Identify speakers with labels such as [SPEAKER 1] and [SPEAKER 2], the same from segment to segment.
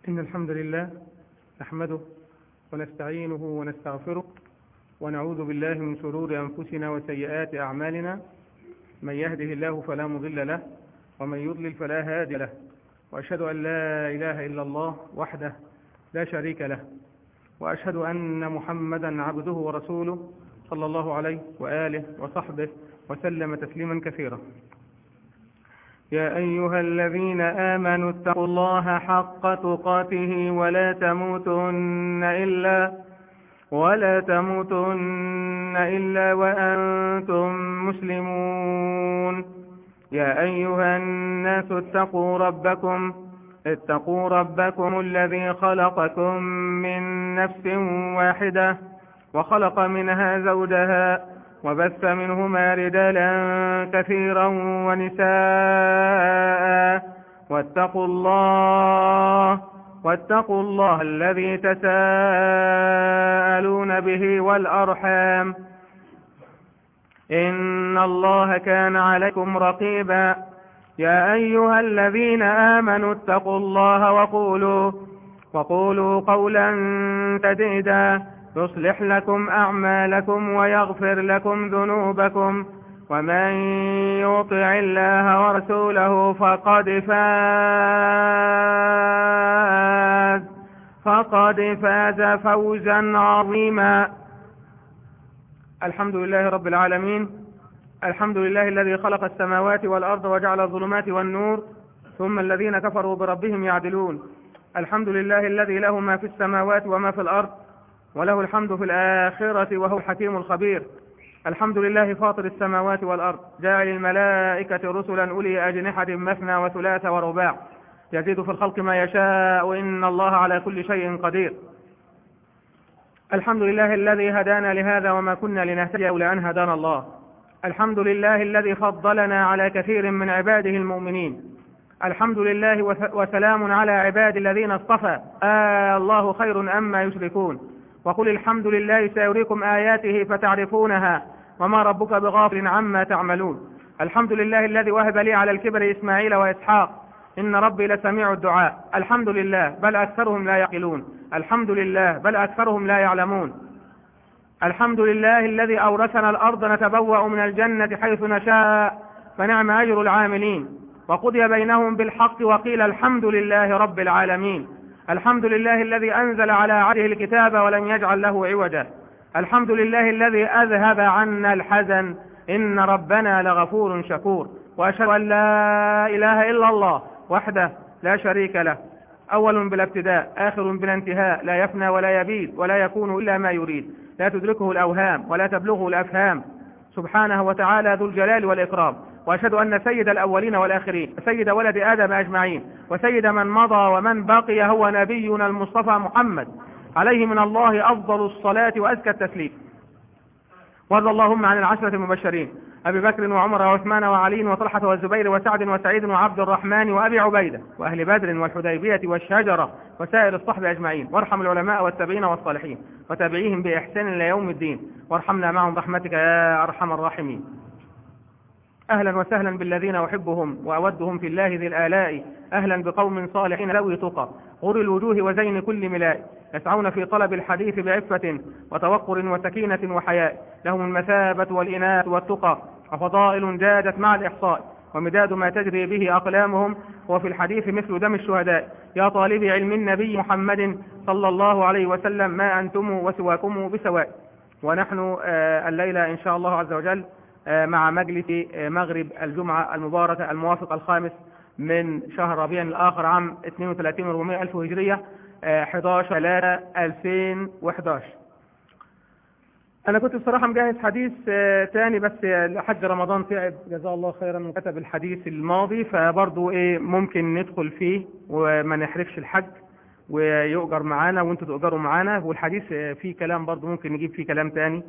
[SPEAKER 1] إن الحمد لله نحمده ونستعينه ونستغفره ونعوذ بالله من شرور أنفسنا وسيئات أعمالنا من يهده الله فلا مضل له ومن يضلل فلا هادي له وأشهد أن لا إله إلا الله وحده لا شريك له وأشهد أن محمدا عبده ورسوله صلى الله عليه وآله وصحبه وسلم تسليما كثيرا يا أيها الذين آمنوا اتقوا الله حق تقاته ولا تموتن إلا ولا تموتن إلا وأنتم مسلمون يا أيها الناس اتقوا ربكم اتقوا ربكم الذي خلقكم من نفس واحدة وخلق منها زوجها وبث منهما رجالا كثيرا ونساء واتقوا الله واتقوا الله الذي تساءلون به والأرحام إن الله كان عليكم رقيبا يا أيها الذين آمنوا اتقوا الله وقولوا وقولوا قولا سديدا يصلح لكم أعمالكم ويغفر لكم ذنوبكم ومن يطع الله ورسوله فقد فاز فقد فاز فوزا عظيما الحمد لله رب العالمين الحمد لله الذي خلق السماوات والأرض وجعل الظلمات والنور ثم الذين كفروا بربهم يعدلون الحمد لله الذي له ما في السماوات وما في الأرض وله الحمد في الآخرة وهو الحكيم الخبير الحمد لله فاطر السماوات والأرض جاعل الملائكة رسلا أولي أجنحة مثنى وثلاث ورباع يزيد في الخلق ما يشاء إن الله على كل شيء قدير الحمد لله الذي هدانا لهذا وما كنا لنهتدي لولا أن هدانا الله الحمد لله الذي فضلنا على كثير من عباده المؤمنين الحمد لله وسلام على عباد الذين اصطفى آه الله خير أما يشركون وقل الحمد لله سيريكم آياته فتعرفونها وما ربك بغافل عما تعملون الحمد لله الذي وهب لي على الكبر إسماعيل وإسحاق إن ربي لسميع الدعاء الحمد لله بل أكثرهم لا يعقلون الحمد لله بل أكثرهم لا يعلمون الحمد لله الذي أورثنا الأرض نتبوأ من الجنة حيث نشاء فنعم أجر العاملين وقضي بينهم بالحق وقيل الحمد لله رب العالمين الحمد لله الذي أنزل على عبده الكتاب ولم يجعل له عوجا الحمد لله الذي أذهب عنا الحزن إن ربنا لغفور شكور وأشهد أن لا إله إلا الله وحده لا شريك له أول بلا ابتداء آخر بلا انتهاء لا يفنى ولا يبيد ولا يكون إلا ما يريد لا تدركه الأوهام ولا تبلغه الأفهام سبحانه وتعالى ذو الجلال والإكرام وأشهد أن سيد الأولين والآخرين وسيد ولد آدم أجمعين وسيد من مضى ومن بقي هو نبينا المصطفى محمد عليه من الله أفضل الصلاة وأزكى التسليم وارض اللهم عن العشرة المبشرين أبي بكر وعمر وعثمان وعلي وطلحة والزبير وسعد وسعيد وعبد الرحمن وأبي عبيدة وأهل بدر والحديبية والشجرة وسائر الصحب أجمعين وارحم العلماء والتابعين والصالحين وتابعيهم بإحسان إلى يوم الدين وارحمنا معهم برحمتك يا أرحم الراحمين أهلا وسهلا بالذين أحبهم وأودهم في الله ذي الآلاء أهلا بقوم صالحين ذوي تقى غر الوجوه وزين كل ملاء يسعون في طلب الحديث بعفة وتوقر وسكينة وحياء لهم المثابة والإناث والتقى وفضائل جادت مع الإحصاء ومداد ما تجري به أقلامهم وفي الحديث مثل دم الشهداء يا طالب علم النبي محمد صلى الله عليه وسلم ما أنتم وسواكم بسواء ونحن الليلة إن شاء الله عز وجل مع مجلس مغرب الجمعة المباركة الموافق الخامس من شهر ربيع الآخر عام 32 400 ألف هجرية 11 3 2011 أنا كنت بصراحة مجهز حديث تاني بس لحد رمضان تعب جزاه الله خيرا وكتب الحديث الماضي فبرضه إيه ممكن ندخل فيه وما نحرفش الحج ويؤجر معانا وانتوا تؤجروا معانا والحديث فيه كلام برضه ممكن نجيب فيه كلام تاني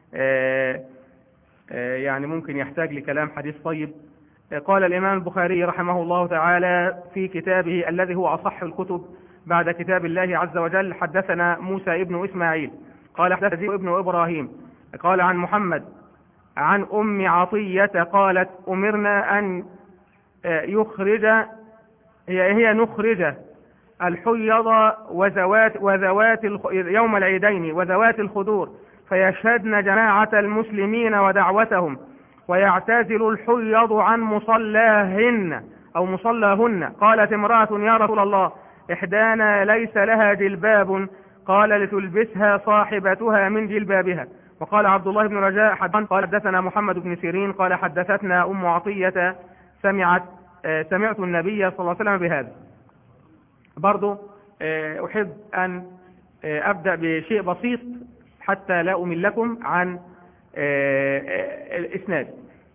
[SPEAKER 1] يعني ممكن يحتاج لكلام حديث طيب قال الإمام البخاري رحمه الله تعالى في كتابه الذي هو أصح الكتب بعد كتاب الله عز وجل حدثنا موسى ابن إسماعيل قال حدثنا ابن إبراهيم قال عن محمد عن أم عطية قالت أمرنا أن يخرج هي, هي نخرج الحيض وذوات وذوات يوم العيدين وذوات الخدور فيشهدن جماعة المسلمين ودعوتهم ويعتزل الحيض عن مصلاهن أو مصلاهن قالت امرأة يا رسول الله إحدانا ليس لها جلباب قال لتلبسها صاحبتها من جلبابها وقال عبد الله بن رجاء حدثنا قال حدثنا محمد بن سيرين قال حدثتنا أم عطية سمعت سمعت النبي صلى الله عليه وسلم بهذا برضو أحب أن أبدأ بشيء بسيط حتى لا أملكم عن الإسناد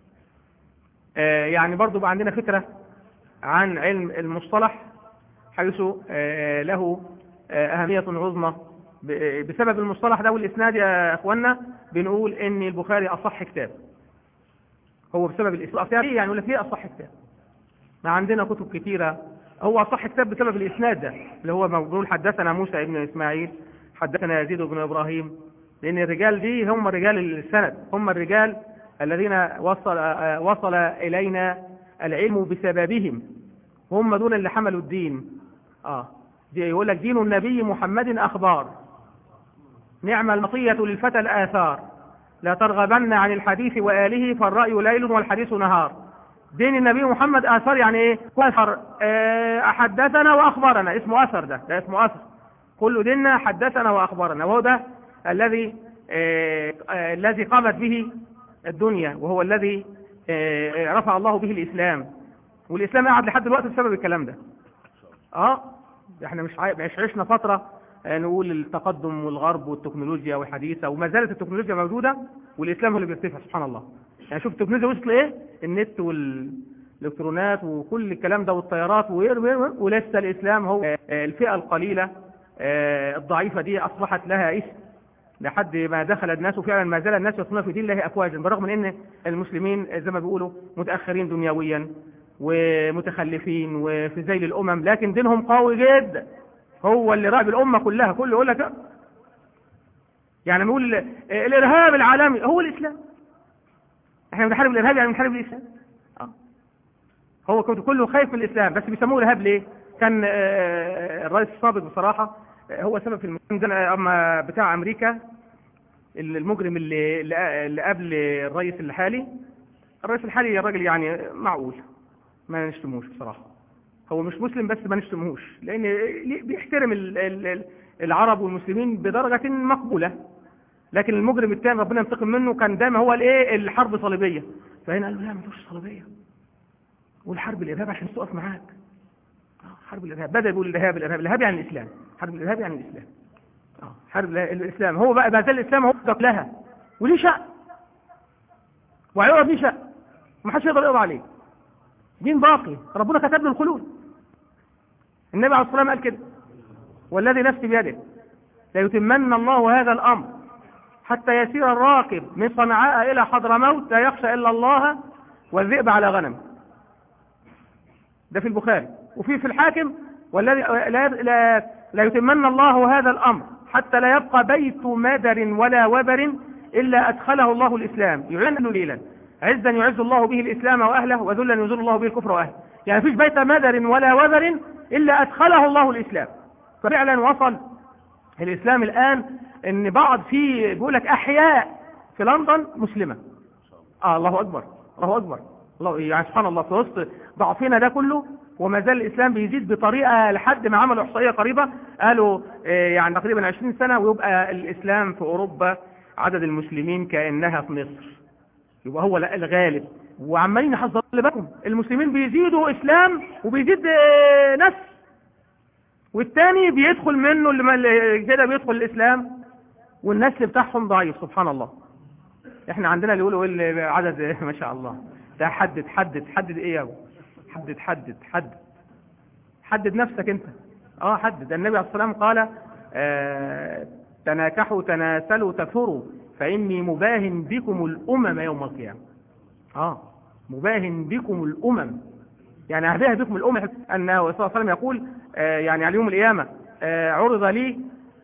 [SPEAKER 1] يعني برضو بقى عندنا فكرة عن علم المصطلح حيث له أهمية عظمى بسبب المصطلح ده والإسناد يا أخوانا بنقول إن البخاري أصح كتاب هو بسبب الإسناد يعني يقول لك ليه أصح كتاب ما عندنا كتب كتيرة هو أصح كتاب بسبب الإسناد ده اللي هو بنقول حدثنا موسى ابن إسماعيل حدثنا يزيد بن إبراهيم لأن الرجال دي هم رجال السند هم الرجال الذين وصل وصل إلينا العلم بسببهم هم دول اللي حملوا الدين اه دي يقول لك دين النبي محمد أخبار نعم المطية للفتى الآثار لا ترغبن عن الحديث وآله فالرأي ليل والحديث نهار دين النبي محمد آثار يعني ايه أثر اه حدثنا وأخبرنا اسمه أثر ده ده اسمه أثر كل ديننا حدثنا وأخبرنا وهو ده الذي اه اه الذي قامت به الدنيا وهو الذي رفع الله به الإسلام والإسلام قاعد لحد دلوقتي بسبب الكلام ده اه احنا مش مش عشنا فترة نقول التقدم والغرب والتكنولوجيا والحديثة وما زالت التكنولوجيا موجودة والإسلام هو اللي بيرتفع سبحان الله يعني شوف التكنولوجيا وصل ايه النت والالكترونات وكل الكلام ده والطيارات ولسه الإسلام هو الفئة القليلة الضعيفة دي أصبحت لها اسم لحد ما دخل الناس وفعلا ما زال الناس يدخلون في دين الله أفواجا بالرغم من أن المسلمين زي ما بيقولوا متأخرين دنيويا ومتخلفين وفي ذيل الأمم لكن دينهم قوي جدا هو اللي راقب الأمة كلها كله يقول لك يعني نقول الإرهاب العالمي هو الإسلام احنا بنحارب الإرهاب يعني بنحارب الإسلام آه. هو كله خايف من الإسلام بس بيسموه إرهاب ليه كان الرئيس السابق بصراحة هو سبب في المجرم اما بتاع امريكا المجرم اللي اللي قبل الرئيس الحالي الرئيس الحالي الراجل يعني معقول ما نشتموش بصراحة هو مش مسلم بس ما نشتموش لان بيحترم العرب والمسلمين بدرجة مقبولة لكن المجرم الثاني ربنا ينتقم منه كان دايما هو الايه الحرب صليبية فهنا قال له لا ما تقولش صليبية والحرب الارهاب عشان تقف معاك حرب الارهاب بدا يقول الارهاب الارهاب الارهاب يعني الاسلام حرب الارهاب يعني الاسلام اه حرب الاسلام هو بقى ما زال الاسلام هو لها وليه شأن وهيقعد ليه شأن ما حدش يقدر يقضي عليه دين باقي ربنا كتب له الخلود النبي عليه الصلاه والسلام قال كده والذي نفسي بيده ليتمن الله هذا الامر حتى يسير الراكب من صنعاء الى حضرموت لا يخشى الا الله والذئب على غنم ده في البخاري وفي في الحاكم والذي لا, لا, لا يتمن الله هذا الأمر حتى لا يبقى بيت مدر ولا وبر إلا أدخله الله الإسلام يعلن ليلا عزا يعز الله به الإسلام وأهله وذلا يذل الله به الكفر وأهله يعني فيش بيت مدر ولا وبر إلا أدخله الله الإسلام ففعلا وصل الإسلام الآن إن بعض في بيقول لك أحياء في لندن مسلمة آه الله أكبر الله أكبر الله يعني سبحان الله في وسط ضعفنا ده كله وما زال الإسلام بيزيد بطريقة لحد ما عملوا إحصائية قريبة قالوا يعني تقريبا 20 سنة ويبقى الإسلام في أوروبا عدد المسلمين كأنها في مصر يبقى هو الغالب وعمالين يحذروا بالكم المسلمين بيزيدوا إسلام وبيزيد نفس والتاني بيدخل منه اللي كده بيدخل الإسلام والنسل بتاعهم ضعيف سبحان الله احنا عندنا اللي يقولوا ايه عدد ما شاء الله ده حدد حدد حدد ايه يا ابو حدد حدد حدد حدد نفسك انت اه حدد النبي عليه الصلاه والسلام قال آه تناكحوا تناسلوا تفروا فاني مباهن بكم الامم يوم القيامه اه مباهن بكم الامم يعني هبه بكم الامم انه صلى الله عليه وسلم يقول آه يعني على يوم القيامه آه عرض لي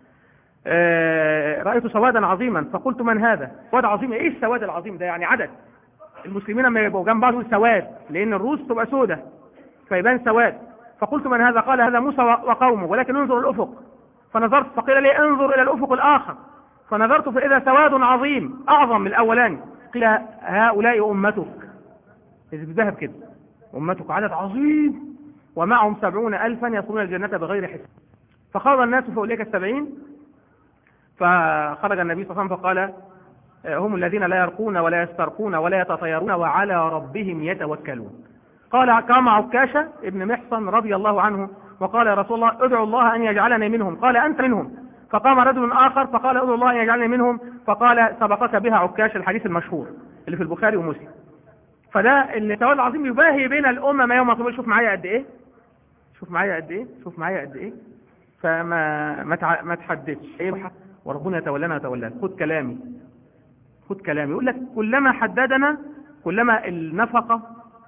[SPEAKER 1] رأيت سوادا عظيما فقلت من هذا سواد عظيم ايه السواد العظيم ده يعني عدد المسلمين لما يبقوا جنب بعض سواد لان الروس تبقى سودة فيبان سواد فقلت من هذا قال هذا موسى وقومه ولكن انظر الأفق فنظرت فقيل لي انظر إلى الأفق الآخر فنظرت فإذا سواد عظيم أعظم من الأولاني قيل هؤلاء أمتك إذ بذهب كده أمتك عدد عظيم ومعهم سبعون ألفا يصلون الجنة بغير حساب فخاض الناس في أولئك السبعين فخرج النبي صلى الله عليه وسلم فقال هم الذين لا يرقون ولا يسترقون ولا يتطيرون وعلى ربهم يتوكلون قال قام عكاشة ابن محصن رضي الله عنه وقال يا رسول الله ادعو الله أن يجعلني منهم قال أنت منهم فقام رجل آخر فقال ادعو الله أن يجعلني منهم فقال سبقك بها عكاش الحديث المشهور اللي في البخاري ومسلم فده التوالي العظيم يباهي بين الأمم يوم القيامة شوف معايا قد إيه شوف معايا قد إيه شوف معايا قد إيه فما ما تع... ما تحددش ايه وربنا يتولانا ويتولانا خد كلامي خد كلامي يقول لك كلما حددنا كلما النفقة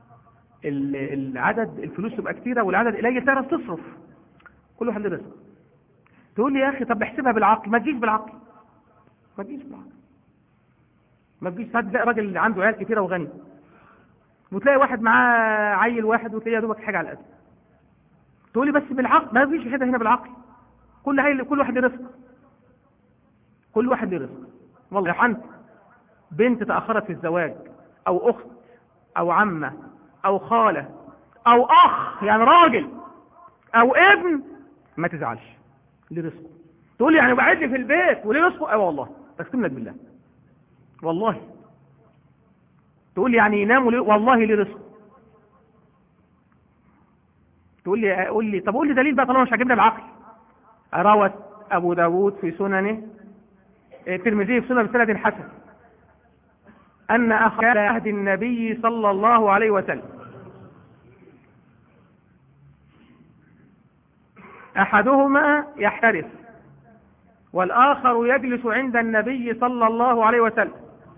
[SPEAKER 1] العدد الفلوس تبقى كتيرة والعدد قليل تعرف تصرف كل واحد له رزق تقول لي يا اخي طب احسبها بالعقل ما تجيش بالعقل ما تجيش بالعقل ما تجيش ساعات تلاقي راجل عنده عيال كتيرة وغني وتلاقي واحد معاه عيل واحد وتلاقي يا دوبك حاجة على قد تقول لي بس بالعقل ما فيش كده هنا بالعقل كل عيل كل واحد له رزق كل واحد له رزق والله يا حنت بنت تأخرت في الزواج أو أخت أو عمة أو خالة أو أخ يعني راجل أو ابن ما تزعلش ليه رزقه تقول لي يعني بعد في البيت وليه رزقه أه والله بكتم لك بالله والله تقول لي يعني ينام وليه والله ليه رزقه تقول لي قول لي طب قول لي دليل بقى طالما مش عاجبني بالعقل روت أبو داود في سننه الترمذي في سنن بسند حسن أن أخ على عهد النبي صلى الله عليه وسلم أحدهما يحترس والآخر يجلس عند النبي صلى الله عليه وسلم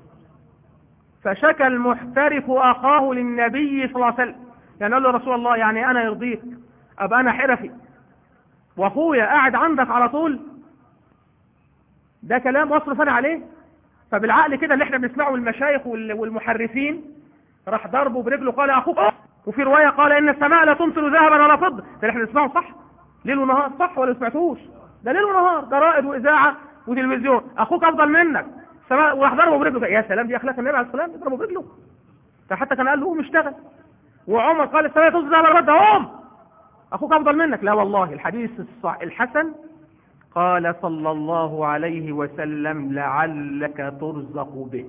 [SPEAKER 1] فشكى المحترف أخاه للنبي صلى الله عليه وسلم يعني قال له رسول الله يعني أنا يرضيك أبقى أنا حرفي وأخويا قاعد عندك على طول ده كلام أصرف أنا عليه فبالعقل كده اللي احنا بنسمعه من المشايخ والمحرفين راح ضربه برجله قال اخوك وفي رواية قال ان السماء لا تمطر ذهبا ولا فضة ده اللي احنا بنسمعه صح ليل ونهار صح ولا سمعتوش ده ليل ونهار جرائد واذاعة وتلفزيون اخوك افضل منك السماء وراح ضربه برجله يا سلام دي اخلاق النبي عليه السلام يضربه برجله فحتى كان قال له قوم اشتغل وعمر قال السماء تمطر ذهبا ولا فضة قوم اخوك افضل منك لا والله الحديث الصح الحسن قال صلى الله عليه وسلم لعلك ترزق به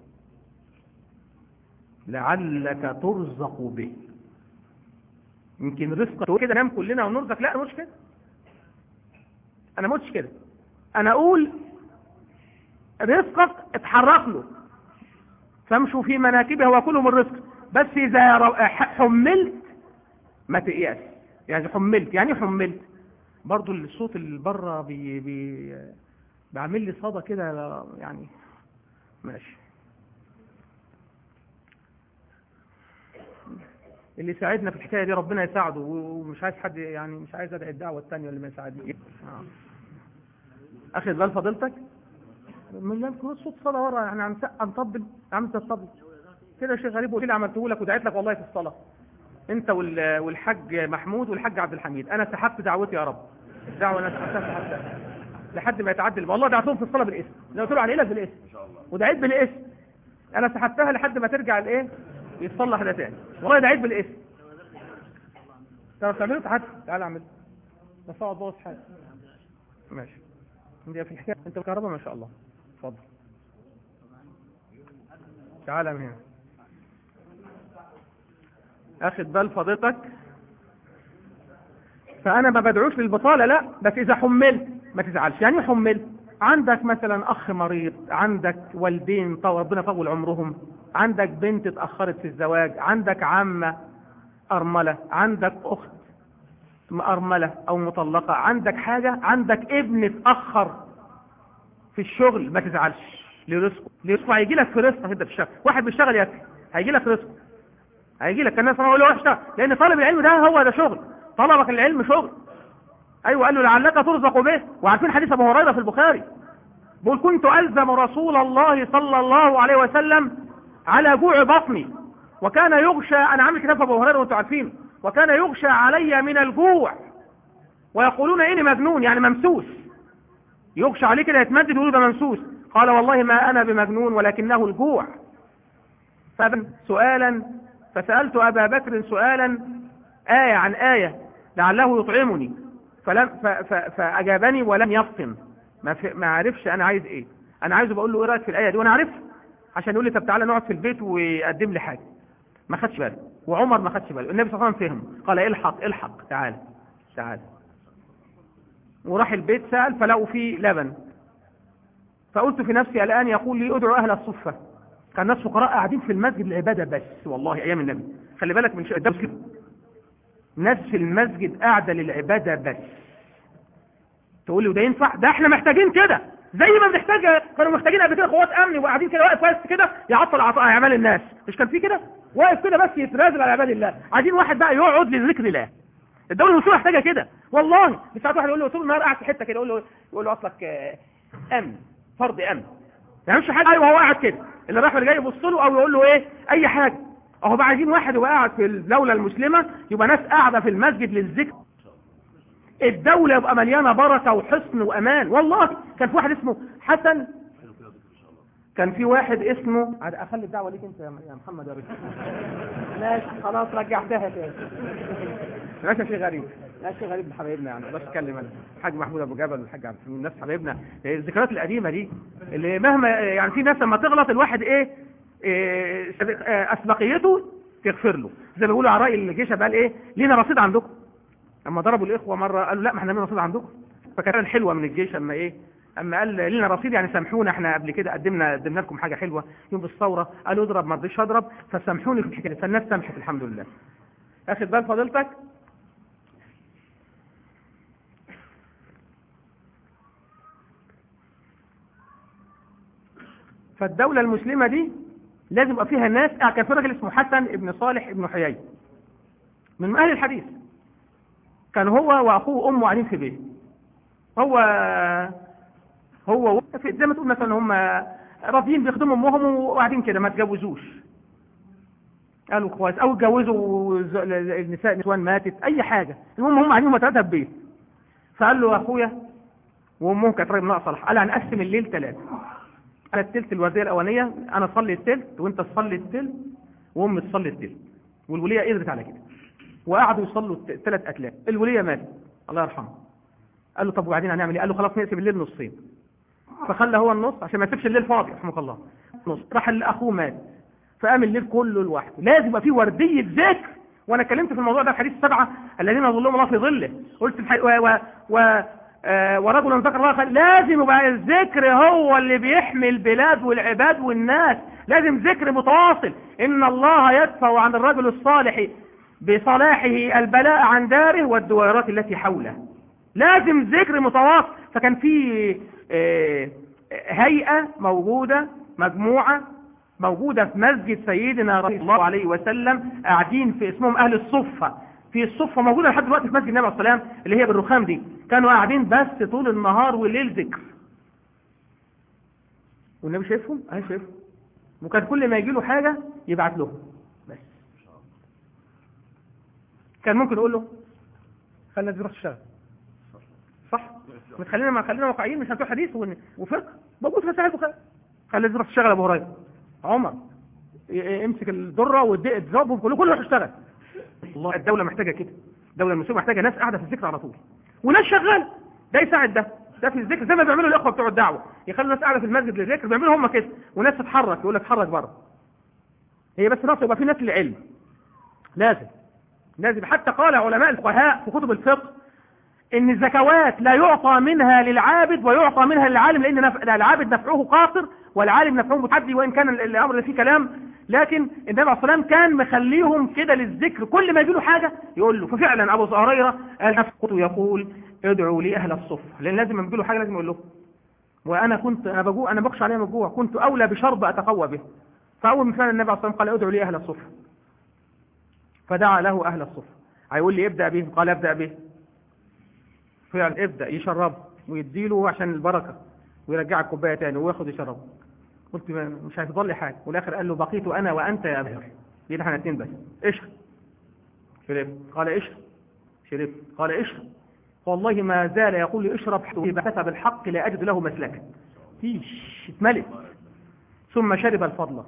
[SPEAKER 1] لعلك ترزق به يمكن رزقك كده نام كلنا ونرزق لا مش كده انا مش كده انا اقول رزقك اتحرك له فامشوا في مناكبها وكلوا من رزق بس اذا حملت ما تقياس يعني حملت يعني حملت برضو الصوت اللي بره بي بي بيعمل لي صدى كده يعني ماشي اللي ساعدنا في الحكايه دي ربنا يساعده ومش عايز حد يعني مش عايز ادعي الدعوه الثانيه اللي ما يساعدني آه. اخذ بال فضيلتك من لا يكون صوت صدى ورا يعني عم نطبل عم تطبل كده شيء غريب وكده عملته لك ودعيت لك والله في الصلاه انت والحاج محمود والحاج عبد الحميد انا سحبت دعوتي يا رب الدعوه انا سحبتها سحبتها لحد ما يتعدل والله دعتهم في الصلاه بالاسم لو قلت له على لك بالاسم ان شاء الله ودعيت بالاسم انا سحبتها لحد ما ترجع الايه يتصلح ده تاني والله دعيت بالاسم تعرف تعمله تعال تعال اعمل بس اقعد بوظ حاجه ماشي دي في الحكايه انت الكهرباء ما شاء الله اتفضل تعال من هنا اخد بال فضيلتك فانا ما بدعوش للبطالة لا بس اذا حملت ما تزعلش يعني حملت عندك مثلا اخ مريض عندك والدين طول ربنا يطول عمرهم عندك بنت اتأخرت في الزواج عندك عمة ارملة عندك اخت ارملة او مطلقة عندك حاجة عندك ابن اتأخر في الشغل ما تزعلش لرزقه لرزقه هيجي لك في رزقه انت في الشغل واحد بيشتغل ياكل هيجي لك رزقه هيجي لك الناس يقول له اشتغل لان طالب العلم ده هو ده شغل طلبك العلم شغل ايوه قال له لعلك ترزق به وعارفين حديث ابو هريره في البخاري بيقول كنت الزم رسول الله صلى الله عليه وسلم على جوع بطني وكان يغشى انا عامل كتاب ابو هريره وانتم عارفين وكان يغشى علي من الجوع ويقولون إني مجنون يعني ممسوس يغشى عليه كده يتمدد ويقول ده ممسوس قال والله ما أنا بمجنون ولكنه الجوع فابن سؤالا فسألت أبا بكر سؤالا آية عن آية لعله يطعمني فلم ف ف فأجابني ولم يفطن ما, ما عرفش أنا عايز إيه أنا عايزه بقول له إيه رأيك في الآية دي وأنا عارف عشان يقول لي طب تعالى نقعد في البيت ويقدم لي حاجة ما خدش باله وعمر ما خدش باله النبي صلى الله عليه وسلم فهم قال الحق الحق تعال تعال وراح البيت سأل فلقوا فيه لبن فقلت في نفسي الآن يقول لي ادعو أهل الصفة كان ناس فقراء قاعدين في المسجد العبادة بس والله أيام النبي خلي بالك من شيء ده كده ناس في المسجد قاعدة للعبادة بس تقول لي وده ينفع ده احنا محتاجين كده زي ما بنحتاج كانوا محتاجين قبل كده قوات امن وقاعدين كده واقف واقف كده يعطل اعمال الناس مش كان في كده واقف كده بس يتنازل على عباد الله عايزين واحد بقى يقعد لذكر الله الدوله المسلمه محتاجه كده والله ساعات واحد يقول له طول النهار قاعد في حته كده يقول له يقول له اصلك امن فرض امن ما يعملش حاجه ايوه هو قاعد كده اللي رايح واللي جاي يبص له او يقول له ايه اي حاجه اهو بقى عايزين واحد يبقى قاعد في الدوله المسلمه يبقى ناس قاعده في المسجد للذكر الدولة يبقى مليانة بركة وحسن وأمان والله كان في واحد اسمه حسن كان في واحد اسمه أخلي الدعوة ليك أنت يا محمد يا رجل ماشي خلاص رجعتها تاني ماشي شيء غريب لا شيء غريب لحبايبنا يعني بس اتكلم انا الحاج محمود ابو جبل والحاج عبد الناس حبايبنا الذكريات القديمه دي اللي مهما يعني في ناس لما تغلط الواحد ايه, إيه اسبقيته تغفر له زي ما بيقولوا على راي الجيش قال ايه لينا رصيد عندكم اما ضربوا الاخوه مره قالوا لا ما احنا لنا رصيد عندكم فكان حلوه من الجيش اما ايه اما قال لنا رصيد يعني سامحونا احنا قبل كده قدمنا قدمنا لكم حاجه حلوه يوم الثوره قالوا اضرب ما رضيتش اضرب فسامحوني في الحكايه فالناس سامحت الحمد لله اخد بال فضيلتك فالدولة المسلمة دي لازم يبقى فيها ناس كان في راجل اسمه حسن ابن صالح ابن حيي من اهل الحديث كان هو واخوه وامه قاعدين في بيت هو هو زي ما تقول مثلا هم راضيين بيخدموا امهم وقاعدين كده ما تجوزوش قالوا كويس او اتجوزوا النساء نسوان ماتت اي حاجه المهم هم قاعدين هم ثلاثه في بيت فقال له اخويا وامهم كانت راجل صالح قال هنقسم الليل ثلاثه انا التلت الورديه الاولانيه انا اصلي التلت وانت تصلي التلت وامي تصلي التلت والوليه قدرت على كده وقعدوا يصلوا ثلاث اتلام الوليه ماتت الله يرحمها قال له طب وبعدين هنعمل ايه قال له خلاص نقسم الليل نصين فخلى هو النص عشان ما يسيبش الليل فاضي رحمه الله نص راح اخوه مات فقام الليل كله لوحده لازم يبقى في ورديه ذكر وانا اتكلمت في الموضوع ده في حديث السبعه الذين ظلهم الله في ظله قلت الحي... و... و... و... آه ورجل ذكر الله خير لازم يبقى الذكر هو اللي بيحمي البلاد والعباد والناس لازم ذكر متواصل ان الله يدفع عن الرجل الصالح بصلاحه البلاء عن داره والدوائرات التي حوله لازم ذكر متواصل فكان في هيئة موجودة مجموعة موجودة في مسجد سيدنا رضي الله عليه وسلم قاعدين في اسمهم أهل الصفة في الصفة موجودة لحد دلوقتي في مسجد النبي عليه السلام اللي هي بالرخام دي كانوا قاعدين بس طول النهار والليل ذكر والنبي شايفهم؟ أهي شايفهم وكان كل ما يجي له حاجة يبعت لهم بس كان ممكن يقول له خلينا نروح تشتغل صح مش خلينا ما خلينا واقعيين مش هنتوح حديث وفقه موجود في ساعات البخاري خلي تروح تشتغل ابو هريره عمر امسك الذره واضربهم كله كله يروح يشتغل الله الدوله محتاجه كده الدوله المسلمه محتاجه ناس قاعده في الذكر على طول وناس شغاله ده يساعد ده ده في الذكر زي ما بيعملوا الاخوه بتوع الدعوه يخلوا الناس قاعده في المسجد للذكر بيعملوا هم كده وناس تتحرك يقول لك اتحرك بره هي بس ناقص يبقى في ناس للعلم لازم لازم حتى قال علماء الفقهاء في كتب الفقه ان الزكوات لا يعطى منها للعابد ويعطى منها للعالم لان نف... العابد نفعه قاصر والعالم نفعه متعدي وان كان الامر اللي فيه كلام لكن النبي عليه الصلاه والسلام كان مخليهم كده للذكر كل ما يجي له حاجه يقول له ففعلا ابو هريره قال نفقه يقول ادعوا لي اهل الصفه لان لازم يجي له حاجه لازم يقول له وانا كنت انا بجوع انا بخشى عليهم الجوع كنت اولى بشرب اتقوى به فاول ما فعلا النبي عليه الصلاه والسلام قال ادعوا لي اهل الصفه فدعا له اهل الصفه هيقول لي ابدا به قال ابدا به فعلا ابدا يشربه ويديله عشان البركه ويرجع الكوبايه تاني وياخد يشربه قلت مش هيفضل لي حاجه والاخر قال له بقيت انا وانت يا ابهر دي احنا الاثنين بس اشرب شربت قال اشرب شربت قال اشرب والله ما زال يقول لي اشرب حتى بحث بالحق لا أجد له مسلكا فيش اتملت ثم شرب الفضل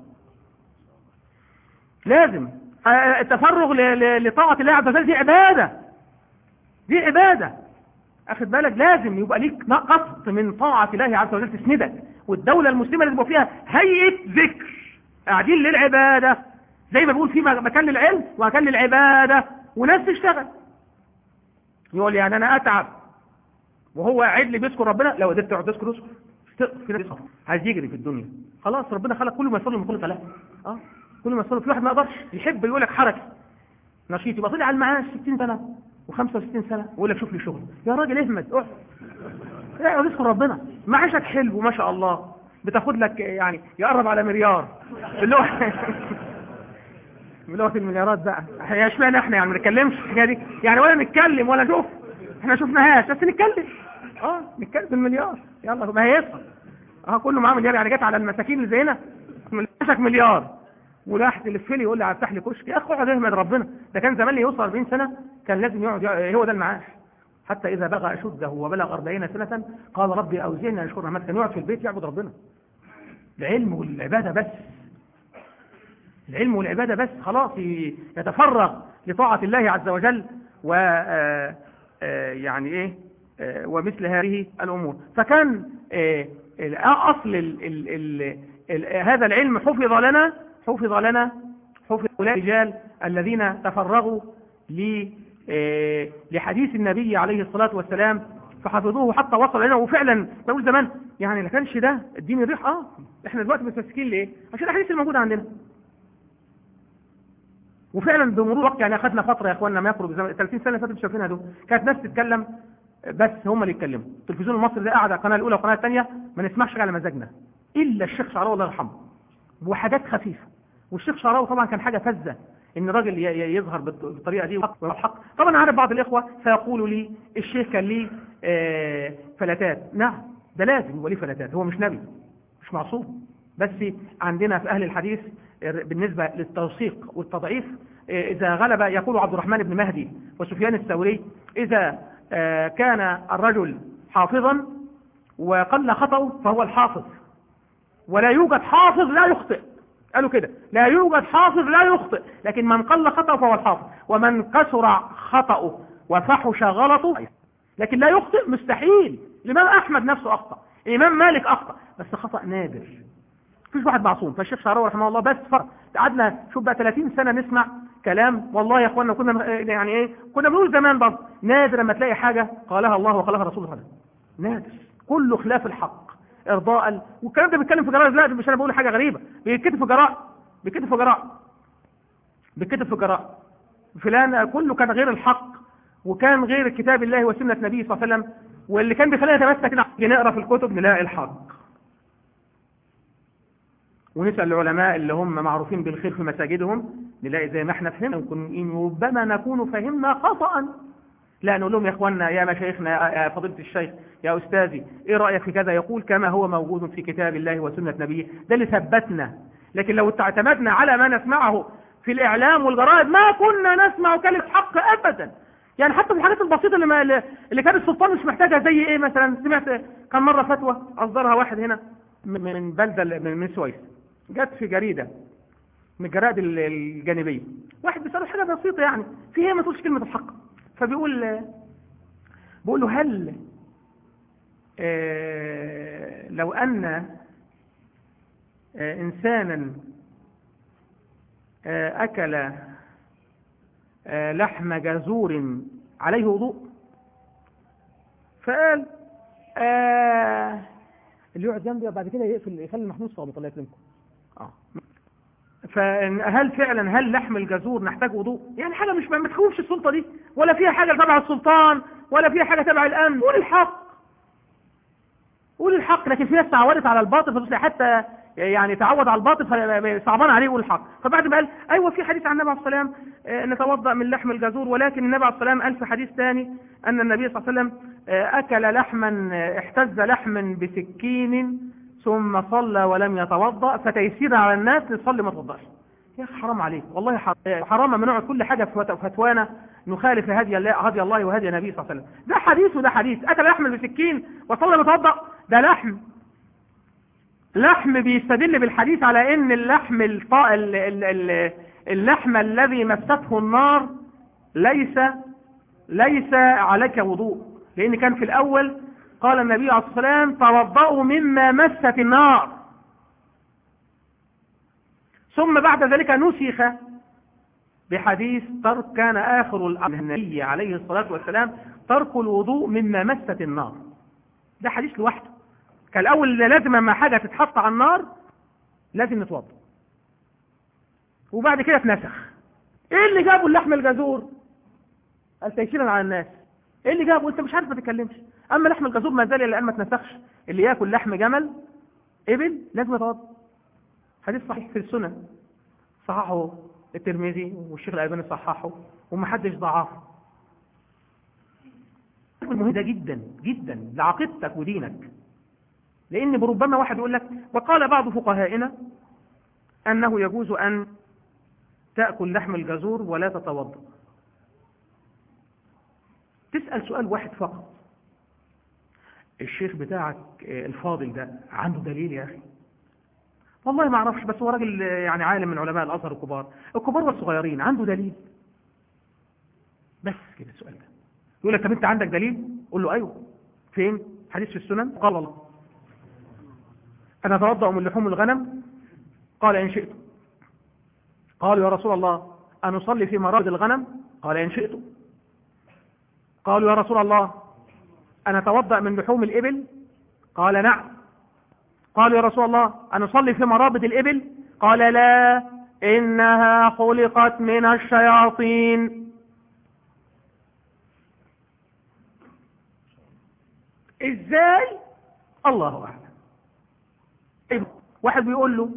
[SPEAKER 1] لازم التفرغ لطاعة الله عز وجل دي عبادة دي عبادة أخذ بالك لازم يبقى ليك قصد من طاعة الله عز وجل تسندك والدولة المسلمة لازم يبقى فيها هيئة ذكر قاعدين للعبادة زي ما بيقول في مكان للعلم ومكان للعبادة وناس تشتغل يقول يعني أنا أتعب وهو قاعد لي بيذكر ربنا لو قدرت تقعد تذكر اذكر في ناس عايز يجري في الدنيا خلاص ربنا خلق كل ما يصلي من كل ثلاثة اه كل ما يصلي في واحد ما يقدرش يحب يقول لك حركة نشيط يبقى طلع على المعاش 60 سنة و65 سنة ويقول لك شوف لي شغل يا راجل اهمد اقعد اقعد اذكر ربنا معاشك حلو ما شاء الله بتاخد لك يعني يقرب على مليار باللغه بلغه المليارات بقى يا اشمعنى احنا يعني ما نتكلمش الحكايه دي يعني ولا نتكلم ولا نشوف احنا شفناهاش بس نتكلم اه نتكلم بالمليار يلا ما هي يسمع اه كله معاه مليار يعني جت على المساكين اللي زينا معاشك مليار ولاحد اللي في يقول لي افتح لي كشك يا اخو اقعد احمد ربنا ده كان زمان يوصل 40 سنه كان لازم يقعد هو ده المعاش حتى إذا بلغ أشده وبلغ أربعين سنة قال ربي أوزعني أن أشكر رحمتك كان يقعد في البيت يعبد ربنا العلم والعبادة بس العلم والعبادة بس خلاص يتفرغ لطاعة الله عز وجل و يعني إيه ومثل هذه الأمور فكان أصل ال ال ال ال هذا العلم حفظ لنا حفظ لنا حفظ الرجال الذين تفرغوا لحديث النبي عليه الصلاة والسلام فحفظوه حتى وصل لنا وفعلا بقول زمان يعني ما كانش ده الدين الريح اه احنا دلوقتي متمسكين ليه عشان الاحاديث الموجوده عندنا وفعلا بمرور الوقت يعني اخذنا فتره يا اخواننا ما يقرب 30 سنه فاتت شايفينها دول كانت ناس تتكلم بس هم اللي يتكلموا التلفزيون المصري ده قاعد على القناه الاولى والقناه الثانيه ما نسمعش على مزاجنا الا الشيخ شعراوي الله يرحمه وحاجات خفيفه والشيخ شعراوي طبعا كان حاجه فذه ان راجل يظهر بالطريقه دي وحق طبعا عارف بعض الاخوه فيقولوا لي الشيخ كان ليه فلتات نعم ده لازم يبقى ليه فلتات هو مش نبي مش معصوم بس عندنا في اهل الحديث بالنسبه للتوثيق والتضعيف اذا غلب يقول عبد الرحمن بن مهدي وسفيان الثوري اذا كان الرجل حافظا وقل خطأه فهو الحافظ ولا يوجد حافظ لا يخطئ قالوا كده لا يوجد حافظ لا يخطئ لكن من قل خطأه فهو الحافظ ومن كسر خطأه وفحش غلطه لكن لا يخطئ مستحيل الإمام أحمد نفسه أخطأ الإمام مالك أخطأ بس خطأ نادر مفيش واحد معصوم فالشيخ شعراوي رحمه الله بس فرق قعدنا شوف بقى 30 سنة نسمع كلام والله يا اخوانا كنا يعني ايه كنا بنقول زمان برضه نادر لما تلاقي حاجة قالها الله وقالها الرسول صلى الله عليه وسلم نادر كله خلاف الحق ارضاء والكلام ده بيتكلم في جرائد لا مش انا بقول حاجه غريبه بيتكتب في جرائد بيتكتب في جرائد بيتكتب في جرائد فلان كله كان غير الحق وكان غير كتاب الله وسنه النبي صلى الله عليه وسلم واللي كان بيخلينا نتمسك نقرا في الكتب نلاقي الحق ونسال العلماء اللي هم معروفين بالخير في مساجدهم نلاقي زي ما احنا فهمنا ربما نكون فهمنا خطأ لا نقول لهم يا اخوانا يا مشايخنا يا فضيلة الشيخ يا أستاذي إيه رأيك في كذا يقول كما هو موجود في كتاب الله وسنة نبيه ده اللي ثبتنا لكن لو اعتمدنا على ما نسمعه في الإعلام والجرائد ما كنا نسمع كلمة حق أبدا يعني حتى في الحاجات البسيطة اللي, ما اللي كان السلطان مش محتاجها زي إيه مثلا سمعت كان مرة فتوى أصدرها واحد هنا من بلدة من سويس جت في جريدة من الجرائد الجانبية واحد بيسأله حاجة بسيطة يعني في هي ما تقولش كلمة الحق فبيقول بيقول له هل آه لو أن آه إنسانا آه أكل لحم جزور عليه وضوء فقال اللي يقعد جنبي بعد كده يقفل يخلي المحمود صامت الله يكرمكم اه فهل فعلا هل لحم الجزور نحتاج وضوء يعني حاجة مش ما تخوفش السلطة دي ولا فيها حاجة تبع السلطان ولا فيها حاجة تبع الأمن قول الحق قول الحق لكن في ناس تعودت على الباطل فتصلي حتى يعني تعود على الباطل فصعبان عليه يقول الحق فبعد ما قال ايوه في حديث عن النبي عليه الصلاه والسلام نتوضا من لحم الجزور ولكن النبي عليه الصلاه والسلام قال في حديث ثاني ان النبي صلى الله عليه وسلم اكل لحما احتز لحما بسكين ثم صلى ولم يتوضا فتيسيرا على الناس يصلي ما توضاش يا اخي حرام عليك والله حرام حرام ما نقعد كل حاجه في فتوانا نخالف هدي الله هدي الله وهدي النبي صلى الله عليه وسلم ده حديث وده حديث اكل لحم بسكين وصلى متوضا ده لحم لحم بيستدل بالحديث على ان اللحم الط... ال... ال... ال... اللحم الذي مسته النار ليس ليس عليك وضوء لان كان في الاول قال النبي عليه الصلاه والسلام توضؤوا مما مست النار ثم بعد ذلك نسخ بحديث ترك كان آخر الأمر النبي عليه الصلاة والسلام ترك الوضوء مما مست النار ده حديث لوحده كان الأول لازم لما حاجة تتحط على النار لازم نتوضا وبعد كده اتنسخ ايه اللي جابوا اللحم الجزور قال تيسيرا على الناس ايه اللي جابه انت مش عارف ما تتكلمش اما لحم الجزور ما زال الان ما اتنسخش اللي ياكل لحم جمل ابل لازم يتوضا حديث صحيح في السنن صححه الترمذي والشيخ الألباني صححه ومحدش ضعفه مهم ده جدا جدا لعقيدتك ودينك لأن بربما واحد يقول لك وقال بعض فقهائنا أنه يجوز أن تأكل لحم الجزور ولا تتوضا تسأل سؤال واحد فقط الشيخ بتاعك الفاضل ده عنده دليل يا أخي والله ما اعرفش بس هو راجل يعني عالم من علماء الازهر الكبار الكبار والصغيرين عنده دليل بس كده السؤال ده يقول لك طب انت عندك دليل قول له ايوه فين حديث في السنن قال الله انا اتوضا من لحوم الغنم قال ان شئت قالوا يا رسول الله ان نصلي في مرابض الغنم قال ان شئت قالوا يا رسول الله أن أتوضأ من لحوم الإبل قال نعم قالوا يا رسول الله أن نصلي في مرابط الإبل قال لا إنها خلقت من الشياطين إزاي الله أعلم واحد بيقول له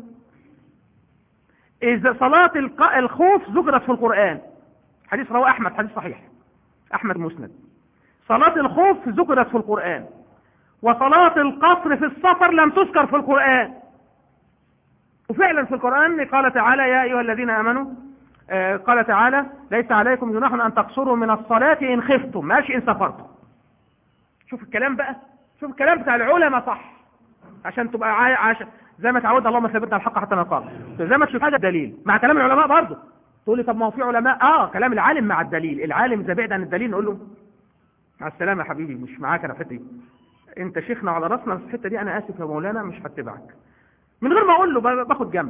[SPEAKER 1] إذا صلاة الخوف ذكرت في القرآن حديث رواه أحمد حديث صحيح أحمد مسند صلاة الخوف ذكرت في القرآن وصلاة القصر في السفر لم تذكر في القرآن وفعلا في القرآن قال تعالى يا أيها الذين آمنوا آه قال تعالى ليس عليكم جناح أن تقصروا من الصلاة إن خفتم ماشي إن سفرتم شوف الكلام بقى شوف الكلام بتاع العلماء صح عشان تبقى عاش زي ما تعود اللهم ثبتنا الحق حتى نلقاه زي ما تشوف هذا الدليل مع كلام العلماء برضه تقول لي طب ما هو في علماء اه كلام العالم مع الدليل العالم اذا بعد عن الدليل نقول له مع السلامه يا حبيبي مش معاك انا في الحته دي انت شيخنا على راسنا في الحته دي انا اسف يا مولانا مش هتبعك من غير ما اقول له باخد جنب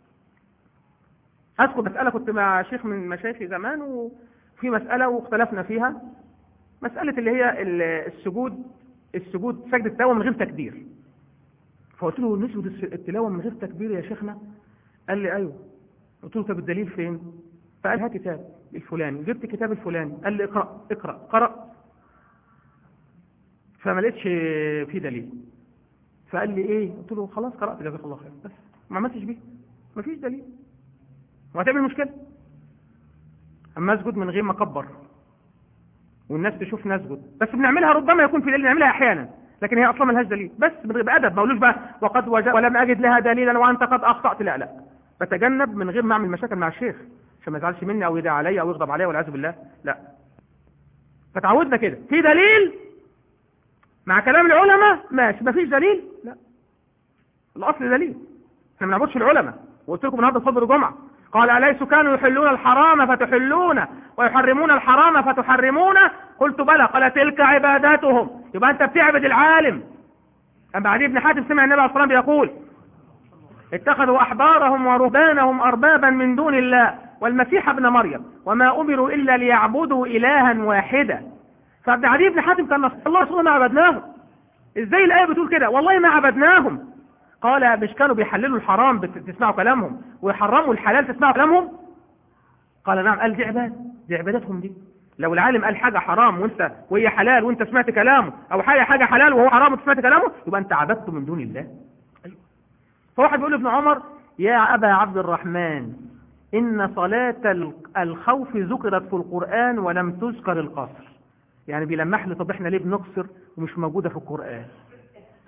[SPEAKER 1] اذكر مساله كنت مع شيخ من مشايخي زمان وفي مساله واختلفنا فيها مساله اللي هي السجود السجود سجد التلاوه من غير تكبير فقلت له نسجد التلاوه من غير تكبير يا شيخنا قال لي ايوه قلت له طب الدليل فين فقال هات كتاب الفلاني جبت كتاب الفلاني قال لي اقرا اقرا قرأ فما لقيتش في دليل فقال لي ايه قلت له خلاص قرأت جزاك الله خير بس ما عملتش بيه ما فيش دليل وهتعمل مشكلة اما اسجد من غير ما اكبر والناس تشوف نسجد بس بنعملها ربما يكون في دليل نعملها احيانا لكن هي اصلا ملهاش دليل بس بادب ما اقولوش بقى وقد وجد ولم اجد لها دليلا وانت قد اخطات لا لا بتجنب من غير ما اعمل مشاكل مع الشيخ عشان ما يزعلش مني او يدعي عليا او يغضب عليا والعياذ بالله لا فتعودنا كده في دليل مع كلام العلماء ماشي مفيش دليل لا الاصل دليل احنا ما بنعبدش العلماء وقلت لكم النهارده صدر جمعه قال اليس كانوا يحلون الحرام فتحلون ويحرمون الحرام فتحرمون قلت بلى قال تلك عباداتهم يبقى انت بتعبد العالم اما علي بن حاتم سمع النبي عليه الصلاه والسلام بيقول اتخذوا احبارهم ورهبانهم اربابا من دون الله والمسيح ابن مريم وما امروا الا ليعبدوا الها واحدا فابن عدي بن حاتم كان نصر الله رسوله ما عبدناهم ازاي الايه بتقول كده والله ما عبدناهم قال مش كانوا بيحللوا الحرام تسمعوا كلامهم ويحرموا الحلال تسمعوا كلامهم قال نعم قال دي عباده دي عبادتهم دي لو العالم قال حاجه حرام وانت وهي حلال وانت سمعت كلامه او حاجه حاجه حلال وهو حرام وانت سمعت كلامه يبقى انت عبدته من دون الله ايوه فواحد بيقول لابن عمر يا ابا عبد الرحمن ان صلاه الخوف ذكرت في القران ولم تذكر القصر يعني بيلمح لي طب احنا ليه بنقصر ومش موجودة في القرآن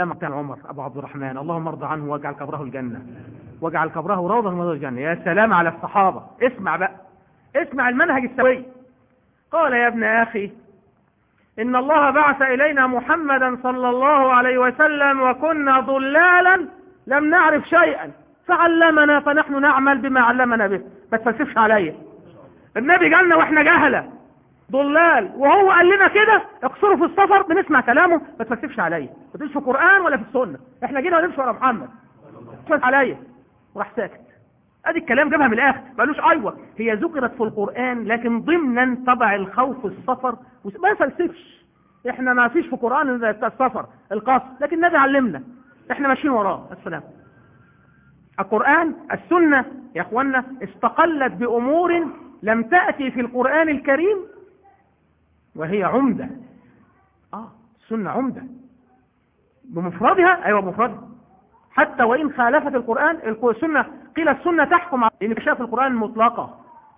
[SPEAKER 1] أما كان عمر أبو عبد الرحمن اللهم ارضى عنه واجعل قبره الجنة واجعل قبره روضة من رياض الجنة يا سلام على الصحابة اسمع بقى اسمع المنهج السوي قال يا ابن أخي إن الله بعث إلينا محمدا صلى الله عليه وسلم وكنا ضلالا لم نعرف شيئا فعلمنا فنحن نعمل بما علمنا به ما تفلسفش عليا النبي جالنا واحنا جهلة ضلال وهو قال لنا كده اقصروا في السفر بنسمع كلامه ما تفلسفش عليا ما تقولش في القرآن ولا في السنة احنا جينا ونمشي ورا محمد تفلسف عليا وراح ساكت ادي الكلام جابها من الاخر ما قالوش ايوه هي ذكرت في القرآن لكن ضمنا تبع الخوف السفر ما يفلسفش احنا ما فيش في القرآن السفر القصر لكن النبي علمنا احنا ماشيين وراه السلام القرآن السنة يا اخوانا استقلت بامور لم تأتي في القرآن الكريم وهي عمدة اه السنة عمدة بمفردها ايوه بمفردها حتى وان خالفت القرآن السنة قيل السنة تحكم لان كشاف القرآن مطلقة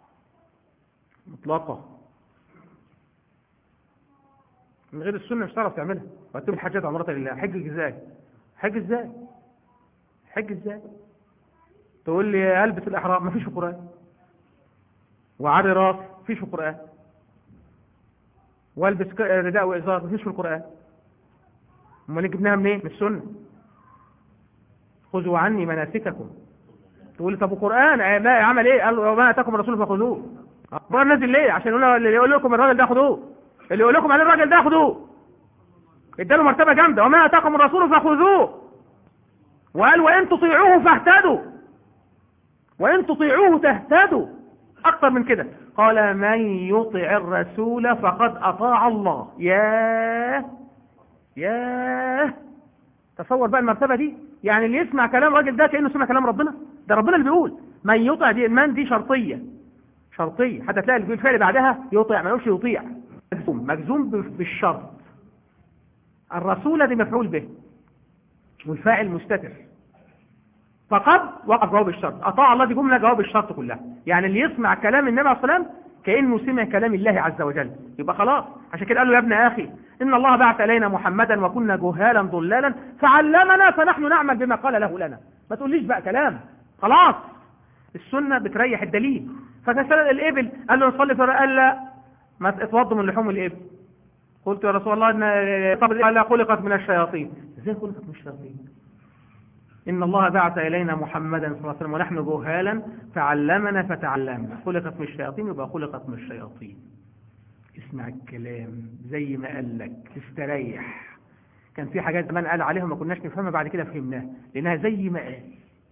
[SPEAKER 1] مطلقة من غير السنة مش تعرف تعملها واتم الحاجات عمرة لله حج ازاي حج ازاي حج ازاي تقول لي البس الاحرام مفيش في القرآن وعري راس مفيش في القرآن والبس رداء وازار مفيش في القرآن امال جبناها منين من السنة خذوا عني مناسككم تقول لي طب القرآن ما عمل ايه قال وما اتاكم الرسول فخذوه القرآن نازل ليه عشان اللي يقول لكم الراجل ده خذوه اللي يقول لكم عليه الراجل ده خذوه اداله مرتبة جامدة وما اتاكم الرسول فخذوه وقال وان تطيعوه فاهتدوا وان تطيعوه تهتدوا اكتر من كده قال من يطع الرسول فقد اطاع الله ياه ياه تصور بقى المرتبة دي يعني اللي يسمع كلام الراجل ده كأنه سمع كلام ربنا ده ربنا اللي بيقول من يطع دي من دي شرطية شرطية حتى تلاقي الفعل بعدها يطيع ما يقولش يطيع مجزوم مجزوم بالشرط الرسول دي مفعول به والفاعل مستتر فقد وقف جواب الشرط أطاع الله دي جملة جواب الشرط كلها يعني اللي يسمع كلام النبي عليه الصلاة والسلام كأنه سمع كلام الله عز وجل يبقى خلاص عشان كده قال له يا ابن أخي إن الله بعث إلينا محمدا وكنا جهالا ضلالا فعلمنا فنحن نعمل بما قال له لنا ما تقوليش بقى كلام خلاص السنة بتريح الدليل فتسأل الإبل قال له نصلي فرق قال لا ما اتوضوا من لحوم الإبل قلت يا رسول الله إن طب لا خلقت من الشياطين ازاي خلقت من الشياطين إن الله بعث إلينا محمدا صلى الله عليه وسلم ونحن جهالا فعلمنا فتعلمنا خلقت من الشياطين يبقى خلقت من الشياطين اسمع الكلام زي ما قال لك استريح كان في حاجات زمان قال عليها ما كناش نفهمها بعد كده فهمناها لأنها زي ما قال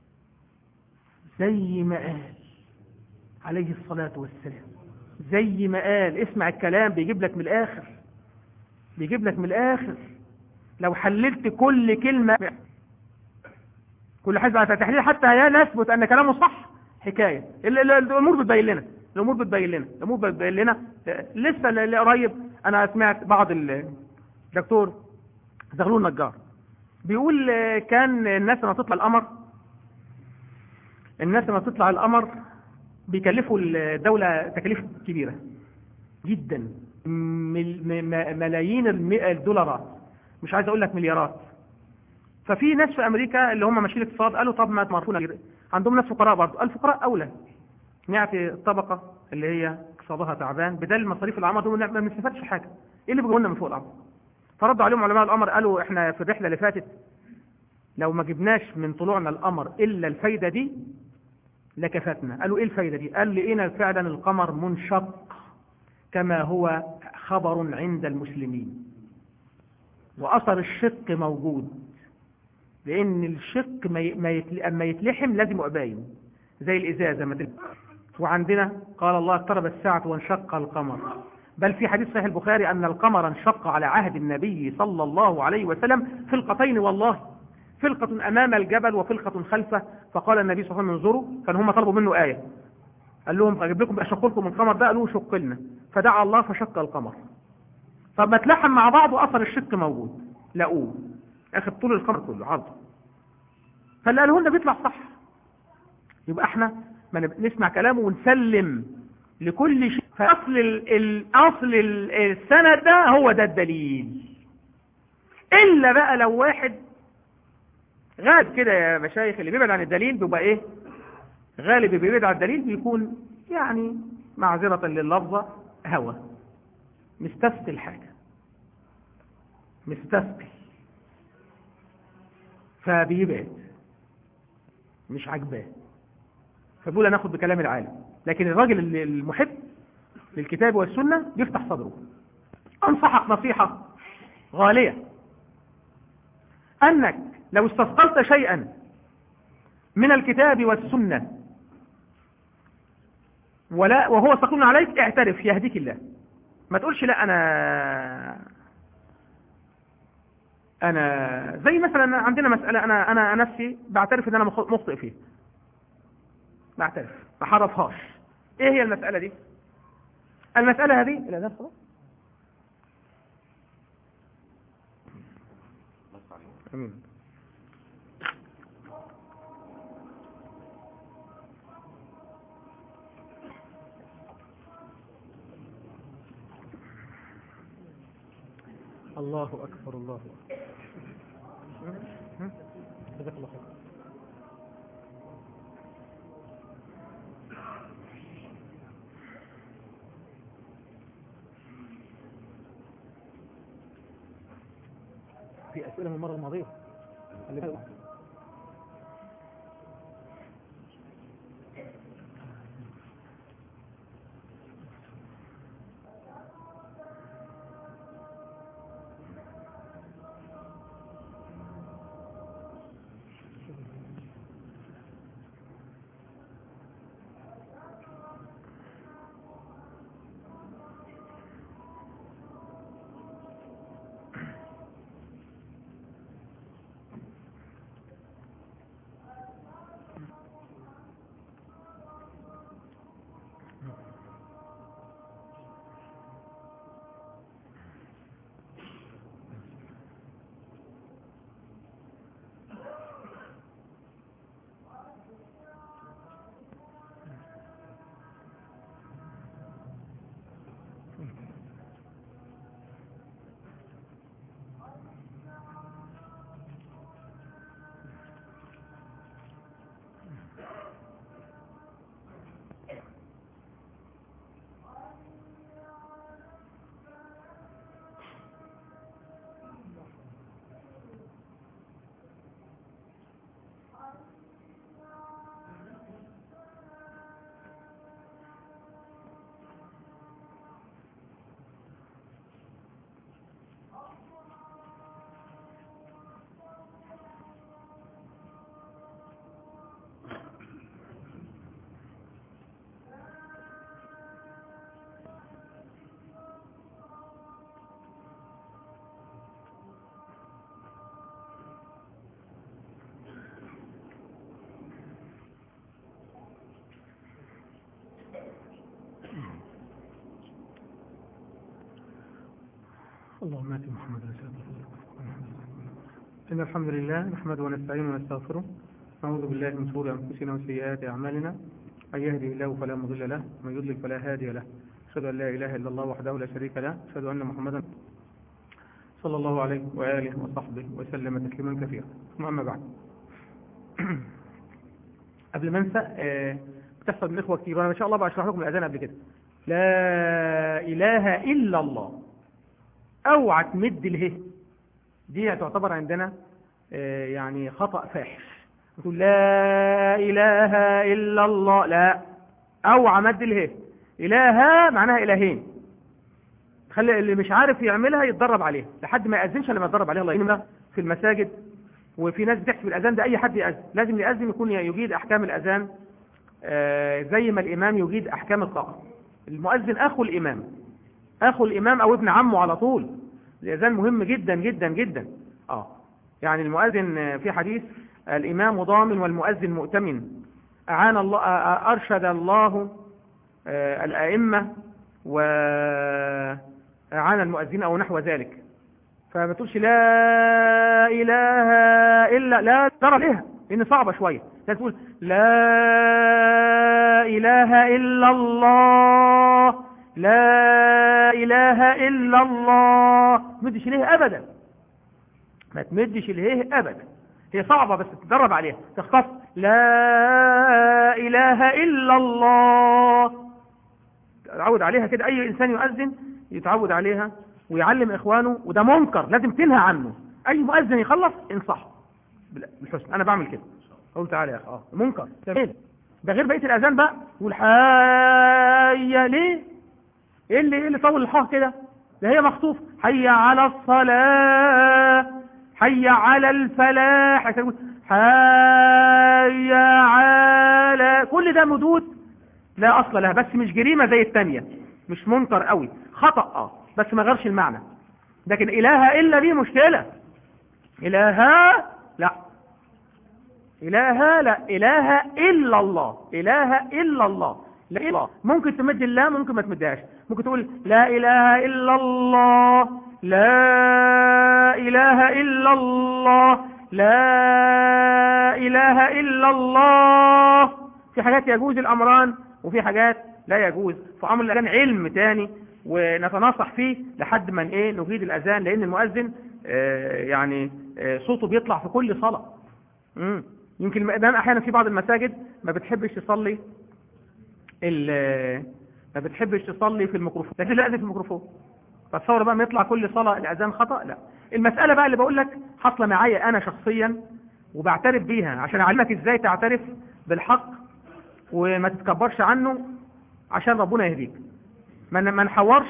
[SPEAKER 1] زي ما قال عليه الصلاة والسلام زي ما قال اسمع الكلام بيجيب لك من الآخر بيجيب لك من الآخر لو حللت كل كلمة كل حزب على تحليل حتى لا نثبت أن كلامه صح حكاية الأمور بتبين لنا الأمور بتبين لنا الأمور بتبين لنا لسه اللي قريب أنا سمعت بعض الدكتور زغلول النجار بيقول كان الناس لما تطلع القمر الناس لما تطلع القمر بيكلفوا الدولة تكاليف كبيرة جدا ملايين الدولارات مش عايز اقول لك مليارات ففي ناس في امريكا اللي هم ماشيين اقتصاد قالوا طب ما تمارفونا عندهم ناس فقراء برضه الفقراء اولى نعطي الطبقة اللي هي اقتصادها تعبان بدل مصاريف العمر دول ما بنستفادش حاجة ايه اللي بيقولوا لنا من فوق القمر فردوا عليهم علماء القمر قالوا احنا في الرحلة اللي فاتت لو ما جبناش من طلوعنا القمر الا الفايدة دي لكفتنا قالوا ايه الفايدة دي قال لقينا فعلا القمر منشق كما هو خبر عند المسلمين واثر الشق موجود لان الشق ما يتلحم لازم يبقى باين زي الازازة ما وعندنا قال الله اقترب الساعة وانشق القمر بل في حديث صحيح البخاري أن القمر انشق على عهد النبي صلى الله عليه وسلم فلقتين والله فلقة أمام الجبل وفلقة خلفه فقال النبي صلى الله عليه وسلم انظروا كان هم طلبوا منه آية قال لهم أجيب لكم أشق لكم القمر ده قالوا شق لنا فدعا الله فشق القمر فما تلحم مع بعض وأثر الشق موجود لقوه أخذ طول القمر كله عرضه فاللي قاله لنا بيطلع صح يبقى احنا ما نسمع كلامه ونسلم لكل شيء فأصل الأصل السند ده هو ده الدليل إلا بقى لو واحد غالب كده يا مشايخ اللي بيبعد عن الدليل بيبقى ايه غالب اللي بيبعد عن الدليل بيكون يعني معذرة لللفظة هوى مستثقل حاجة مستثقل فبيبعد مش عاجباه فبيقول انا اخد بكلام العالم لكن الراجل اللي- المحب للكتاب والسنة بيفتح صدره انصحك نصيحة غالية انك لو استثقلت شيئا من الكتاب والسنة ولا وهو ثقيل عليك اعترف يهديك الله ما تقولش لا انا انا زي مثلا عندنا مسألة انا انا نفسي بعترف ان انا مخ- مخطئ فيه بعترف ما حرفهاش ايه هي المسألة دي المسألة هذه الأذان خلاص امين الله أكبر الله أكبر هم؟ جزاك الله خير في أسئلة من المرة الماضية خلي بالك. اللهم آت محمد إن الحمد لله نحمده ونستعينه ونستغفره نعوذ بالله من شرور أنفسنا وسيئات أعمالنا من يهده الله فلا مضل له ومن يضلل فلا هادي له أشهد أن لا إله إلا الله وحده لا شريك له أشهد أن محمدا صلى الله عليه وآله وصحبه وسلم تسليما كثيرا ثم أما بعد قبل ما انسى آه، بتحصل من اخوه كتير وانا ان شاء الله بشرح لكم الاذان قبل كده لا اله الا الله اوعى تمد اله دي تعتبر عندنا آه، يعني خطأ فاحش تقول لا اله الا الله لا اوعى مد اله اله معناها الهين خلي اللي مش عارف يعملها يتدرب عليها لحد ما يأذنش لما يتدرب عليها الله يهمنا في المساجد وفي ناس بتحسب الأذان ده أي حد يأذن لازم يأذن يكون يجيد أحكام الأذان آه، زي ما الإمام يجيد أحكام القراءة المؤذن أخو الإمام أخو الإمام أو ابن عمه على طول الأذان مهم جدا جدا جدا آه يعني المؤذن آه، في حديث الإمام ضامن والمؤذن مؤتمن أعان الله آه، آه، أرشد الله آه، الأئمة وأعان المؤذن أو نحو ذلك فما تقولش لا إله إلا لا ترى ليها لأن صعبة شوية لا تقول لا إله إلا الله لا إله إلا الله ما تمدش ليه أبدا ما تمدش ليه أبدا هي صعبة بس تتدرب عليها تختص لا إله إلا الله تعود عليها كده أي إنسان يؤذن يتعود عليها ويعلم إخوانه وده منكر لازم تنهى عنه أي مؤذن يخلص انصحه بالحسن أنا بعمل كده قول تعالى يا أخي آه منكر تمام ده غير بقية الأذان بقى والحية ليه إيه اللي إيه اللي طول الحاه كده ده هي مخطوف حي على الصلاة حي على الفلاح حي على كل ده مدود لا أصل لها بس مش جريمة زي التانية مش منكر قوي خطأ اه بس ما غيرش المعنى لكن إله إلا دي مشكلة إلها لا إله لا إله إلا الله إله إلا الله لا إله ممكن تمد الله ممكن ما تمدهاش ممكن تقول لا إله إلا الله لا إله إلا الله لا إله إلا الله في حاجات يجوز الأمران وفي حاجات لا يجوز فأمر الأذان علم تاني ونتناصح فيه لحد ما ايه نجيد الأذان لأن المؤذن آه يعني آه صوته بيطلع في كل صلاة مم. يمكن الإمام أحيانا في بعض المساجد ما بتحبش تصلي ما بتحبش تصلي في الميكروفون لكن لا في الميكروفون فتصور بقى ما يطلع كل صلاة الأذان خطأ لا المسألة بقى اللي بقول لك حصل معايا أنا شخصيا وبعترف بيها عشان أعلمك إزاي تعترف بالحق وما تتكبرش عنه عشان ربنا يهديك ما ما نحورش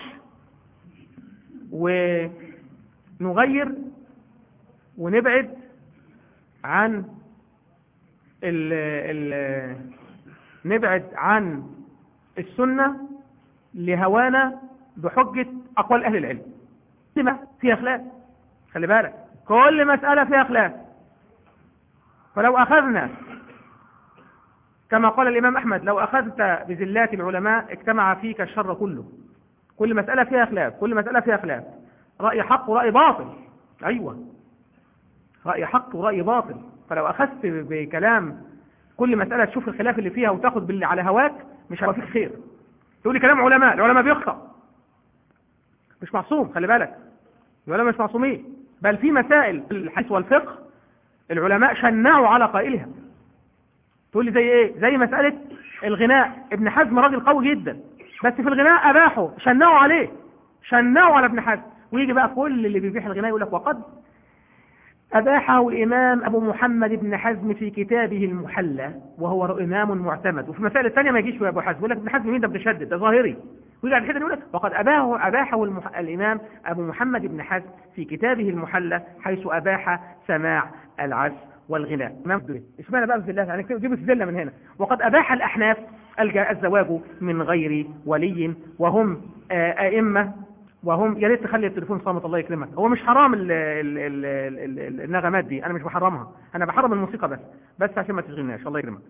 [SPEAKER 1] ونغير ونبعد عن ال ال نبعد عن السنة لهوانا بحجة أقوال أهل العلم كلمة فيها خلاف خلي بالك كل مسألة فيها خلاف فلو أخذنا كما قال الإمام أحمد لو أخذت بزلات العلماء اجتمع فيك الشر كله كل مسألة فيها خلاف كل مسألة فيها خلاف رأي حق ورأي باطل أيوة رأي حق ورأي باطل فلو أخذت بكلام كل مسألة تشوف الخلاف اللي فيها وتاخد باللي على هواك مش هيبقى فيك خير تقول لي كلام علماء العلماء بيخطأ مش معصوم خلي بالك العلماء مش معصومين بل في مسائل الحديث والفقه العلماء شنعوا على قائلها تقول لي زي ايه زي مسألة الغناء ابن حزم راجل قوي جدا بس في الغناء اباحوا شنعوا عليه شنعوا على ابن حزم ويجي بقى كل اللي بيبيح الغناء يقول لك وقد أباحه الإمام أبو محمد بن حزم في كتابه المحلى وهو إمام معتمد وفي المسائل الثانية ما يجيش في أبو حزم يقول لك ابن حزم مين ده بتشدد ده ظاهري ويجي على كده يقول لك وقد أباحه أباحه المح... الإمام أبو محمد بن حزم في كتابه المحلى حيث أباح سماع العزف والغناء إمام الدنيا اشمعنى بقى في الله يعني جيبوا الزلة من هنا وقد أباح الأحناف الزواج من غير ولي وهم أئمة وهم يا ريت تخلي التليفون صامت الله يكرمك هو مش حرام ال ال ال ال النغمات دي انا مش بحرمها انا بحرم الموسيقى بس بس عشان ما تشغلناش الله يكرمك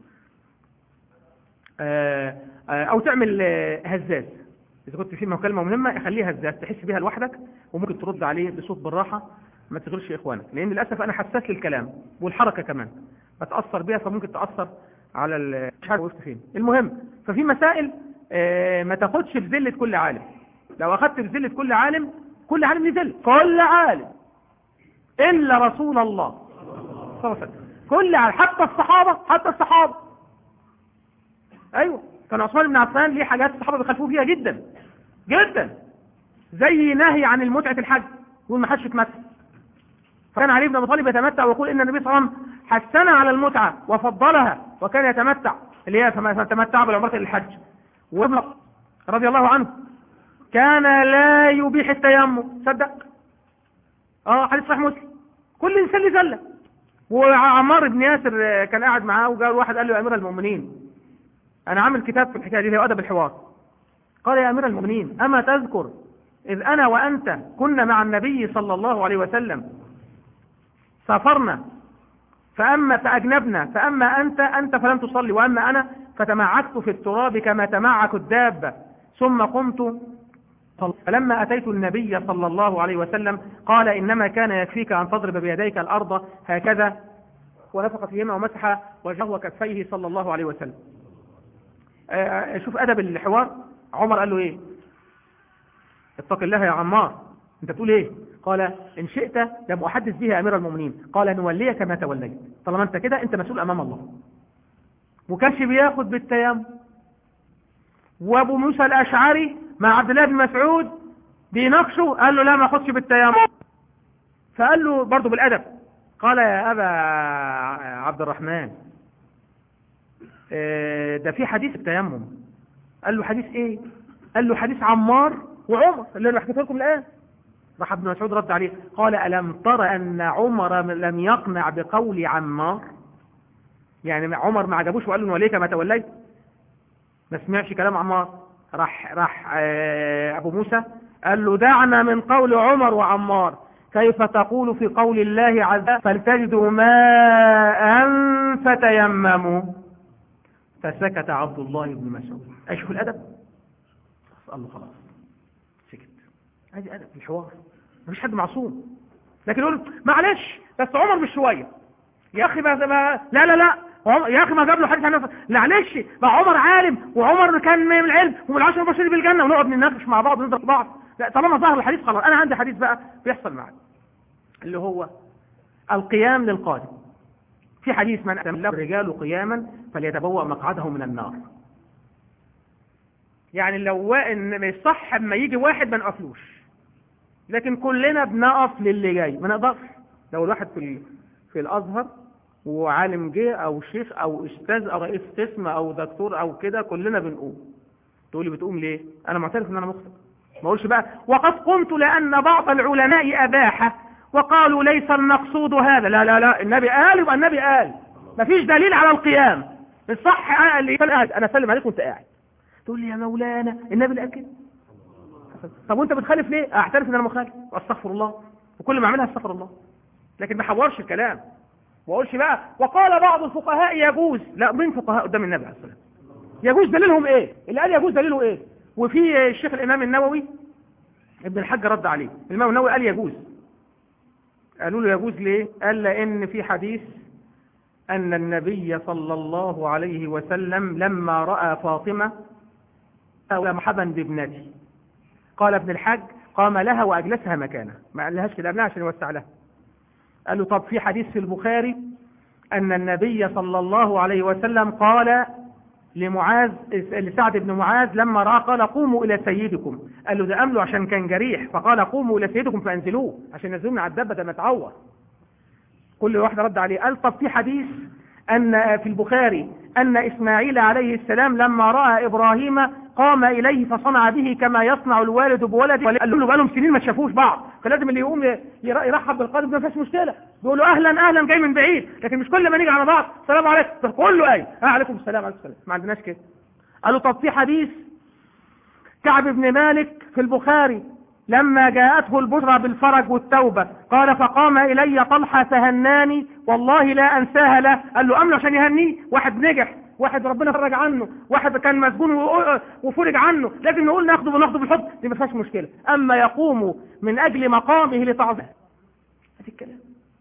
[SPEAKER 1] او تعمل هزاز اذا كنت في مكالمه مهمه خليها هزاز تحس بيها لوحدك وممكن ترد عليه بصوت بالراحه ما تشغلش اخوانك لان للاسف انا حساس للكلام والحركه كمان بتاثر بيها فممكن تاثر على مش عارف وقفت فين المهم ففي مسائل ما تاخدش في ذله كل عالم لو أخذت بذلة كل عالم كل عالم لذل كل عالم إلا رسول الله صلى الله عليه وسلم كل عالم حتى الصحابة حتى الصحابة أيوة كان عثمان بن عفان ليه حاجات الصحابة بيخالفوه فيها جدا جدا زي نهي عن المتعة الحج يقول ما حدش يتمتع فكان علي بن ابي طالب يتمتع ويقول ان النبي صلى الله عليه وسلم حسنا على المتعة وفضلها وكان يتمتع اللي هي فما تمتع بالعمرة للحج وابن رضي الله عنه كان لا يبيح التيمم صدق اه حديث صحيح مسلم كل انسان له زله وعمار بن ياسر كان قاعد معاه وقال واحد قال له يا امير المؤمنين انا عامل كتاب في الحكايه دي هي ادب الحوار قال يا امير المؤمنين اما تذكر اذ انا وانت كنا مع النبي صلى الله عليه وسلم سافرنا فاما فاجنبنا فاما انت انت فلم تصلي واما انا فتمعكت في التراب كما تمعك الدابه ثم قمت فلما أتيت النبي صلى الله عليه وسلم قال إنما كان يكفيك أن تضرب بيديك الأرض هكذا ونفق فيهما ومسح وجهه وكفيه صلى الله عليه وسلم شوف أدب الحوار عمر قال له إيه اتق الله يا عمار انت بتقول ايه قال إن شئت لم أحدث به أمير المؤمنين قال نوليك ما توليت طالما أنت كده أنت مسؤول أمام الله وكانش بياخد بالتيمم وابو موسى الاشعري مع عبد الله بن مسعود بيناقشوا قال له لا ما اخدش بالتيمم فقال له برضه بالادب قال يا ابا عبد الرحمن آه، ده في حديث التيمم قال له حديث ايه قال له حديث عمار وعمر اللي انا حكيته لكم الان راح ابن مسعود رد عليه قال الم تر ان عمر لم يقنع بقول عمار يعني عمر ما عجبوش وقال له وليك ما توليت ما سمعش كلام عمار راح راح آه، ابو موسى قال له دعنا من قول عمر وعمار كيف تقول في قول الله عز وجل فلتجدوا ماء فتيمموا فسكت عبد الله بن مسعود اشوف الادب قال له خلاص سكت ادي ادب الحوار مفيش حد معصوم لكن يقول معلش بس عمر مش شويه يا اخي ما ما- لا لا لا عمر- يا اخي ما جاب له حديث عن نفسه معلش ما عمر عالم وعمر كان من العلم ومن العشر المبشرين بالجنه ونقعد نناقش مع بعض ونضرب بعض لا طالما ظهر الحديث خلاص انا عندي حديث بقى بيحصل معايا اللي هو القيام للقادم في حديث من أتم له الرجال قياما فليتبوأ مقعده من النار يعني لو وا- إن مش صح اما يجي واحد ما نقفلوش لكن كلنا بنقف للي جاي ما نقدرش لو الواحد في ال- في الازهر وعالم جه او شيخ او استاذ او رئيس قسم او دكتور او كده كلنا بنقوم تقول لي بتقوم ليه انا معترف ان انا مخطئ ما اقولش بقى وقد قمت لان بعض العلماء اباحه وقالوا ليس المقصود هذا لا لا لا النبي قال يبقى النبي قال مفيش دليل على القيام الصح اللي كان قاعد انا اسلم عليك وانت قاعد تقول لي يا مولانا النبي اللي قال كده طب وانت بتخالف ليه اعترف ان انا مخالف واستغفر الله وكل ما اعملها استغفر الله لكن ما حورش الكلام ما اقولش بقى وقال بعض الفقهاء يجوز لا مين فقهاء قدام النبي عليه الصلاه والسلام يجوز دليلهم ايه اللي قال يجوز دليله ايه وفي الشيخ الامام النووي ابن الحاج رد عليه الامام النووي قال يجوز قالوا له يجوز ليه قال لان في حديث ان النبي صلى الله عليه وسلم لما راى فاطمه قال مرحبا بابنتي قال ابن الحاج قام لها واجلسها مكانها ما قالهاش كده قبلها عشان يوسع لها قال له طب في حديث في البخاري ان النبي صلى الله عليه وسلم قال لمعاذ لسعد بن معاذ لما راى قال قوموا الى سيدكم قال له ده امله عشان كان جريح فقال قوموا الى سيدكم فانزلوه عشان ينزلوه من على الدبه ده متعور كل واحد رد عليه قال طب في حديث ان في البخاري ان اسماعيل عليه السلام لما راى ابراهيم قام اليه فصنع به كما يصنع الوالد بولده قال له بقالهم سنين ما شافوش بعض فلازم اللي يقوم ير- يرحب بالقادم ده ما فيش مشكله بيقول له اهلا اهلا جاي من بعيد لكن مش كل ما نيجي على بعض السلام عليكم طب كله قايم آه عليكم السلام عليكم السلام ما عندناش كده قالوا طب في حديث كعب بن مالك في البخاري لما جاءته البشرى بالفرج والتوبة قال فقام إلي طلحة فهناني والله لا أنساها له قال له أمله عشان يهنيه واحد نجح واحد ربنا فرج عنه واحد كان مسجون و- وفرج عنه لازم نقول ناخده وناخده بالحب دي ما فيهاش مشكلة أما يقوم من أجل مقامه لتعظيم هذا الكلام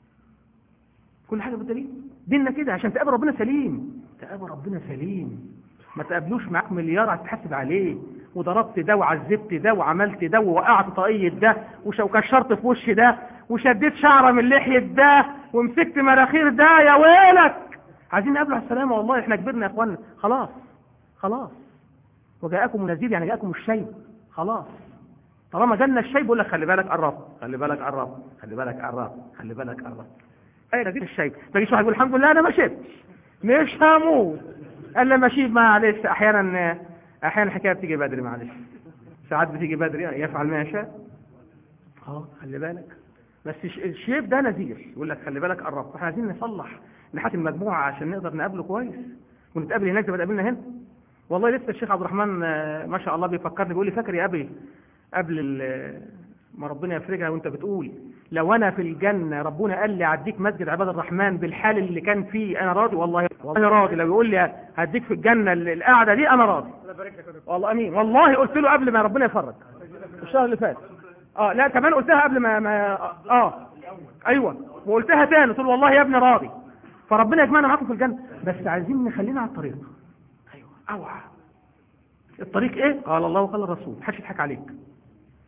[SPEAKER 1] كل حاجة بالدليل ديننا كده عشان تقابل ربنا سليم تقابل ربنا سليم ما تقابلوش معاك مليار هتحاسب عليه وضربت ده وعذبت ده وعملت ده ووقعت طاقية ده وش- وكشرت في وش ده وشديت شعرة من لحية ده ومسكت مراخير ده يا ويلك عايزين نقابله على السلامة والله احنا كبرنا يا اخوانا خلاص خلاص وجاءكم النذير يعني جاءكم الشيب خلاص طالما جالنا الشيب بيقول لك خلي بالك قرب خلي بالك قرب خلي بالك قرب خلي بالك قرب ايه نذير الشيب ما يجيش واحد يقول الحمد لله انا ما شبتش مش هموت قال لما اشيب معلش احيانا احيانا الحكايه بتيجي بدري معلش ساعات بتيجي بدري يفعل ما يشاء اه خلي بالك بس الش- الشيب ده نذير يقول لك خلي بالك قرب احنا عايزين نصلح نحات المجموعه عشان نقدر نقابله كويس ونتقابل هناك زي ما اتقابلنا هنا والله لسه الشيخ عبد الرحمن آه، ما شاء الله بيفكرني بيقول لي فاكر يا ابي قبل ال- ما ربنا يفرجها وانت بتقول لو انا في الجنه ربنا قال لي هديك مسجد عباد الرحمن بالحال اللي كان فيه انا راضي والله والله راضي لو يقول لي هديك في الجنه ال- القعده دي انا راضي والله امين والله قلت له قبل ما ربنا يفرج الشهر اللي فات اه لا كمان قلتها قبل ما, ما اه ايوه وقلتها تاني قلت له والله يا ابني راضي فربنا يجمعنا معاكم في الجنه بس عايزين نخلينا على الطريق ايوه اوعى الطريق ايه قال الله وقال الرسول محدش يضحك عليك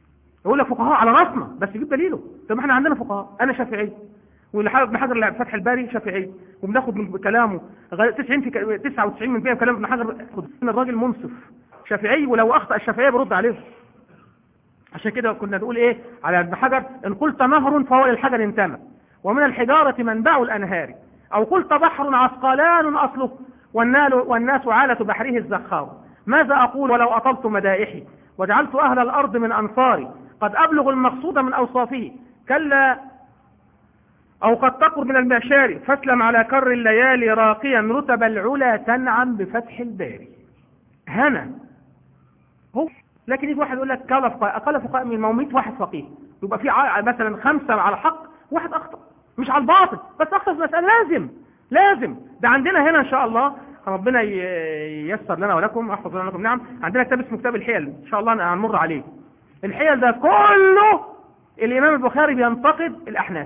[SPEAKER 1] يقول لك فقهاء على راسنا بس يجيب دليله طب ما احنا عندنا فقهاء انا شافعي ابن حجر فتح الباري شافعي وبناخد من كلامه 90 في 99 من فيها كلام ابن حجر من الراجل منصف شافعي ولو اخطا الشافعيه برد عليه عشان كده كنا نقول ايه على ابن حجر ان قلت نهر فهو للحجر انتمى ومن الحجارة منبع الانهار او قلت بحر عسقلان اصله والنال والناس عالة بحره الزخار ماذا اقول ولو اطلت مدائحي وجعلت اهل الارض من انصاري قد ابلغ المقصود من اوصافه كلا او قد تقر من المعشار فاسلم على كر الليالي راقيا رتب العلا تنعم بفتح الباري هنا هو لكن يجي واحد يقول لك قال فقهاء قال فقهاء من موميت واحد فقيه يبقى في مثلا خمسة على الحق واحد اخطأ مش على الباطل بس اخطأ في مسألة لازم لازم ده عندنا هنا ان شاء الله ربنا ييسر لنا ولكم احفظ لنا ولكم نعم عندنا كتاب اسمه كتاب الحيل ان شاء الله هنمر عليه الحيل ده كله الامام البخاري بينتقد الاحناف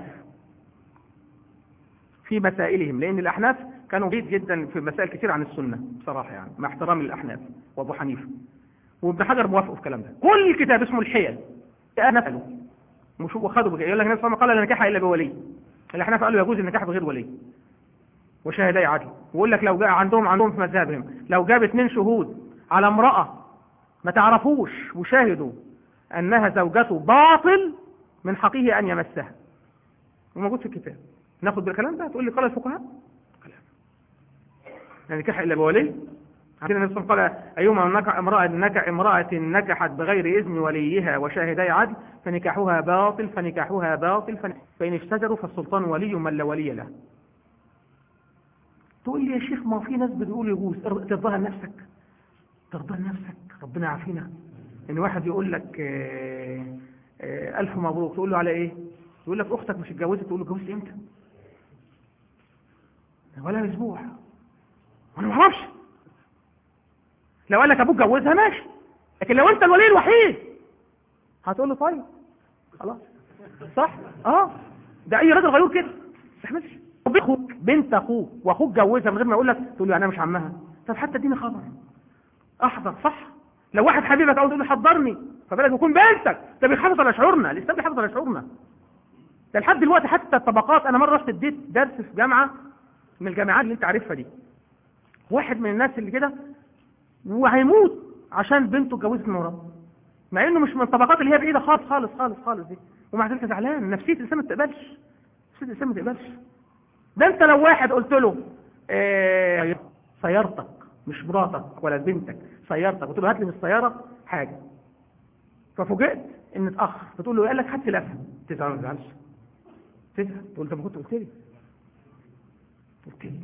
[SPEAKER 1] في مسائلهم لان الاحناف كانوا بعيد جدا في مسائل كثير عن السنة بصراحة يعني مع احترامي للاحناف وابو حنيفه وابن حجر موافق في الكلام ده كل الكتاب اسمه الحيل نفلوا مش هو خدوا يقول لك النبي صلى الله عليه وسلم قال لا نكاح الا بولي الاحناف قالوا يجوز النكاح بغير ولي وشاهدي عدل ويقول لك لو جاء عندهم عندهم في مذهبهم لو جاب اثنين شهود على امرأة ما تعرفوش وشاهدوا انها زوجته باطل من حقه ان يمسها وموجود في الكتاب ناخد بالكلام ده تقول لي قال الفقهاء كلام يعني نكاح الا بولي عندنا النبي صلى الله عليه وسلم قال أيما نكح امرأة نكح امرأة نكحت بغير إذن وليها وشاهدي عدل فنكاحها باطل فنكاحها باطل فإن اشتجروا فالسلطان ولي من لا ولي له تقول لي يا شيخ ما في ناس بتقول يجوز ترضاها لنفسك ترضاها لنفسك ربنا يعافينا ان واحد يقول لك آآ آآ ألف مبروك تقول له على ايه يقول لك اختك مش اتجوزت تقول له اتجوزت امتى ولا اسبوع وانا ما اعرفش لو قال لك ابوك جوزها ماشي لكن لو انت الولي الوحيد هتقول له طيب خلاص صح اه ده اي راجل غيور كده ما اخوك بنت اخوك واخوك جوزها من غير ما يقول لك تقول له انا مش عمها طب حتى اديني خبر احضر صح لو واحد حبيبك او تقول له حضرني فبالك يكون بنتك ده بيحافظ على شعورنا الاسلام بيحافظ على شعورنا ده لحد دلوقتي حتى الطبقات انا مره رحت اديت درس في جامعه من الجامعات اللي انت عارفها دي واحد من الناس اللي كده وهيموت عشان بنته اتجوزت من وراه مع انه مش من الطبقات اللي هي بعيده خالص خالص خالص خالص دي ومع ذلك زعلان نفسيه الانسان ما تقبلش نفسيه الانسان ما تقبلش ده انت لو واحد قلت له اه سيارتك مش مراتك ولا بنتك سيارتك قلت له هات لي من السياره حاجه ففوجئت ان اتاخر فتقول له قال لك هات لي لفه تزعل ما تزعلش تزعل تقول طب ما كنت قلت لي قلت لي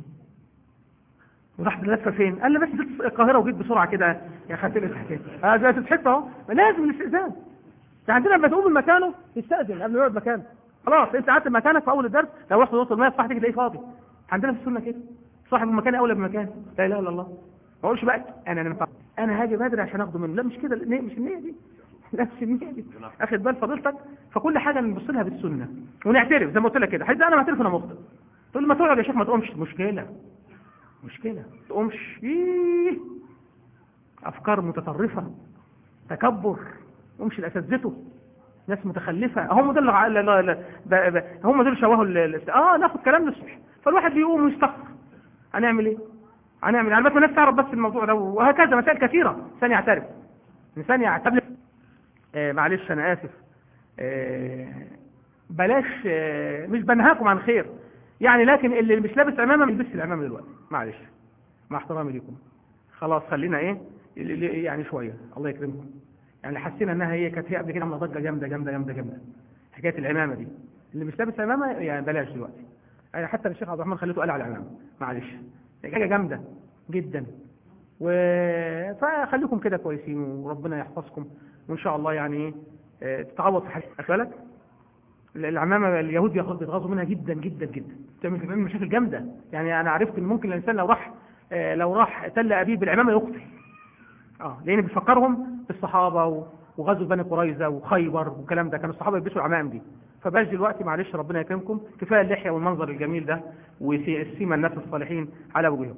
[SPEAKER 1] ورحت اللفه فين قال لي بس جيت القاهره وجيت بسرعه كده يا خدت لي الحكايه اه زي تتحط اهو لازم الاستئذان يعني عندنا لما تقوم من مكانه يستاذن قبل ما يقعد مكانه خلاص انت قعدت مكانك في اول الدرس لو رحت نص الميه صح تيجي تلاقيه فاضي عندنا في السنه كده صاحب المكان اولى بمكان لا اله الا الله ما اقولش بقى انا انا انا هاجي بدري عشان اخده منه لا مش كده النية مش النيه دي لا مش النيه دي اخد بال فضيلتك فكل حاجه نبص لها بالسنه ونعترف زي ما قلت لك كده حد انا معترف انا مخطئ تقول ما تقعد يا شيخ ما تقومش مشكله مشكلة تقومش إيه أفكار متطرفة تكبر تقومش لأساتذته ناس متخلفة هم دول لا لا لا هم دول شوهوا اه ناخد كلام الصبح فالواحد بيقوم ويستغفر هنعمل ايه هنعمل يعني بس الناس تعرف بس الموضوع ده وهكذا مسائل كثيرة انسان يعترف انسان يعترف آه معلش انا اسف آه بلاش آه مش بنهاكم عن خير يعني لكن اللي مش لابس عمامه ما يلبسش العمامه دلوقتي معلش مع احترامي لكم خلاص خلينا ايه يعني شويه الله يكرمكم يعني حسينا انها هي كانت هي قبل كده عامله ضجه جامده جامده جامده جامده حكايه العمامه دي اللي مش لابس عمامه يعني بلاش دلوقتي يعني حتى الشيخ عبد الرحمن خليته قال على العمامه معلش حاجه جامده جدا و فخليكم كده كويسين وربنا يحفظكم وان شاء الله يعني ايه تتعوض في حاجه بالك العمامة اليهود بيتغاظوا منها جدا جدا جدا بتعمل مشاكل جامدة يعني انا عرفت ان ممكن الانسان لو راح لو راح تل ابيه بالعمامة يقتل اه لان بيفكرهم بالصحابة وغزو بني قريظة وخيبر والكلام ده كانوا الصحابة يلبسوا العمام دي فباش دلوقتي معلش ربنا يكرمكم كفايه اللحيه والمنظر الجميل ده وسيما الناس الصالحين على وجوههم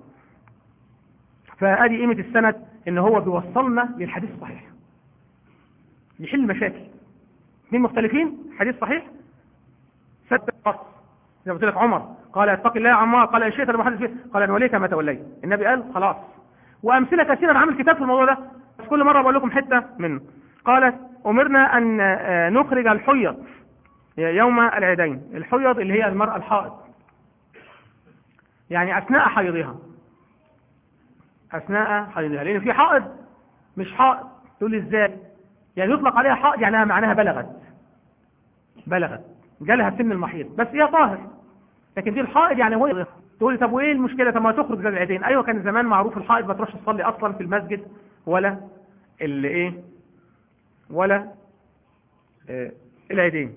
[SPEAKER 1] فادي قيمه السند ان هو بيوصلنا للحديث الصحيح يحل مشاكل اثنين مختلفين حديث صحيح ست قص زي ما قلت لك عمر قال اتق الله يا عمار قال ان شئت لما حدث فيه قال ان وليك ما توليت النبي قال خلاص وامثله كثيره عامل كتاب في الموضوع ده بس كل مره بقول لكم حته منه قالت امرنا ان آه، نخرج الحيض يوم العيدين الحيض اللي هي المراه الحائض يعني اثناء حيضها اثناء حيضها لان في حائض مش حائض تقول لي ازاي يعني يطلق عليها حائض يعني معناها بلغت بلغت جالها سن المحيض بس هي طاهر لكن دي الحائض يعني هو تقول لي طب وايه المشكله طب ما تخرج زي العيدين ايوه كان زمان معروف الحائض ما تروحش تصلي اصلا في المسجد ولا اللي ايه ولا آه العيدين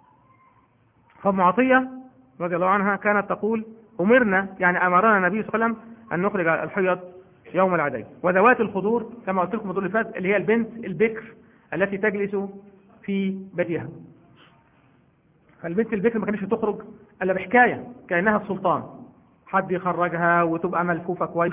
[SPEAKER 1] فام عطيه رضي الله عنها كانت تقول امرنا يعني امرنا النبي صلى الله عليه وسلم ان نخرج الحيض يوم العيدين وذوات الخضور كما قلت لكم اللي فات اللي هي البنت البكر التي تجلس في بيتها فالبنت البكر ما كانتش تخرج الا بحكايه كانها السلطان حد يخرجها وتبقى ملفوفه كويس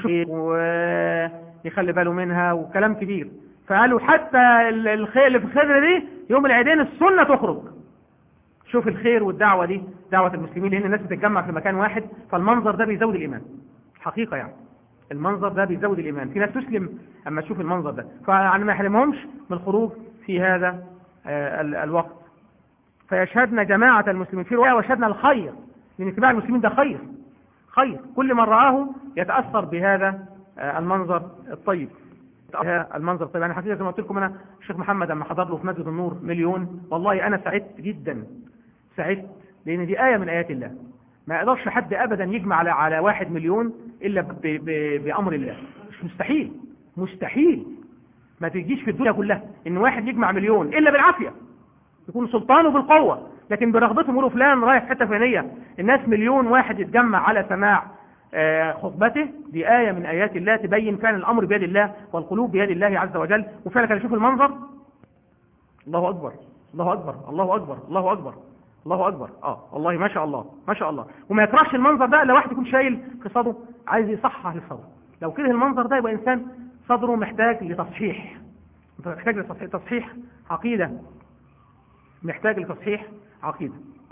[SPEAKER 1] ويخلي باله منها وكلام كبير فقالوا حتى الخير اللي في الخضر دي يوم العيدين السنه تخرج شوف الخير والدعوه دي دعوه المسلمين لان الناس بتتجمع في مكان واحد فالمنظر ده بيزود الايمان حقيقه يعني المنظر ده بيزود الايمان في ناس تسلم اما تشوف المنظر ده فيعني ما يحرمهمش من الخروج في هذا الوقت فيشهدنا جماعة المسلمين في رواية وشهدنا الخير لأن اتباع المسلمين ده خير خير كل من رآه يتأثر بهذا المنظر الطيب المنظر الطيب يعني حقيقة زي ما قلت لكم أنا الشيخ محمد لما حضر له في مسجد النور مليون والله أنا سعدت جدا سعدت لأن دي آية من آيات الله ما يقدرش حد أبدا يجمع على على واحد مليون إلا ب ب بأمر الله مش مستحيل مستحيل ما تجيش في الدنيا كلها إن واحد يجمع مليون إلا بالعافية يكون سلطانه بالقوة لكن برغبتهم يقولوا فلان رايح حته فلانيه الناس مليون واحد يتجمع على سماع خطبته دي آية من آيات الله تبين فعلا الأمر بيد الله والقلوب بيد الله عز وجل وفعلا كان يشوف المنظر الله أكبر الله أكبر الله أكبر الله أكبر الله أكبر آه والله ما شاء الله ما شاء الله وما يكرهش المنظر ده إلا واحد يكون شايل في صدره عايز يصحح لصدره لو كره المنظر ده يبقى إنسان صدره محتاج لتصحيح محتاج لتصحيح تصحيح عقيدة محتاج لتصحيح عقيدة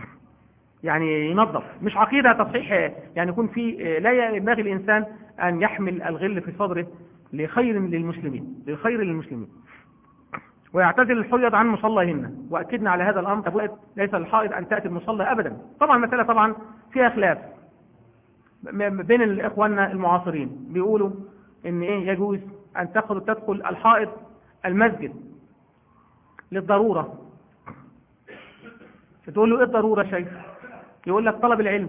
[SPEAKER 1] يعني ينظف مش عقيدة تصحيح يعني يكون في لا ينبغي الإنسان أن يحمل الغل في صدره لخير للمسلمين للخير للمسلمين ويعتزل الحيض عن مصلىهن وأكدنا على هذا الأمر ليس الحائض أن تأتي المصلى أبدا طبعا المسألة طبعا فيها خلاف بين إخواننا المعاصرين بيقولوا إن إيه يجوز أن تدخل تدخل الحائض المسجد للضرورة فتقول له ايه الضرورة شيخ يقول لك طلب العلم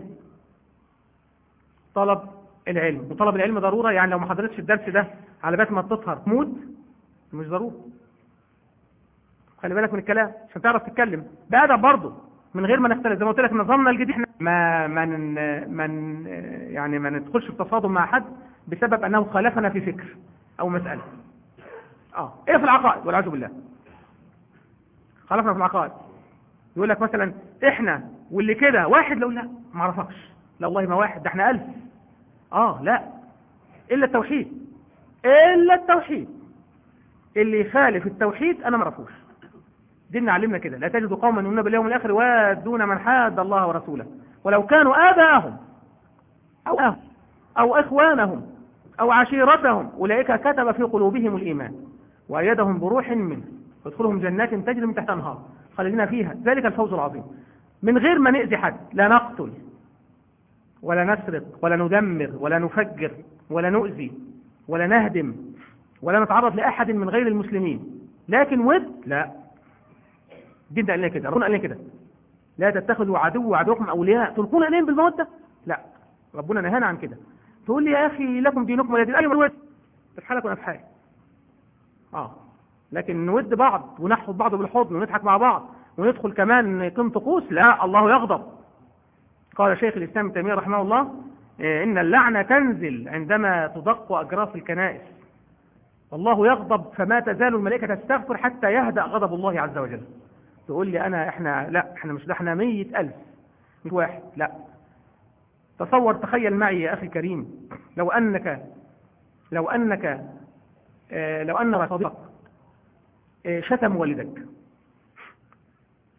[SPEAKER 1] طلب العلم وطلب العلم ضرورة يعني لو ما حضرتش الدرس ده على بات ما تطهر تموت مش ضرورة خلي بالك من الكلام عشان تعرف تتكلم بأدب برضه من غير ما نختلف زي ما قلت لك نظامنا الجديد احنا ما من من يعني ما ندخلش في تصادم مع حد بسبب انه خالفنا في فكر او مسألة اه ايه في العقائد والعياذ بالله خالفنا في العقائد يقول لك مثلا احنا واللي كده واحد لو لا ما اعرفكش لا والله ما واحد ده احنا ألف اه لا الا التوحيد الا التوحيد اللي يخالف التوحيد انا ما اعرفوش ديننا علمنا كده لا تجد قوما يؤمنون باليوم الاخر وادون من حاد الله ورسوله ولو كانوا اباءهم او أهل او اخوانهم او عشيرتهم اولئك كتب في قلوبهم الايمان وايدهم بروح منه وادخلهم جنات تجري من تحت انهار خالدين فيها ذلك الفوز العظيم من غير ما نأذي حد لا نقتل ولا نسرق ولا ندمر ولا نفجر ولا نؤذي ولا نهدم ولا نتعرض لأحد من غير المسلمين لكن ود لا الدين ده قال لنا كده ربنا قال لنا كده لا تتخذوا عدو عدوكم أولياء تلقون إليهم بالمودة لا ربنا نهانا عن كده تقول لي يا أخي لكم دينكم ولا دين أيوة تفحالك ونفحال اه لكن نود بعض ونحفظ بعض بالحضن ونضحك مع بعض وندخل كمان نقيم طقوس لا الله يغضب قال شيخ الإسلام ابن تيمية رحمه الله إن اللعنة تنزل عندما تدق أجراس الكنائس والله يغضب فما تزال الملائكة تستغفر حتى يهدأ غضب الله عز وجل تقول لي أنا إحنا لا إحنا مش ده إحنا مية ألف مش واحد لا تصور تخيل معي يا أخي الكريم لو أنك لو أنك لو أن صديقك شتم والدك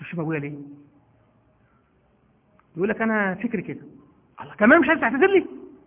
[SPEAKER 1] تشتم ابويا ليه يقول لك انا فكري كده الله كمان مش عايز تعتذر لي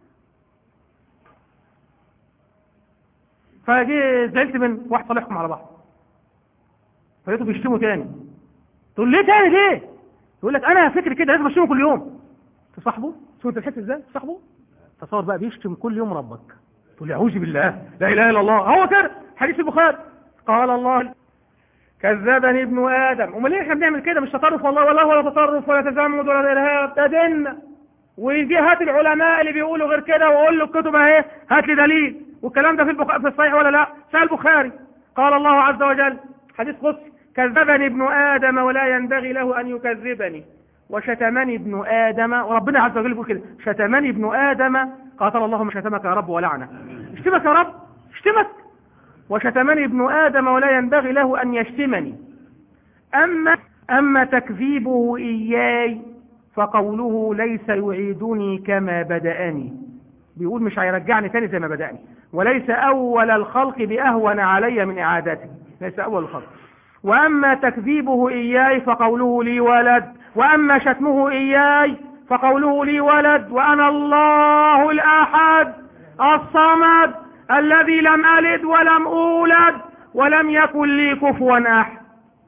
[SPEAKER 1] فجي زعلت من واحد صالحكم على بعض فلقيته بيشتموا تاني تقول ليه تاني ليه يقول لك انا فكري كده لازم اشتمه كل يوم تصاحبه شوف انت بتحس ازاي تصاحبه تصور بقى بيشتم كل يوم ربك تقول اعوذ بالله لا اله الا الله هو كده حديث البخاري قال الله كذبني ابن ادم امال ليه احنا بنعمل كده مش تطرف والله ولا ولا تطرف ولا تزمت ولا ارهاب ده ديننا ويجي هات العلماء اللي بيقولوا غير كده واقول له الكتب اهي هات لي دليل والكلام ده في البخاري في الصحيح ولا لا سال البخاري قال الله عز وجل حديث قدسي كذبني ابن ادم ولا ينبغي له ان يكذبني وشتمني ابن ادم وربنا عز وجل يقول كده شتمني ابن ادم قاتل الله ما شتمك يا رب ولعنه اشتمك يا رب اشتمك وشتمني ابن آدم ولا ينبغي له أن يشتمني أما, أما تكذيبه إياي فقوله ليس يعيدني كما بدأني بيقول مش هيرجعني تاني زي ما بدأني وليس أول الخلق بأهون علي من إعادته ليس أول الخلق وأما تكذيبه إياي فقوله لي ولد وأما شتمه إياي فقوله لي ولد وأنا الله الأحد الصمد الذي لم ألد ولم أولد ولم يكن لي كفوا أحد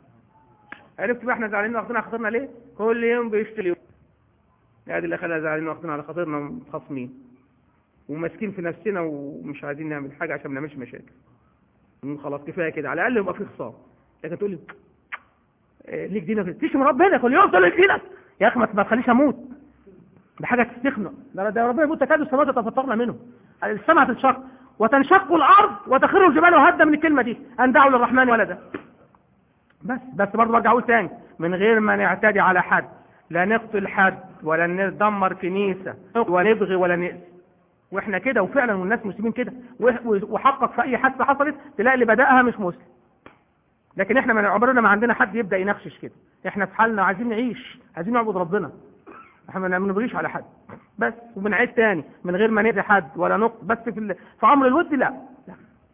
[SPEAKER 1] عرفت بقى احنا زعلانين واخدين على خاطرنا ليه؟ كل يوم بيشتري هذه اللي خلاها زعلانين واخدين على خاطرنا ومتخاصمين وماسكين في نفسنا ومش عايزين نعمل حاجة عشان ما نعملش مشاكل خلاص كفاية كده على الأقل يبقى في خصام لكن تقول لي إيه ليك دينك تشتم ربنا كل يوم تقول لك دينك يا أخي ما تخليش أموت ده حاجة تستخنق ده, ده ربنا يقول تكاد السماوات تتفطرن منه السماء هتتشق وتنشق الارض وتخر الجبال وهدى من الكلمه دي ان دعوا للرحمن ولدا بس بس برضه برجع اقول تاني من غير ما نعتدي على حد لا نقتل حد ولا ندمر كنيسه ولا نبغي ولا نأذي واحنا كده وفعلا والناس مسلمين كده وحقق في اي حادثه حصلت تلاقي اللي بداها مش مسلم لكن احنا من عمرنا ما عندنا حد يبدا ينخشش كده احنا في حالنا عايزين نعيش عايزين نعبد ربنا احنا ما بنبغيش على حد بس وبنعيد تاني من غير ما نأذي حد ولا نقط بس في ال... في امر الود لا لا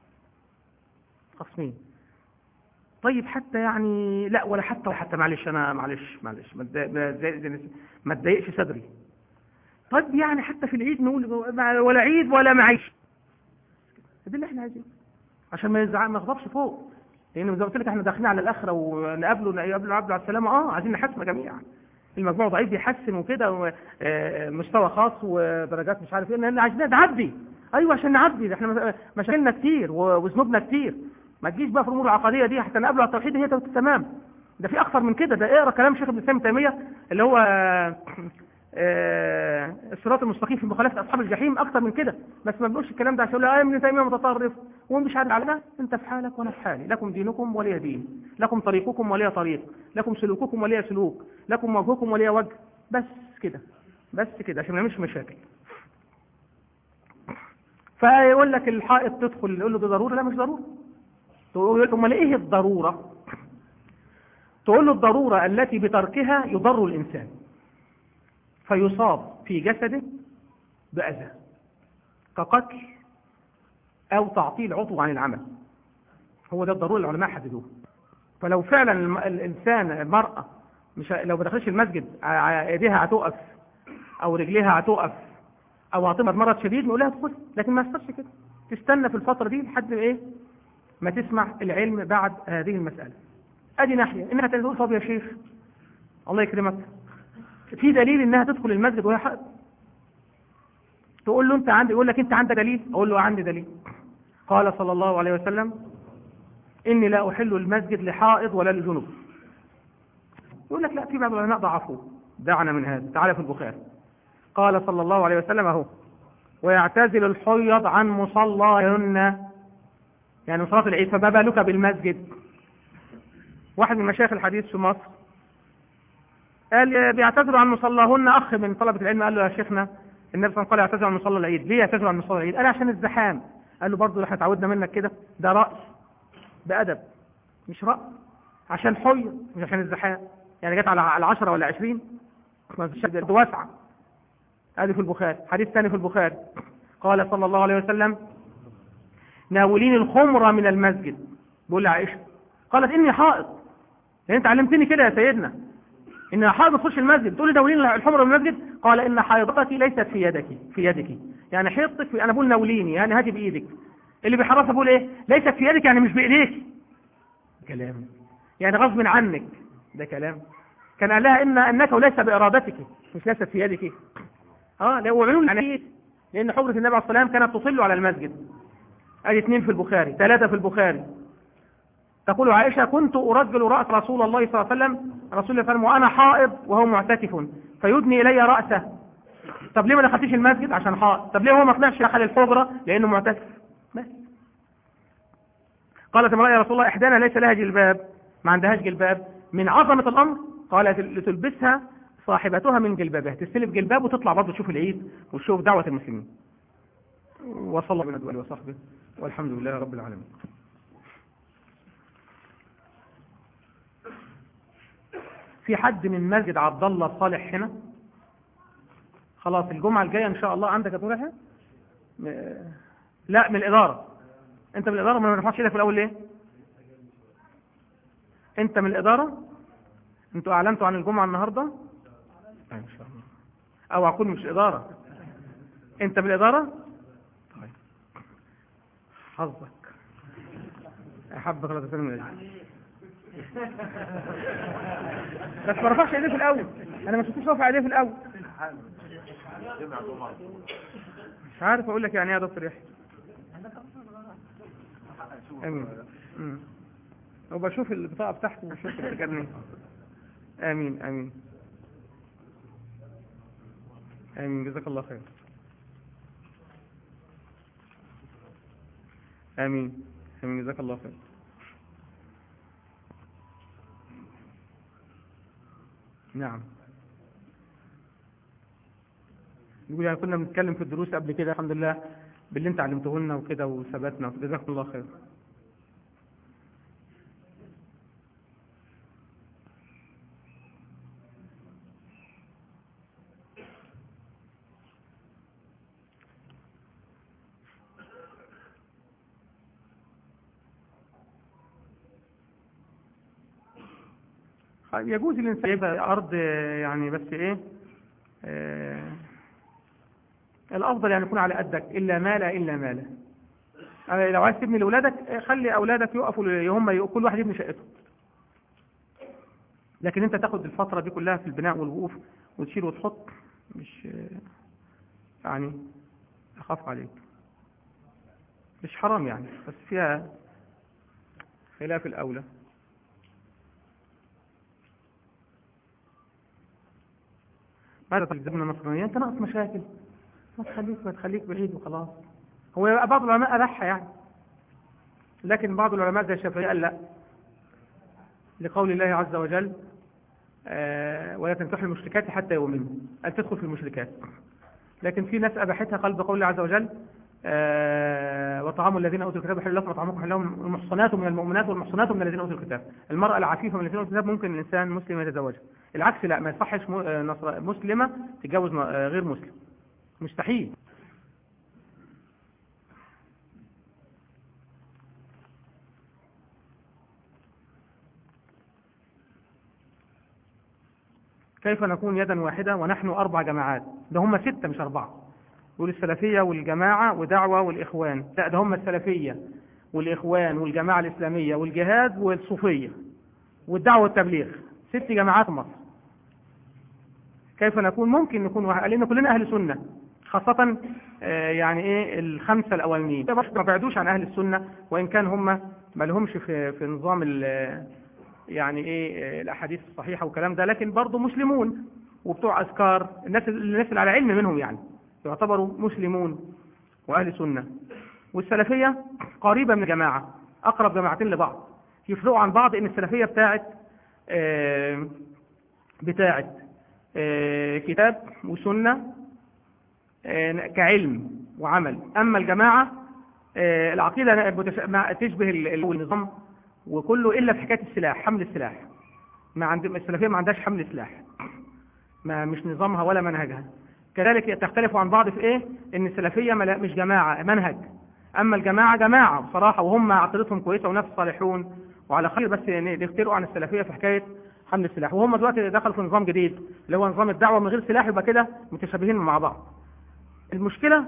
[SPEAKER 1] خصمين طيب حتى يعني لا ولا حتى ولا حتى معلش انا معلش معلش ما تضايقش صدري طيب يعني حتى في العيد نقول ولا عيد ولا معيش ده اللي احنا عايزينه عشان ما يزعق ما يغضبش فوق لان زي ما قلت لك احنا داخلين على الاخره ونقابله نقابله عبد على السلامه اه عايزين نحاسبه جميعا المجموع ضعيف بيحسن وكده مستوى خاص ودرجات مش عارف ايه لان عايزين نعدي ايوه عشان نعدي احنا مشاكلنا كتير وذنوبنا كتير ما تجيش بقى في الامور العقديه دي حتى نقابله على التوحيد هي تمام ده في اكثر من كده ده اقرا كلام شيخ الاسلام تيميه اللي هو الصراط المستقيم في مخالفه اصحاب الجحيم اكثر من كده بس ما بنقولش الكلام ده عشان يقول اه ابن تيميه متطرف ومش عارف على انت في حالك وانا في حالي لكم دينكم ولي دين لكم طريقكم ولي طريق لكم سلوككم ولي سلوك لكم وجهكم ولي وجه بس كده بس كده عشان ما نعملش مشاكل فيقول لك الحائط تدخل يقول له ده ضروره لا مش ضروره تقول له امال ايه الضروره تقول له الضروره التي بتركها يضر الانسان فيصاب في جسده بأذى كقتل أو تعطيل عضو عن العمل هو ده الضروري العلماء حددوه فلو فعلا الإنسان المرأة مش لو ما دخلش المسجد ايديها هتقف أو رجليها هتقف أو هتمرض مرض شديد نقول لها تدخل لكن ما يحصلش كده تستنى في الفترة دي لحد إيه ما تسمع العلم بعد هذه المسألة أدي ناحية إنها تقول طب يا شيخ الله يكرمك في دليل انها تدخل المسجد وهي حائض تقول له انت عندي يقول لك انت عندك دليل اقول له عندي دليل قال صلى الله عليه وسلم اني لا احل المسجد لحائض ولا لجنوب يقول لك لا في بعض العلماء ضعفوه دعنا من هذا تعالى في البخاري قال صلى الله عليه وسلم اهو ويعتزل الحيض عن مصلاهن يعني صلاة العيد فما بالك بالمسجد واحد من مشايخ الحديث في مصر قال بيعتذروا عن مصلاهن اخ من طلبة العلم قال له يا شيخنا النبي صلى الله عليه وسلم قال يعتذر عن مصلى العيد ليه يعتذر عن مصلى العيد قال عشان الزحام قال له برضه احنا اتعودنا منك كده ده رأي بأدب مش رأي عشان حي مش عشان الزحام يعني جت على العشرة ولا عشرين ما فيش واسعة هذه في البخاري حديث ثاني في البخاري قال صلى الله عليه وسلم ناولين الخمرة من المسجد بيقول لعائشة قالت إني حائض يعني أنت علمتني كده يا سيدنا إن حائض تخش المسجد تقول لي دولين الحمر من المسجد قال إن حيضتك ليست في يدك في يدك يعني حيضتك في أنا بقول نوليني يعني هاتي بإيدك اللي بيحرصها بقول إيه ليست في يدك يعني مش بإيديك كلام يعني غصب عنك ده كلام كان قال لها إن أنك وليس بإرادتك مش ليست في يدك اه لو علوم يعني لأن حجرة النبي عليه الصلاة والسلام كانت تطل على المسجد ادي اثنين في البخاري ثلاثة في البخاري تقول عائشة كنت أرجل رأس رسول الله صلى الله عليه وسلم رسول الله صلى الله عليه وسلم وأنا حائض وهو معتكف فيدني إلي رأسه طب ليه ما دخلتيش المسجد عشان حائض طب ليه هو ما طلعش دخل الحجرة لأنه معتكف بس قالت امرأة يا رسول الله إحدانا ليس لها جلباب ما عندهاش جلباب من عظمة الأمر قالت لتلبسها صاحبتها من جلبابها تستلف جلباب وتطلع برضه تشوف العيد وتشوف دعوة المسلمين وصلى الله عليه وصحبه والحمد لله رب العالمين في حد من مسجد عبد الله صالح هنا خلاص الجمعة الجاية ان شاء الله عندك هتروح م... لا من الإدارة انت من الإدارة ما رفعتش ايدك في الأول ليه انت من الإدارة انتوا اعلنتوا عن الجمعة النهاردة ان شاء الله او اكون مش إدارة انت من الإدارة طيب حظك احبك لا تسلم من الأجل بس ما رفعش ايديه في الاول انا ما شفتوش رافع ايديه في الاول مش عارف اقول لك يعني ايه يا دكتور يحيى امين امم وبشوف البطاقه بتاعته وبشوف الكارنيه امين امين امين جزاك الله خير امين امين جزاك الله خير نعم يقول يعني كنا بنتكلم في الدروس قبل كده الحمد لله باللي انت علمته لنا وكده وثبتنا جزاكم الله خير يجوز الإنسان يبقى أرض يعني بس إيه آه الأفضل يعني يكون على قدك إلا مالا إلا مالا آه لو عايز تبني لأولادك خلي أولادك يقفوا هم كل واحد يبني شقته لكن أنت تاخد الفترة دي كلها في البناء والوقوف وتشيل وتحط مش يعني أخاف عليك مش حرام يعني بس فيها خلاف الأولى بعد تلزمنا النصرانية انت ناقص مشاكل ما تخليك ما تخليك بعيد وخلاص هو بعض العلماء ألحى يعني لكن بعض العلماء زي الشافعي قال لا لقول الله عز وجل آه ولا تنكحوا المشركات حتى يؤمنوا قال تدخل في المشركات لكن في ناس أباحتها قلب قول الله عز وجل آه وطعام الذين اوتوا الكتاب حل لكم وطعامكم حل لهم المحصنات من المؤمنات والمحصنات من الذين اوتوا الكتاب المرأة العفيفة من الذين اوتوا الكتاب ممكن الانسان مسلم يتزوجها العكس لا ما يصحش مسلمة تتجوز غير مسلم مستحيل كيف نكون يدا واحدة ونحن أربع جماعات ده هم ستة مش أربعة يقول السلفية والجماعة ودعوة والإخوان لا ده هم السلفية والإخوان والجماعة الإسلامية والجهاد والصوفية والدعوة والتبليغ ست جماعات مصر كيف نكون ممكن نكون واحد لأن كلنا أهل سنة خاصة يعني إيه الخمسة الأولانيين ما بعدوش عن أهل السنة وإن كان هم ما لهمش في, في نظام يعني إيه الأحاديث الصحيحة والكلام ده لكن برضه مسلمون وبتوع أذكار الناس الناس اللي على علم منهم يعني يعتبروا مسلمون وأهل سنة والسلفية قريبة من الجماعة أقرب جماعتين لبعض يفرقوا عن بعض إن السلفية بتاعت بتاعت كتاب وسنة كعلم وعمل أما الجماعة العقيدة تشبه النظام وكله إلا في حكاية السلاح حمل السلاح ما عند السلفية ما عندهاش حمل سلاح ما مش نظامها ولا منهجها كذلك تختلف عن بعض في ايه ان السلفية مش جماعة منهج اما الجماعة جماعة بصراحة وهم عقيدتهم كويسة وناس صالحون وعلى خير بس يختلقوا عن السلفية في حكاية حمل السلاح وهم دلوقتي دخلوا في نظام جديد اللي هو نظام الدعوة من غير سلاح يبقى كده متشابهين مع بعض المشكلة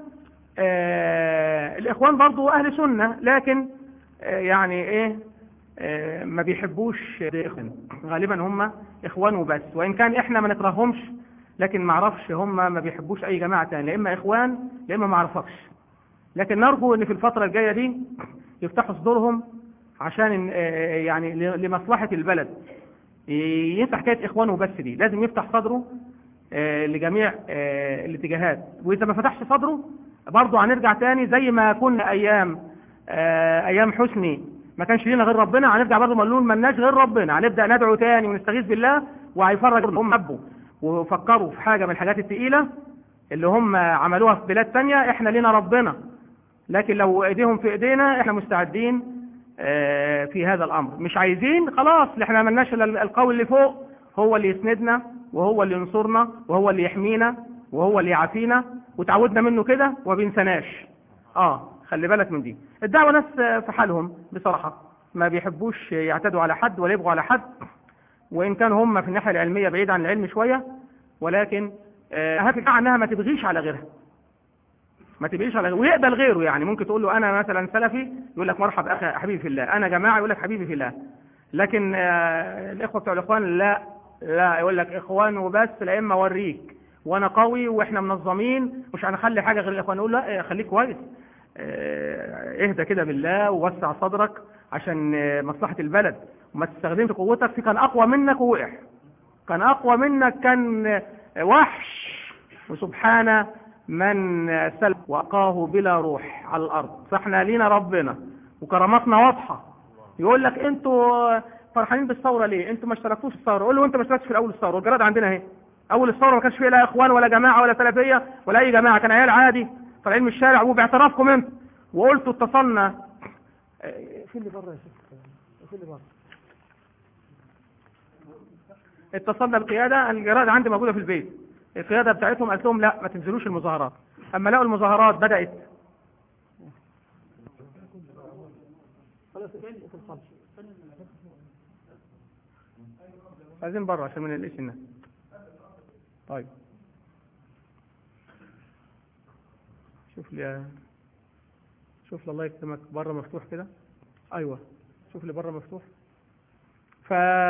[SPEAKER 1] آه الإخوان برضو أهل سنة لكن آه يعني إيه آه ما بيحبوش إخوان غالبا هم إخوان وبس وإن كان إحنا ما نكرههمش لكن ما اعرفش هم ما بيحبوش أي جماعة تانية لا إما إخوان لا إما ما اعرفكش لكن نرجو إن في الفترة الجاية دي يفتحوا صدورهم عشان آه يعني لمصلحة البلد ينفع حكاية إخوانه وبس دي لازم يفتح صدره آه لجميع آه الاتجاهات وإذا ما فتحش صدره برضه هنرجع تاني زي ما كنا أيام آه أيام حسني ما كانش لينا غير ربنا هنرجع برضه ملون ملناش غير ربنا هنبدأ ندعو تاني ونستغيث بالله وهيفرج هم حبوا وفكروا في حاجة من الحاجات التقيلة اللي هم عملوها في بلاد تانية احنا لينا ربنا لكن لو ايديهم في ايدينا احنا مستعدين في هذا الامر مش عايزين خلاص احنا ما عملناش القوي اللي فوق هو اللي يسندنا وهو اللي ينصرنا وهو اللي يحمينا وهو اللي يعافينا وتعودنا منه كده وما بينسناش اه خلي بالك من دي الدعوه ناس في حالهم بصراحه ما بيحبوش يعتدوا على حد ولا يبغوا على حد وان كانوا هم في الناحيه العلميه بعيد عن العلم شويه ولكن اهم حاجه انها ما تبغيش على غيرها ما تبقيش على ويقبل غيره يعني ممكن تقول له انا مثلا سلفي يقول لك مرحب اخي حبيبي في الله انا جماعه يقول لك حبيبي في الله لكن آه الاخوه بتوع الاخوان لا لا يقول لك اخوان وبس لا اما اوريك وانا قوي واحنا منظمين مش هنخلي حاجه غير الاخوان نقول لا خليك كويس آه اهدى كده بالله ووسع صدرك عشان آه مصلحه البلد وما تستخدمش قوتك في كان اقوى منك ووقع كان اقوى منك كان وحش وسبحانه من سلب وقاه بلا روح على الارض فاحنا لينا ربنا وكراماتنا واضحه يقول لك انتوا فرحانين بالثوره ليه انتوا ما اشتركتوش في الثوره قول له انت ما اشتركتش في اول الثوره والجرائد عندنا اهي اول الثوره ما كانش فيه لا اخوان ولا جماعه ولا سلفيه ولا اي جماعه كان عيال عادي طالعين من الشارع وباعترافكم انتوا وقلتوا اتصلنا في اللي بره يا شيخ في اللي بره اتصلنا بالقياده الجرائد عندي موجوده في البيت القيادة بتاعتهم قالت لهم لا ما تنزلوش المظاهرات اما لقوا المظاهرات بدأت عايزين بره عشان ما نقلقش الناس طيب شوف لي شوف لي الله يكتمك بره مفتوح كده ايوه شوف لي بره مفتوح ف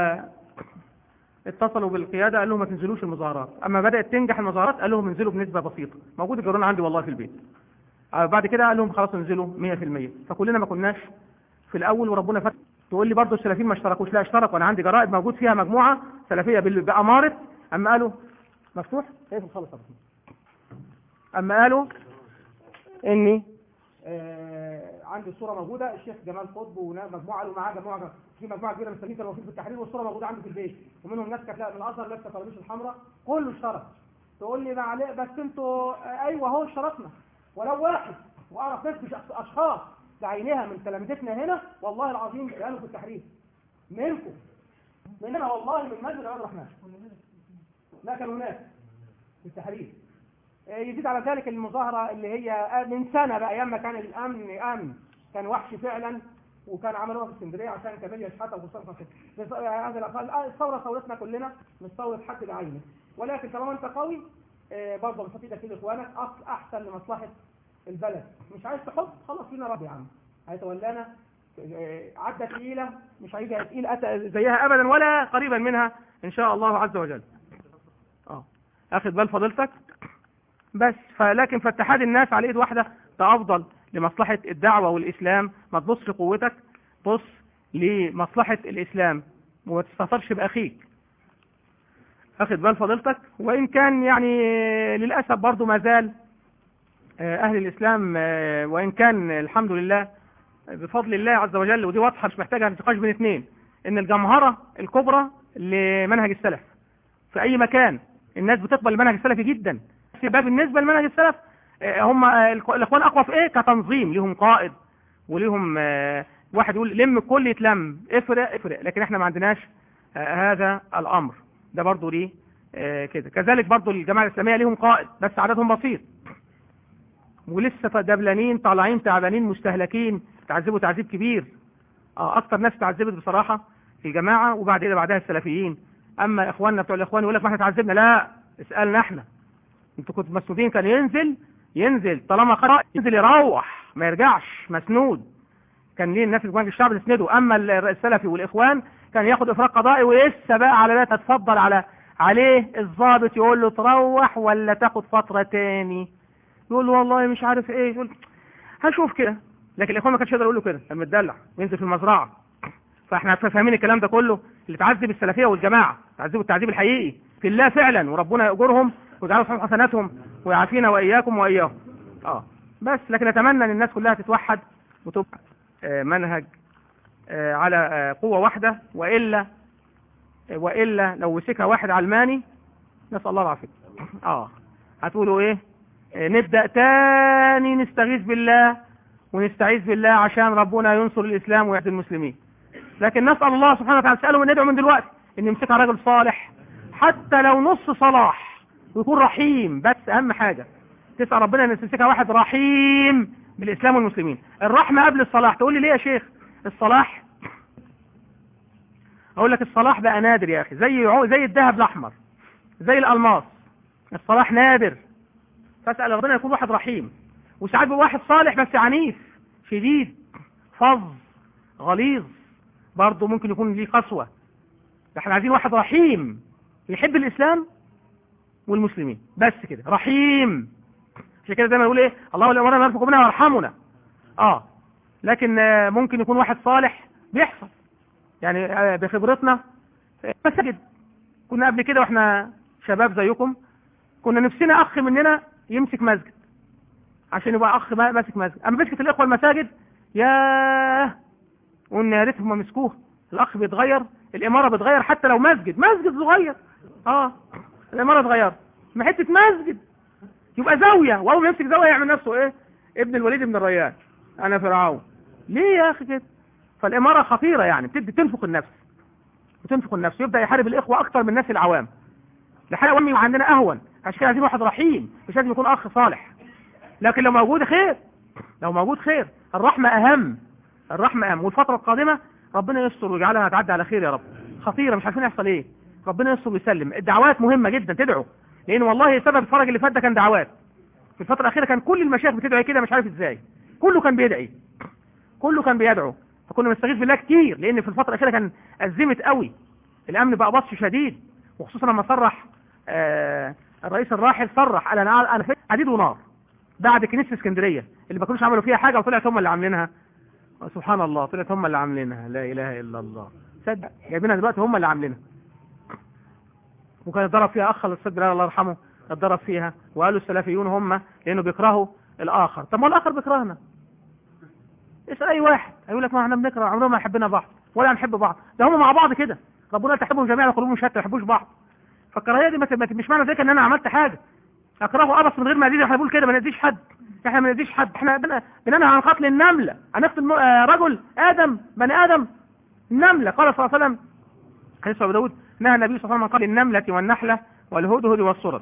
[SPEAKER 1] اتصلوا بالقيادة قال لهم ما تنزلوش المظاهرات اما بدأت تنجح المظاهرات قال لهم انزلوا بنسبة بسيطة موجود الجرون عندي والله في البيت بعد كده قال لهم خلاص انزلوا 100% فكلنا ما كناش في الاول وربنا فتح تقول لي برضه السلفيين ما اشتركوش لا اشتركوا انا عندي جرائد موجود فيها مجموعة سلفية بأمارة اما قالوا مفتوح كيف الخلص اما قالوا اني آه عندي الصورة موجودة الشيخ جمال قطب ومجموعة قالوا معاه مجموعة في مجموعة كبيرة من السلفيين كانوا في التحرير والصورة موجودة عندي في البيت ومنهم ناس كانت من الازهر لابسه طرابيش الحمراء كله اشترك تقول لي معلش بس انتوا آه ايوه اهو اشتركنا ولو واحد واعرف ناس مش اشخاص بعينها من تلامذتنا هنا والله العظيم كانوا في التحرير منكم مننا والله من مسجد عبد الرحمن لا كانوا هناك في التحرير يزيد على ذلك المظاهرة اللي هي من سنة بقى أيام ما كان الأمن أمن كان وحش فعلا وكان عملوها في اسكندرية عشان كمان يشحتها وصرفها هذا الأقل الثورة ثورتنا كلنا مش ثورة حد بعينه ولكن طالما أنت قوي برضه بنحط ايدك في إخوانك أحسن لمصلحة البلد مش عايز تحط خلاص فينا رب يا عم هيتولانا عدة تقيلة مش عايزها تقيل زيها أبدا ولا قريبا منها إن شاء الله عز وجل اه أخذ بال فضيلتك بس فلكن فاتحاد الناس على ايد واحدة ده افضل لمصلحة الدعوة والاسلام ما تبص لقوتك بص لمصلحة الاسلام وما تستهترش باخيك اخد بال فضيلتك وان كان يعني للأسف برضو ما زال اهل الاسلام وان كان الحمد لله بفضل الله عز وجل ودي واضحة مش محتاجة نقاش بين اثنين ان الجمهرة الكبرى لمنهج السلف في اي مكان الناس بتقبل المنهج السلفي جدا بقى بالنسبة لمنهج السلف هم الاخوان اقوى في ايه كتنظيم ليهم قائد وليهم واحد يقول لم الكل يتلم افرق افرق لكن احنا ما عندناش هذا الامر ده برضو ليه كده كذلك برضو الجماعة الاسلامية ليهم قائد بس عددهم بسيط ولسه دبلانين طالعين تعبانين مستهلكين تعذبوا تعذيب كبير اه اكتر ناس تعذبت بصراحة في الجماعة وبعد كده بعدها السلفيين اما اخواننا بتوع الاخوان يقول لك ما احنا تعذبنا لا اسالنا احنا انتوا كنتوا مسنودين كان ينزل ينزل طالما قرأ ينزل يروح ما يرجعش مسنود كان ليه الناس اللي في الشعب تسنده اما السلفي والاخوان كان ياخد افراج قضائي ولسه بقى على ده تتفضل على عليه الضابط يقول له تروح ولا تاخد فترة تاني يقول له والله مش عارف ايه يقول هشوف كده لكن الاخوان ما كانش يقدر يقول له كده كان متدلع وينزل في المزرعه فاحنا فاهمين الكلام ده كله اللي تعذب السلفيه والجماعه تعذبوا التعذيب الحقيقي في الله فعلا وربنا ياجرهم ويجعلوا صحيح حسناتهم ويعافينا واياكم واياهم اه بس لكن اتمنى ان الناس كلها تتوحد وتبقى آه منهج آه على آه قوه واحده والا والا لو مسكها واحد علماني نسال الله العافيه اه هتقولوا ايه نبدأ تاني نستغيث بالله ونستعيذ بالله عشان ربنا ينصر الإسلام ويعز المسلمين لكن نسأل الله سبحانه وتعالى نسأله وندعو من دلوقتي ان يمسكها راجل صالح حتى لو نص صلاح ويكون رحيم بس أهم حاجة تسأل ربنا ان يمسكها واحد رحيم بالإسلام والمسلمين الرحمة قبل الصلاح تقول لي ليه يا شيخ الصلاح أقول لك الصلاح بقى نادر يا أخي زي زي الذهب الأحمر زي الألماس الصلاح نادر فاسأل ربنا يكون واحد رحيم وساعات بيبقى واحد صالح بس عنيف شديد فظ غليظ برضه ممكن يكون ليه قسوة احنا عايزين واحد رحيم يحب الإسلام والمسلمين بس كده رحيم عشان كده دايما يقول ايه الله ولا امرنا نرفق بنا ويرحمنا اه لكن ممكن يكون واحد صالح بيحصل يعني بخبرتنا مساجد كنا قبل كده واحنا شباب زيكم كنا نفسنا اخ مننا يمسك مسجد عشان يبقى اخ ماسك مسجد اما مسكت الاخوه المساجد ياه قلنا يا ريت هم مسكوه الاخ بيتغير الاماره بتغير حتى لو مسجد مسجد صغير اه الاماره اتغير ما حته مسجد يبقى زاويه واول ما يمسك زاويه يعمل نفسه ايه ابن الوليد بن الريان انا فرعون ليه يا اخي كده فالاماره خطيره يعني بتدي تنفق النفس وتنفق النفس يبدا يحارب الاخوه اكتر من الناس العوام الحقيقه امي عندنا اهون عشان كده عايزين واحد رحيم مش لازم يكون اخ صالح لكن لو موجود خير لو موجود خير الرحمه اهم الرحمه اهم والفتره القادمه ربنا يستر ويجعلها تعدي على خير يا رب خطيره مش عارفين يحصل ايه ربنا يستر ويسلم الدعوات مهمه جدا تدعو لان والله سبب الفرج اللي فات ده كان دعوات في الفتره الاخيره كان كل المشايخ بتدعي كده مش عارف ازاي كله كان بيدعي كله كان بيدعو فكنا بنستغيث بالله كتير لان في الفتره الاخيره كان ازمت قوي الامن بقى بطش شديد وخصوصا لما صرح آه الرئيس الراحل صرح قال انا انا في حديد ونار بعد كنيسه اسكندريه اللي ما كانوش عملوا فيها حاجه وطلعت هم اللي عاملينها سبحان الله طلعت هم اللي عاملينها لا اله الا الله صدق جايبينها دلوقتي هم اللي عاملينها وكان اتضرب فيها اخ الاستاذ بلال الله يرحمه اتضرب فيها وقالوا السلفيون هم لانه بيكرهوا الاخر طب ما الاخر بيكرهنا اسال اي واحد هيقول لك ما احنا بنكره عمرنا ما حبينا بعض ولا هنحب بعض ده هم مع بعض كده ربنا تحبهم جميعا قلوبهم شتى ما يحبوش بعض فالكراهيه دي مش معنى ذلك ان انا عملت حاجه اكرهه ابص من غير ما ازيد احنا بنقول كده ما نأذيش حد احنا ما نأذيش حد احنا بننهى عن قتل النمله هنقتل رجل ادم بني ادم النمله قال صلى الله عليه وسلم حديث ابو داود نهى النبي صلى الله عليه وسلم عن قتل النمله والنحله والهدهد والصرد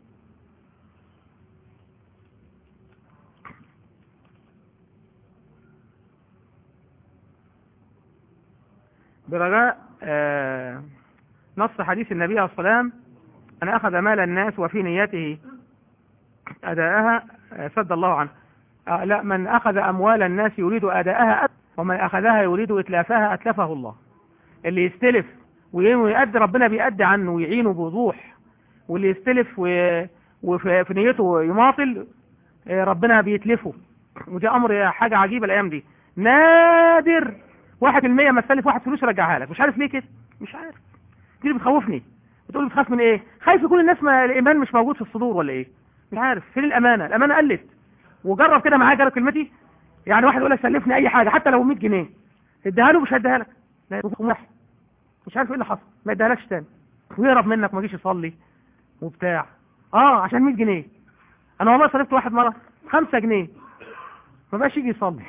[SPEAKER 1] برجاء آه نص حديث النبي عليه الصلاة والسلام أن أخذ مال الناس وفي نيته أداءها سد الله عنه آه لا من أخذ أموال الناس يريد أداءها ومن أخذها يريد إتلافها أتلفه الله اللي يستلف ويؤدي ربنا بيأدي عنه ويعينه بوضوح واللي يستلف وفي نيته يماطل ربنا بيتلفه ودي أمر حاجة عجيبة الأيام دي نادر واحد في المية ما تسلف واحد فلوس يرجعها لك مش عارف ليه كده مش عارف دي اللي بتخوفني بتقول بتخاف من ايه خايف يكون الناس ما الايمان مش موجود في الصدور ولا ايه مش عارف فين الامانه الامانه قلت وجرب كده معايا جرب كلمتي يعني واحد يقول لك سلفني اي حاجه حتى لو 100 جنيه اديها له مش هديها لك لا واحد مش عارف ايه اللي حصل ما اديهالكش تاني ويهرب منك ما يجيش يصلي وبتاع اه عشان 100 جنيه انا والله صرفت واحد مره 5 جنيه ما بقاش يجي يصلي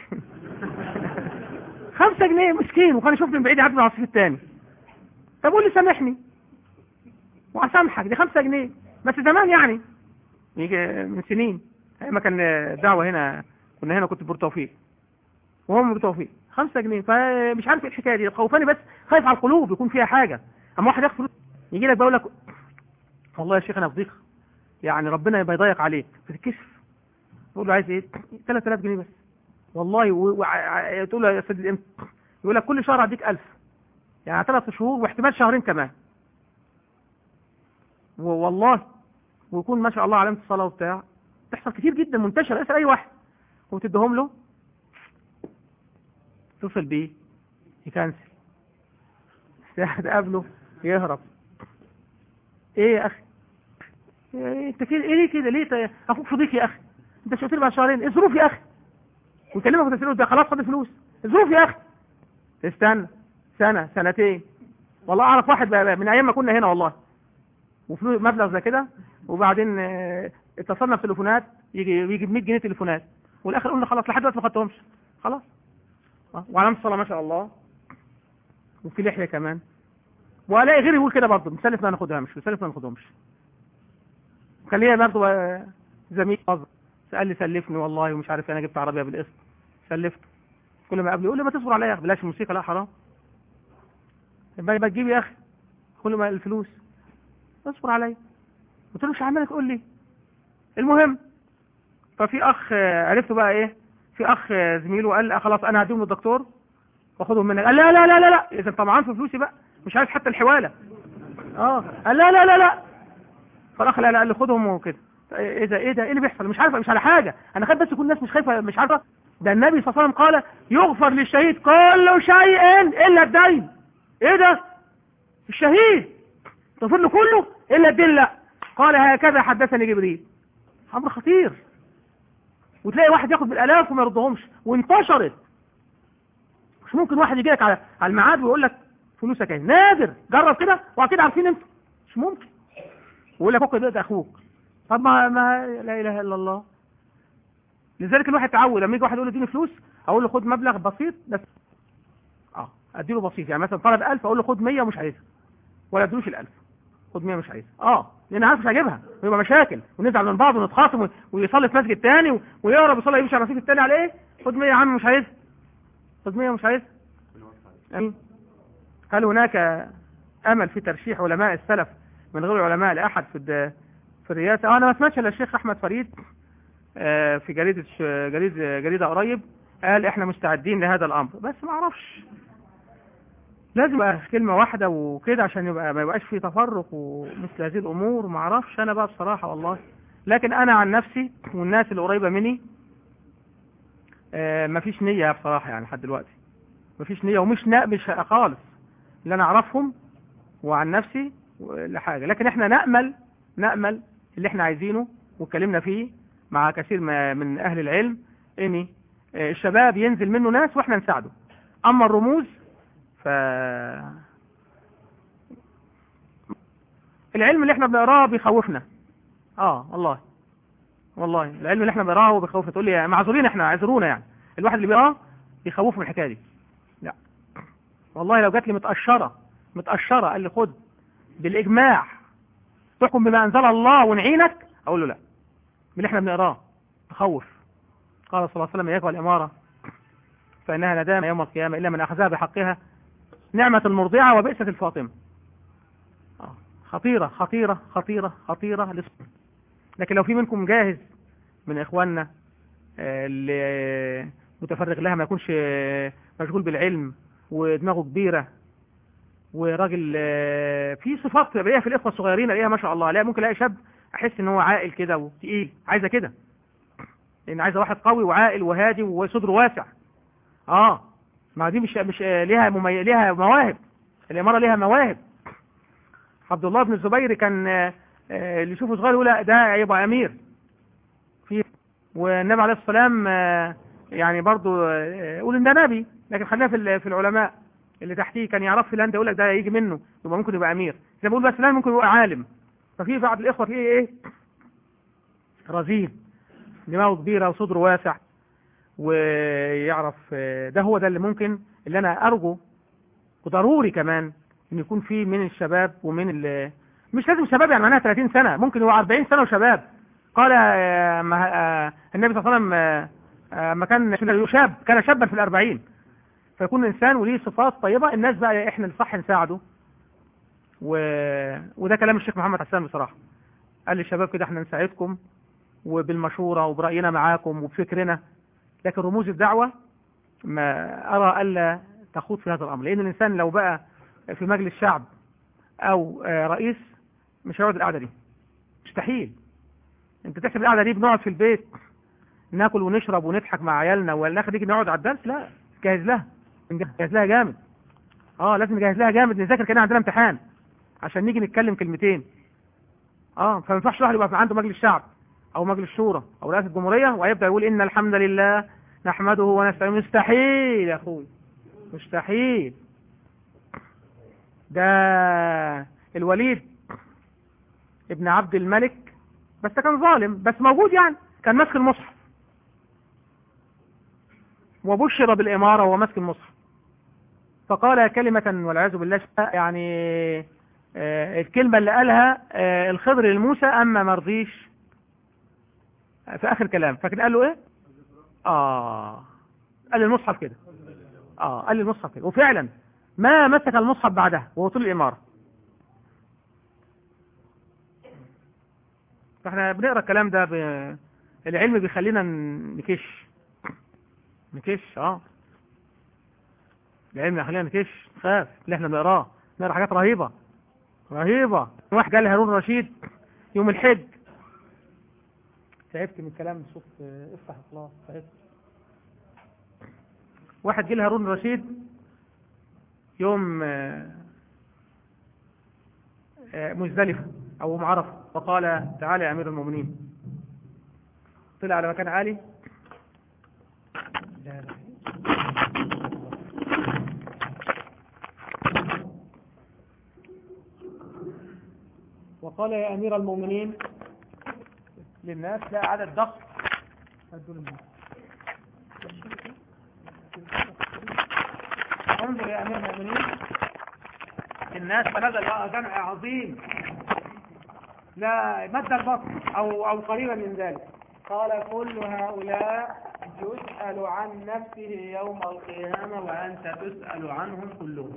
[SPEAKER 1] 5 جنيه مسكين وكان يشوفني من بعيد يعدي على الصف الثاني طب قول لي سامحني واسامحك دي 5 جنيه بس زمان يعني يجي من سنين ما كان دعوه هنا كنا هنا كنت بورتوفيق وهو من بورتوفيق 5 جنيه فمش عارف ايه الحكايه دي خوفاني بس خايف على القلوب يكون فيها حاجه اما واحد ياخد فلوس يجي لك بقول لك والله يا شيخ انا في ضيق يعني ربنا يبقى يضيق عليك بتتكسف تقول له عايز ايه 3000 جنيه بس والله و... و... ع- تقول له يا سيدي امتى يقول لك كل شهر هديك 1000 يعني ثلاث شهور واحتمال شهرين كمان و- والله ويكون ما شاء الله علامة الصلاة وبتاع تحصل كتير جدا منتشر اسأل أي واحد وتديهم له اتصل بيه يكنسل تقابله يهرب ايه يا اخي إيه انت كده ايه ليه كده ليه ت- اخوك صديق يا اخي انت شفت لي بعد شهرين ايه الظروف يا اخي ويكلمك وتسأله ده خلاص خد الفلوس الظروف يا اخي استنى سنة سنتين والله اعرف واحد بقى بقى من ايام ما كنا هنا والله وفلوس مبلغ زي كده وبعدين آه، اتصلنا بتليفونات يجي يجي ب 100 جنيه تليفونات والاخر قلنا خلاص لحد دلوقتي ما خدتهمش خلاص آه، وعلامة الصلاة ما شاء الله وفي لحية كمان والاقي غيري يقول كده برضه مسلف ما ناخدهمش مسلف ما ناخدهمش كان ليا برضه آه، زميل نظر قال لي سلفني والله ومش عارف إيه، انا جبت عربيه بالقسط سلفته كل ما قابله يقول لي ما تصبر عليا يا اخي بلاش الموسيقى لا حرام يبقى يبقى تجيب يا اخي كل ما الفلوس اصبر عليا قلت له مش عمالك قول لي المهم ففي اخ آه، عرفته بقى ايه في اخ آه، زميله قال لي، آه، خلاص انا هديهم للدكتور واخدهم منك قال لا لا لا لا لا اذا طمعان في فلوسي بقى مش عايز حتى الحواله اه قال لا لا لا لا فالاخ لا لا قال لي خدهم وكده ايه ده ايه ده ايه اللي بيحصل مش عارف مش على حاجه انا خايف بس يكون الناس مش خايفه مش عارفه ده النبي صلى الله عليه وسلم قال يغفر للشهيد كل شيء الا الدين ايه ده الشهيد تغفر له كله الا الدين لا قال هكذا حدثني جبريل امر خطير وتلاقي واحد ياخد بالالاف وما يرضهمش وانتشرت مش ممكن واحد يجي لك على على الميعاد ويقول لك فلوسك اهي نادر جرب كده واكيد عارفين انتوا مش ممكن ويقول لك فك ده اخوك طب ما, ما لا اله الا الله لذلك الواحد تعود لما يجي واحد يقول له اديني فلوس اقول له خد مبلغ بسيط بس اه اديله بسيط يعني مثلا طلب 1000 اقول له خد 100 ومش عايزها ولا اديلوش ال 1000 خد 100 مش عايزها اه لان عارف مش هجيبها ويبقى مشاكل ونزعل من بعض ونتخاصم و- ويصلي في مسجد تاني و- ويهرب يصلي يمشي على مسجد التاني على ايه خد 100 يا عم مش عايزها خد 100 مش عايزها أمين. هل هناك امل في ترشيح علماء السلف من غير علماء لاحد في الد- في الرئاسه آه، انا ما سمعتش الا الشيخ احمد فريد آه، في جريده ش- جريده جريده قريب قال احنا مستعدين لهذا الامر بس ما اعرفش لازم يبقى كلمه واحده وكده عشان يبقى ما يبقاش في تفرق ومثل هذه الامور ما اعرفش انا بقى بصراحه والله لكن انا عن نفسي والناس اللي قريبه مني آه، مفيش نيه بصراحه يعني لحد دلوقتي مفيش نيه ومش نا مش خالص اللي انا اعرفهم وعن نفسي لحاجه لكن احنا نامل نامل اللي احنا عايزينه واتكلمنا فيه مع كثير ما- من اهل العلم ان آه، الشباب ينزل منه ناس واحنا نساعده اما الرموز ف العلم اللي احنا بنقراه بيخوفنا اه والله والله العلم اللي احنا بنقراه بيخوفنا تقول لي معذورين احنا اعذرونا يعني الواحد اللي بيقراه بيخوفه من الحكايه دي لا والله لو جات لي متقشره متقشره قال لي خد بالاجماع تحكم بما انزل الله ونعينك اقول له لا من اللي احنا بنقراه تخوف قال صلى الله عليه وسلم اياك والاماره فانها ندامه يوم القيامه الا من اخذها بحقها نعمه المرضعه وبئسه الفاطمه آه. خطيره خطيره خطيره خطيره للصبر. لكن لو في منكم جاهز من اخواننا آه، اللي متفرغ لها ما يكونش آه، مشغول بالعلم ودماغه كبيره وراجل آه، في صفات بلاقيها في الاخوه الصغيرين الاقيها ما شاء الله الاقي ممكن الاقي شاب احس ان هو عاقل كده وتقيل عايزه كده لان عايزه واحد قوي وعاقل وهادي وصدره واسع اه ما دي مش مش آه، ليها ممي... ليها مواهب الاماره ليها مواهب عبد الله بن الزبير كان آه، آه، اللي يشوفه صغير يقول لا ده يبقى امير في والنبي عليه الصلاه والسلام آه، يعني برضو آه، يقول ان ده نبي لكن خلينا في ال- في العلماء اللي تحتيه كان يعرف فلان ده يقول لك ده يجي منه يبقى ممكن يبقى امير زي ما بقول بس فلان ممكن يبقى عالم ففي بعض الاخوه تلاقيه ايه رزين دماغه كبيره وصدره واسع ويعرف آه، ده هو ده اللي ممكن اللي انا ارجو وضروري كمان ان يكون في من الشباب ومن ال مش لازم شباب يعني معناها 30 سنه ممكن يبقى 40 سنه وشباب قال آه، ما- آه، النبي صلى الله عليه وسلم آه، آه، ما كان شاب كان شابا في الأربعين فيكون الإنسان وليه صفات طيبة الناس بقى إحنا الصح نساعده و... وده كلام الشيخ محمد حسان بصراحة قال للشباب كده احنا نساعدكم وبالمشورة وبرأينا معاكم وبفكرنا لكن رموز الدعوة ما أرى ألا تخوض في هذا الأمر لأن الإنسان لو بقى في مجلس شعب أو رئيس مش هيقعد القعدة دي مستحيل انت تحسب القعدة دي بنقعد في البيت ناكل ونشرب ونضحك مع عيالنا ولا ناخد نيجي نقعد على الدرس لا جهز لها نجهز لها جامد اه لازم نجهز لها جامد نذاكر كده عندنا امتحان عشان نيجي نتكلم كلمتين اه فما ينفعش واحد يبقى عنده مجلس شعب او مجلس شورى او رئاسه جمهوريه ويبدا يقول ان الحمد لله نحمده ونستعينه مستحيل يا اخوي مستحيل ده الوليد ابن عبد الملك بس كان ظالم بس موجود يعني كان ماسك المصحف وبشر بالإمارة وهو ماسك المصحف فقال كلمة والعياذ بالله يعني آه الكلمة اللي قالها آه الخضر لموسى أما مرضيش في آخر كلام فكان قال له إيه آه قال لي المصحف كده آه قال لي المصحف كده وفعلا ما مسك المصحف بعدها وهو طول الإمارة فاحنا بنقرا الكلام ده ب... العلم بيخلينا نكش نكش اه العلم يخلينا نكش نخاف اللي احنا بنقراه نقرا حاجات رهيبه رهيبه واحد قال هارون رشيد يوم الحج تعبت من كلام صوت افتح خلاص تعبت واحد جه هارون رشيد يوم مزدلفه او يوم عرفه فقال تعالى يا امير المؤمنين طلع على مكان عالي لا لا وقال يا امير المؤمنين للناس لا عدد ضخم انظر يا امير المؤمنين الناس فنزل جمع عظيم لا مد البطن أو, أو قريبا من ذلك قال كل هؤلاء يسأل عن نفسه يوم القيامة وأنت تسأل عنهم كلهم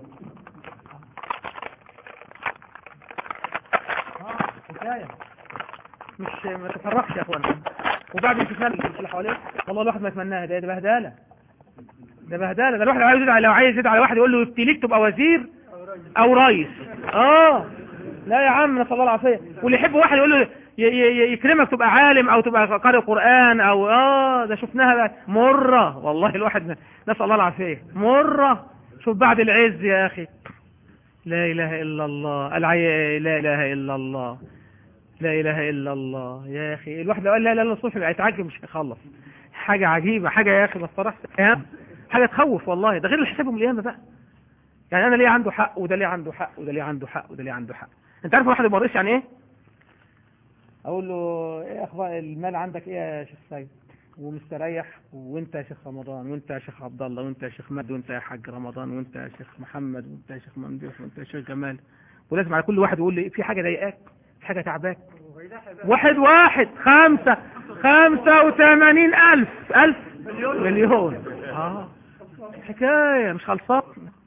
[SPEAKER 1] حكاية مش ما تفرقش يا اخوانا وبعد الانتفال اللي حواليه والله الواحد ما يتمناها ده ده بهدالة ده بهدالة ده الواحد لو عايز يزيد على لو عايز يزيد على واحد يقول له يبتليك تبقى وزير او رئيس اه لا يا عم نسال الله العافيه واللي يحب واحد يقول له يكرمك تبقى عالم او تبقى قارئ قران او اه ده شفناها بقى مره والله الواحد نسال الله العافيه مره شوف بعد العز يا اخي لا اله الا الله العي لا اله الا الله لا اله الا الله يا اخي الواحد لو قال لا لا لا الصبح هيتعجب مش هيخلص حاجه عجيبه حاجه يا اخي ما تفرحش حاجه تخوف والله ده غير اللي حسابهم القيامه بقى يعني انا ليه عنده حق وده ليه عنده حق وده ليه عنده حق وده ليه عنده حق انت عارف الواحد يبقى رئيس يعني ايه اقول له ايه اخبار المال عندك ايه يا شيخ سيد ومستريح وانت يا شيخ رمضان وانت يا شيخ عبد الله وانت يا شيخ مد وانت يا حاج رمضان وانت يا شيخ محمد وانت يا شيخ ممدوح وانت يا شيخ جمال ولازم على كل واحد يقول لي في حاجه ضايقاك في حاجه تعباك واحد واحد خمسة خمسة وثمانين ألف ألف مليون مليون اه حكاية مش خلصان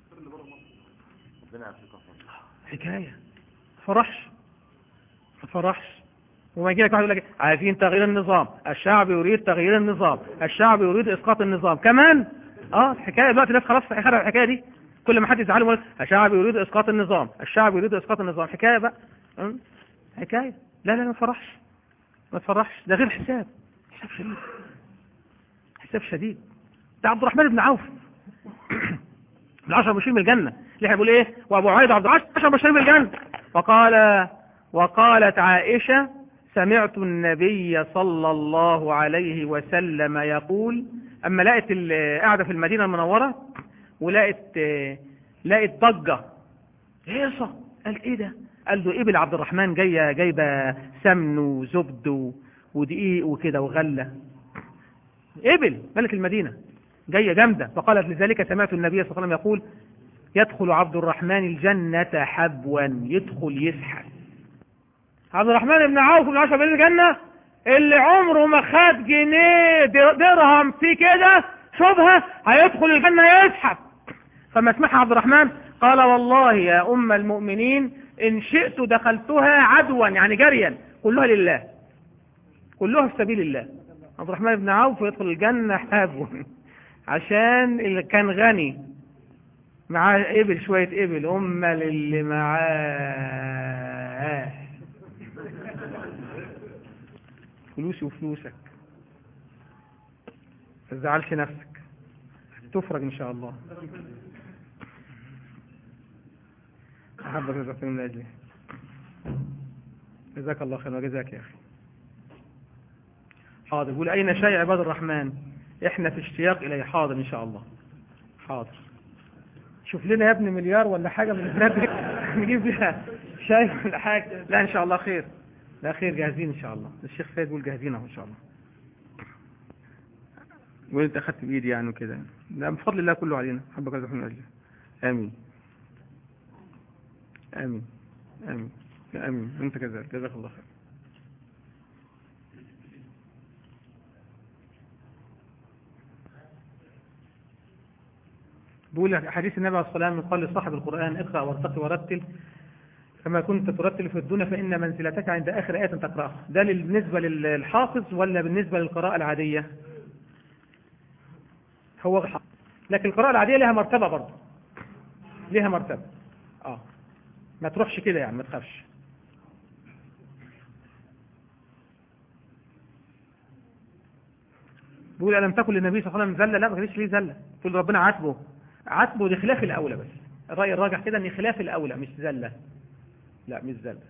[SPEAKER 1] حكاية فرحش فرحش وما يجي لك واحد يقول لك عايزين تغيير النظام الشعب يريد تغيير النظام الشعب يريد اسقاط النظام كمان اه الحكايه دلوقتي الناس خلاص اخر الحكايه دي كل ما حد يزعل يقول الشعب يريد اسقاط النظام الشعب يريد اسقاط النظام حكايه بقى م? حكايه لا لا ما تفرحش ما تفرحش ده غير حساب حساب شديد حساب شديد ده عبد الرحمن بن عوف العشر مبشرين من الجنه اللي احنا بنقول ايه وابو عبيد عبد العشر مبشرين من الجنه وقال وقالت عائشه سمعت النبي صلى الله عليه وسلم يقول اما لقت قاعده في المدينه المنوره ولقت لقت ضجه هيصه قال ايه ده قال له ابن عبد الرحمن جايه جايبه سمن وزبد ودقيق وكده وغله ابل ملك المدينه جايه جامده فقالت لذلك سمعت النبي صلى الله عليه وسلم يقول يدخل عبد الرحمن الجنة حبوا يدخل يسحب عبد الرحمن بن عوف بن عشر بن الجنة اللي عمره ما خد جنيه درهم في كده شبهة هيدخل الجنة يسحب فما سمعها عبد الرحمن قال والله يا أم المؤمنين إن شئت دخلتها عدوا يعني جريا كلها لله كلها في سبيل الله عبد الرحمن بن عوف يدخل الجنة حابوا عشان اللي كان غني معاه إبل شوية إبل أمال اللي معاه فلوسي وفلوسك ما تزعلش نفسك تفرج إن شاء الله أحبك جزاك من أجلي جزاك الله خير وجزاك يا أخي حاضر يقول أين شيء عباد الرحمن إحنا في اشتياق إليه حاضر إن شاء الله حاضر شوف لنا يا ابني مليار ولا حاجة من البلاد دي نجيب بيها شاي ولا حاجة لا إن شاء الله خير لا خير جاهزين إن شاء الله الشيخ سيد يقول جاهزين أهو إن شاء الله وانت أخذت بإيدي يعني وكده لا بفضل الله كله علينا حبك رزق من أجله آمين آمين آمين آمين وانت كذلك جزاك الله خير بيقول حديث النبي عليه الصلاة والسلام قال لصاحب القرآن اقرأ وارتقي ورتل كما كنت ترتل في الدنيا فإن منزلتك عند آخر آية تقرأها ده بالنسبة للحافظ ولا بالنسبة للقراءة العادية هو حافظ لكن القراءة العادية لها مرتبة برضه لها مرتبة اه ما تروحش كده يعني ما تخافش بيقول ألم تكن للنبي صلى الله عليه وسلم زلة لا ما كانش ليه زلة تقول ربنا عاتبه عاتبه دي خلاف الأولى بس الرأي الراجح كده ان خلاف الأولى مش زلة لا مش زلة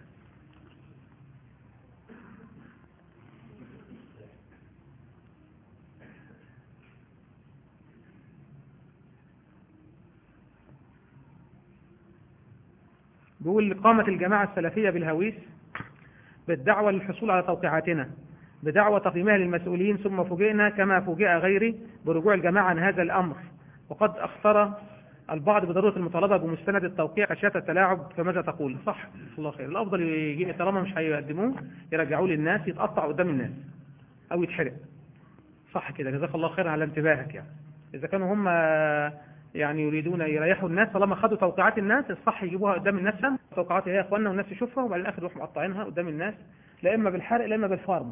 [SPEAKER 1] بيقول قامت الجماعة السلفية بالهويس بالدعوة للحصول على توقيعاتنا بدعوة تقييمها للمسؤولين ثم فوجئنا كما فوجئ غيري برجوع الجماعة عن هذا الأمر وقد أخطر البعض بضرورة المطالبة بمستند التوقيع خشية التلاعب فماذا تقول صح الله خير الأفضل يجي طالما مش هيقدموه يرجعوه للناس يتقطع قدام الناس أو يتحرق صح كده جزاك الله خير على انتباهك يعني إذا كانوا هم يعني يريدون يريحوا الناس طالما خدوا توقيعات الناس الصح يجيبوها قدام الناس توقيعات هي يا اخواننا والناس يشوفها وبعدين الاخر يروحوا مقطعينها قدام الناس لا اما بالحرق لا اما بالفارم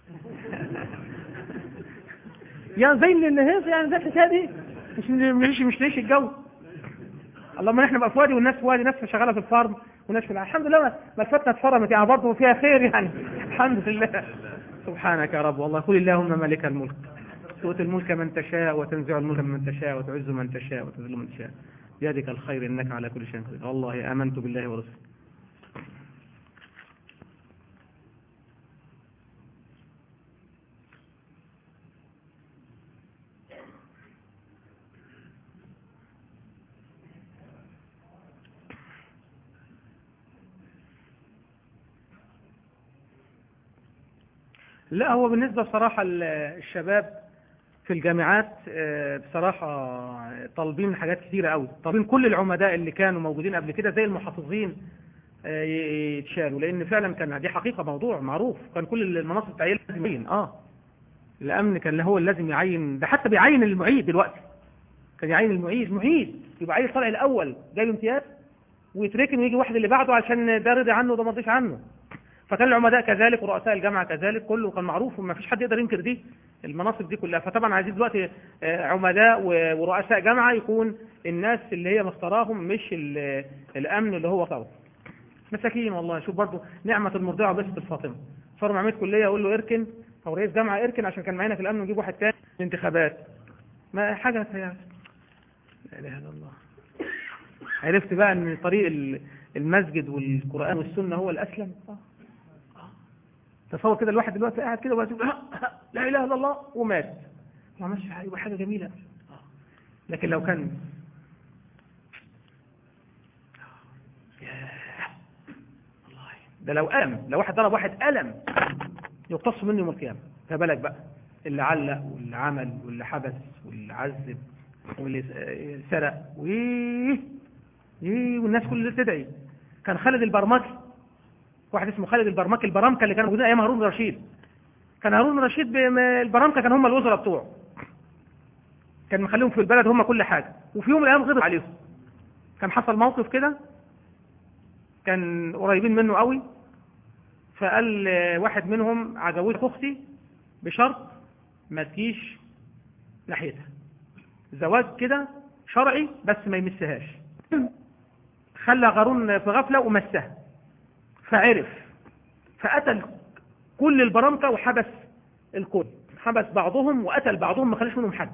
[SPEAKER 1] يعني زي اللي هيص يعني زي الحكايه دي مش مش مش ليش الجو اللهم احنا بقى في وادي والناس في وادي ناس شغاله في الفارم وناس في الحمد لله ملفتنا اتفرمت يعني برضه فيها خير يعني الحمد لله سبحانك يا رب والله قل اللهم مالك الملك تؤتي الملك من تشاء وتنزع الملك من تشاء وتعز من تشاء وتذل من تشاء بيدك الخير انك على كل شيء قدير والله امنت بالله ورسوله لا هو بالنسبة بصراحة الشباب في الجامعات بصراحة طالبين حاجات كثيرة قوي طالبين كل العمداء اللي كانوا موجودين قبل كده زي المحافظين يتشالوا لان فعلا كان دي حقيقة موضوع معروف كان كل المناصب تعيين لازم يعين اه الامن كان هو اللي لازم يعين ده حتى بيعين المعيد دلوقتي كان يعين المعيد معيد يبقى عايز طالع الاول جايب امتياز ويتركن ويجي واحد اللي بعده عشان ده رضي عنه وده ما رضيش عنه فكان العمداء كذلك ورؤساء الجامعة كذلك كله كان معروف وما فيش حد يقدر ينكر دي المناصب دي كلها فطبعا عايزين دلوقتي عمداء ورؤساء جامعة يكون الناس اللي هي مختاراهم مش الامن اللي هو اختاره مساكين والله شوف برضه نعمة المرضعة بس الفاطمة صار معمد كلية يقول له اركن او رئيس جامعة اركن عشان كان معانا في الامن ونجيب واحد تاني انتخابات ما حاجة يعني لا اله الا الله عرفت بقى ان طريق المسجد والقرآن والسنة هو الاسلم آه. تصور كده الواحد دلوقتي قاعد كده ويقول لا اله الا الله ومات ما عملش يبقى حاجه جميله لكن لو كان والله ده لو ألم لو واحد ضرب واحد ألم يقتص منه يوم القيامة فبالك بقى اللي علق واللي عمل واللي حبس واللي عذب واللي سرق ويه والناس كلها تدعي كان خالد البرمكي واحد اسمه خالد البرمكي البرامكه اللي كانوا موجودين ايام هارون رشيد كان هارون رشيد البرامكه كان هم الوزراء بتوعه كان مخليهم في البلد هم كل حاجه وفي يوم من الايام غضب عليهم كان حصل موقف كده كان قريبين منه قوي فقال واحد منهم عجوز اختي بشرط ما تجيش ناحيتها زواج كده شرعي بس ما يمسهاش خلى قارون في غفلة ومسها فعرف فقتل كل البرامكة وحبس الكل حبس بعضهم وقتل بعضهم ما خليش منهم حد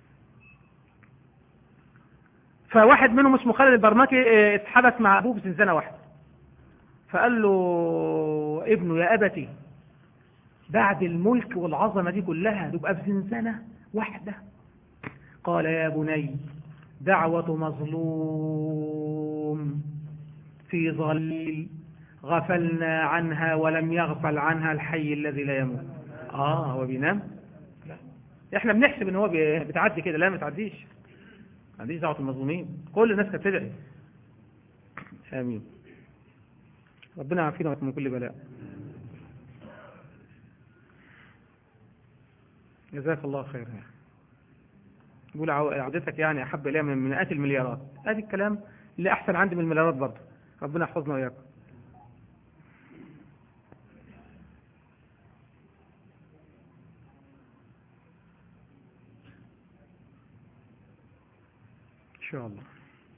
[SPEAKER 1] فواحد منهم اسمه خالد البرمكي اه، اتحبس مع ابوه بزنزانة واحدة فقال له ابنه يا ابتي بعد الملك والعظمة دي كلها تبقى في زنزانة واحدة قال يا بني دعوة مظلوم في ظليل غفلنا عنها ولم يغفل عنها الحي الذي لا يموت اه هو بينام لا احنا بنحسب ان هو بي- بتعدي كده لا ما تعديش ما تعديش دعوة المظلومين كل الناس كانت تدعي امين ربنا يعافينا من كل بلاء جزاك الله خير يا أخي. يقول عو- عودتك يعني أحب إليها من مئات المليارات هذا الكلام اللي أحسن عندي من المليارات برضه ربنا يحفظنا وإياكم إن شاء الله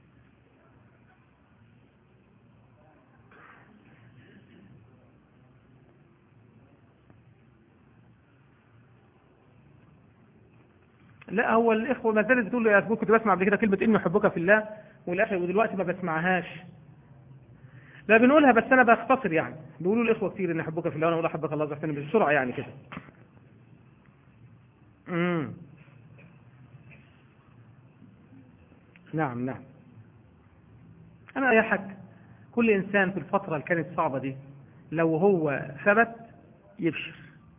[SPEAKER 1] لا هو الإخوة ما زالت بتقول لي يا أخوي كنت بسمع قبل كده كلمة إني أحبك في الله والآخر ودلوقتي ما بسمعهاش لا بنقولها بس أنا بختصر يعني بيقولوا الإخوة كتير إني أحبك في الله وأنا أقول أحبك الله بحسن بسرعة يعني كده امم نعم نعم أنا أريحك كل إنسان في الفترة اللي كانت صعبة دي لو هو ثبت يبشر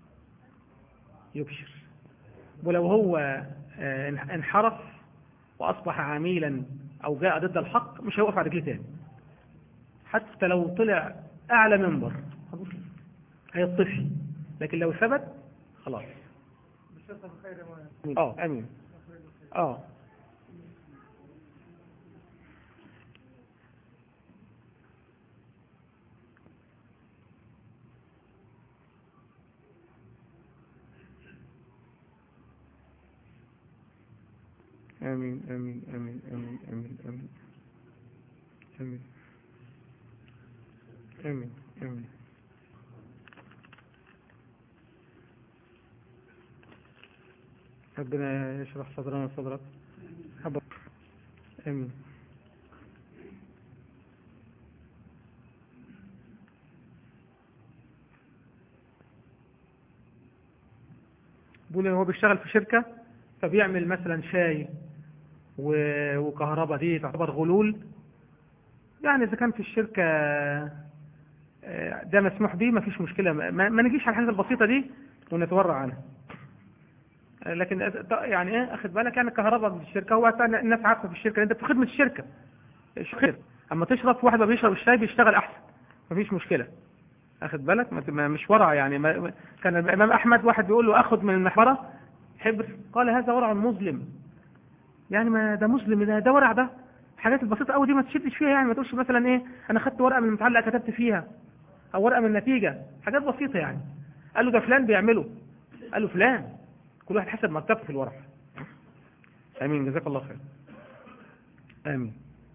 [SPEAKER 1] يبشر ولو هو آه، انحرف وأصبح عميلا أو جاء ضد الحق مش هيوقف على رجليه تاني حتى لو طلع أعلى منبر هيطفي لكن لو ثبت خلاص اه امين اه امين امين امين امين امين امين امين امين امين ربنا يشرح صدرنا وصدرك حبك امين بيقول إن هو بيشتغل في شركة فبيعمل مثلا شاي و- وكهرباء دي تعتبر غلول يعني إذا كان في الشركة آه، ده مسموح به ما فيش مشكلة ما, ما نجيش على الحاجات البسيطة دي ونتورع عنها آه، لكن أز- ط- يعني ايه اخد بالك يعني الكهرباء في الشركة هو أصلاً الناس عارفة في الشركة انت في خدمة الشركة إيش خير اما تشرب واحد ما بيشرب الشاي بيشتغل احسن ما فيش مشكلة اخد بالك ما- ما مش ورع يعني ما ما- كان الامام احمد واحد بيقول له اخذ من المحبرة حبر قال هذا ورع مظلم يعني ما ده مسلم ده ده ورع ده الحاجات البسيطة قوي دي ما تشدش فيها يعني ما تقولش مثلا ايه انا خدت ورقة من المتعلق كتبت فيها او ورقة من النتيجة حاجات بسيطة يعني قال له ده فلان بيعمله قال له فلان كل واحد حسب مرتبته في الورع امين جزاك الله خير امين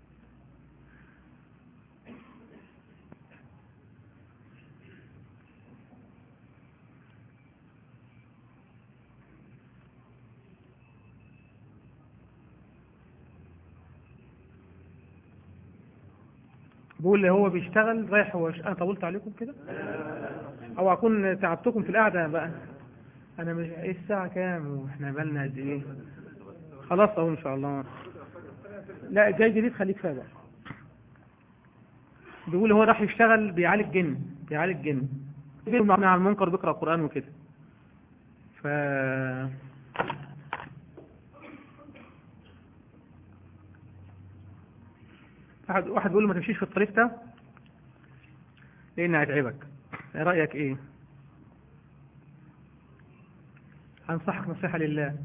[SPEAKER 1] بقول لي هو بيشتغل رايح هو ش... انا طولت عليكم كده او اكون تعبتكم في القعده بقى انا مش ايه الساعه كام واحنا بالنا قد ايه خلاص اهو ان شاء الله لا جاي جديد خليك فيها بقى بيقول هو راح يشتغل بيعالج جن بيعالج جن بيعمل على المنكر بيقرا قران وكده ف واحد واحد بيقول له ما تمشيش في الطريق ده لان هيتعبك ايه رايك ايه انصحك نصيحه لله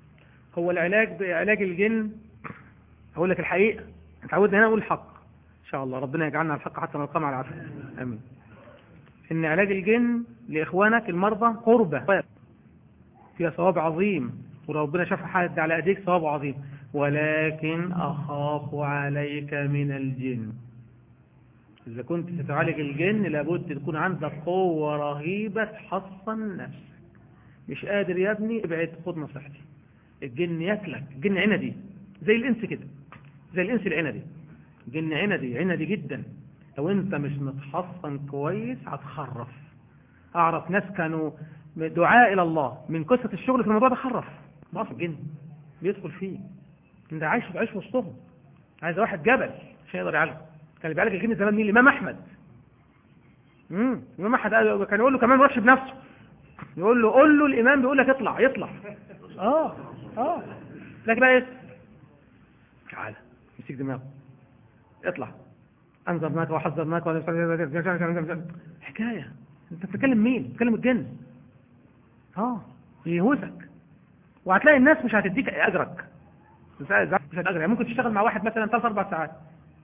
[SPEAKER 1] هو العلاج بعلاج الجن اقول لك الحقيقه اتعودنا هنا اقول الحق شاء الله ربنا يجعلنا الحق حتى نلقى مع العافية امين ان علاج الجن لاخوانك المرضى قربة فيها ثواب عظيم وربنا شاف حد على ايديك ثواب عظيم ولكن اخاف عليك من الجن اذا كنت تتعالج الجن لابد تكون عندك قوة رهيبة تحصن نفسك مش قادر يا ابني ابعد خد نصيحتي الجن ياكلك الجن عندي زي الانس كده زي الانس العندي الجن عندي عندي جدا لو انت مش متحصن كويس هتخرف اعرف ناس كانوا دعاء الى الله من قصة الشغل في الموضوع ده خرف ضعف الجن بيدخل فيه انت عايش عايش وسطهم عايز واحد جبل عشان يقدر يعالجه كان اللي بيعالج الجن زمان مين الامام احمد امم الامام احمد قال- كان يقول له كمان ما يروحش بنفسه يقول له قول له الامام بيقول لك اطلع يطلع اه اه لكن بقى ايه تعالى مسك دماغه اطلع انذرناك وحذرناك ولا- حكايه انت بتتكلم مين بتتكلم الجن اه يهوسك وهتلاقي الناس مش هتديك اجرك مش هتديك اجر يعني ممكن تشتغل مع واحد مثلا ثلاث اربع ساعات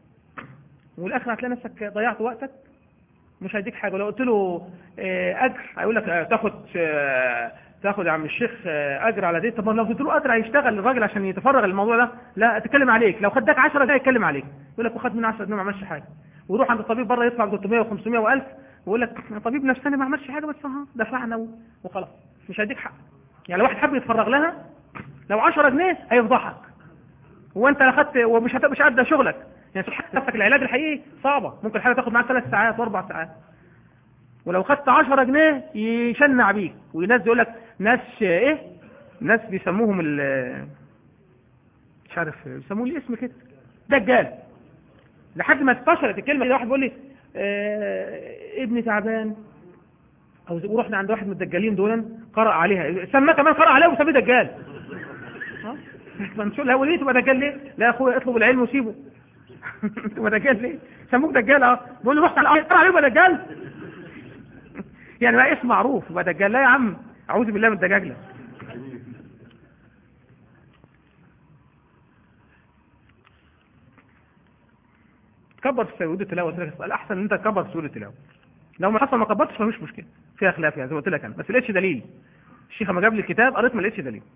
[SPEAKER 1] والاخر هتلاقي نفسك ضيعت وقتك مش هيديك حاجه ولو قلت له آه، اجر هيقول لك آه، تاخد آه، تاخد يا عم الشيخ آه، اجر على دي طب ما لو قلت له اجر هيشتغل الراجل عشان يتفرغ الموضوع ده لا تتكلم عليك لو خدك 10 دقايق يتكلم عليك يقول لك وخد من 10 دقايق ما عملش حاجه ويروح عند الطبيب بره يدفع 300 و500 و1000 ويقول لك طبيب نفساني ما عملش حاجه بس ها دفعنا و- وخلاص مش هيديك حق يعني لو واحد حب يتفرغ لها لو 10 جنيه هيفضحك هو انت اخدت ومش هت... مش قد شغلك يعني في حاجه نفسك العلاج الحقيقي صعبه ممكن حاجه تاخد معاك ثلاث ساعات واربع ساعات ولو خدت 10 جنيه يشنع بيك وناس يقول لك ناس ايه ناس بيسموهم ال مش عارف بيسموه الاسم كده دجال لحد ما انتشرت الكلمه كده واحد بيقول لي آه ابني تعبان او ورحنا عند واحد من الدجالين دول قرأ عليها سماه كمان قرأ عليها وسميه دجال ها؟ ما نشوف لا وليه تبقى دجال ليه لا يا اخويا اطلب العلم وسيبه تبقى دجال ليه سموك دجال اه بيقول له رحت على الارض قرأ عليه يبقى دجال يعني بقى اسم معروف يبقى دجال لا يا عم اعوذ بالله من الدجاجله كبر في سجود التلاوه قلت لك الاحسن ان انت تكبر في سجود التلاوه لو ما حصل ما كبرتش فمش مشكله فيها خلاف يعني زي ما قلت لك انا بس لقيتش دليل الشيخ لما جاب لي الكتاب قريت ما لقيتش دليل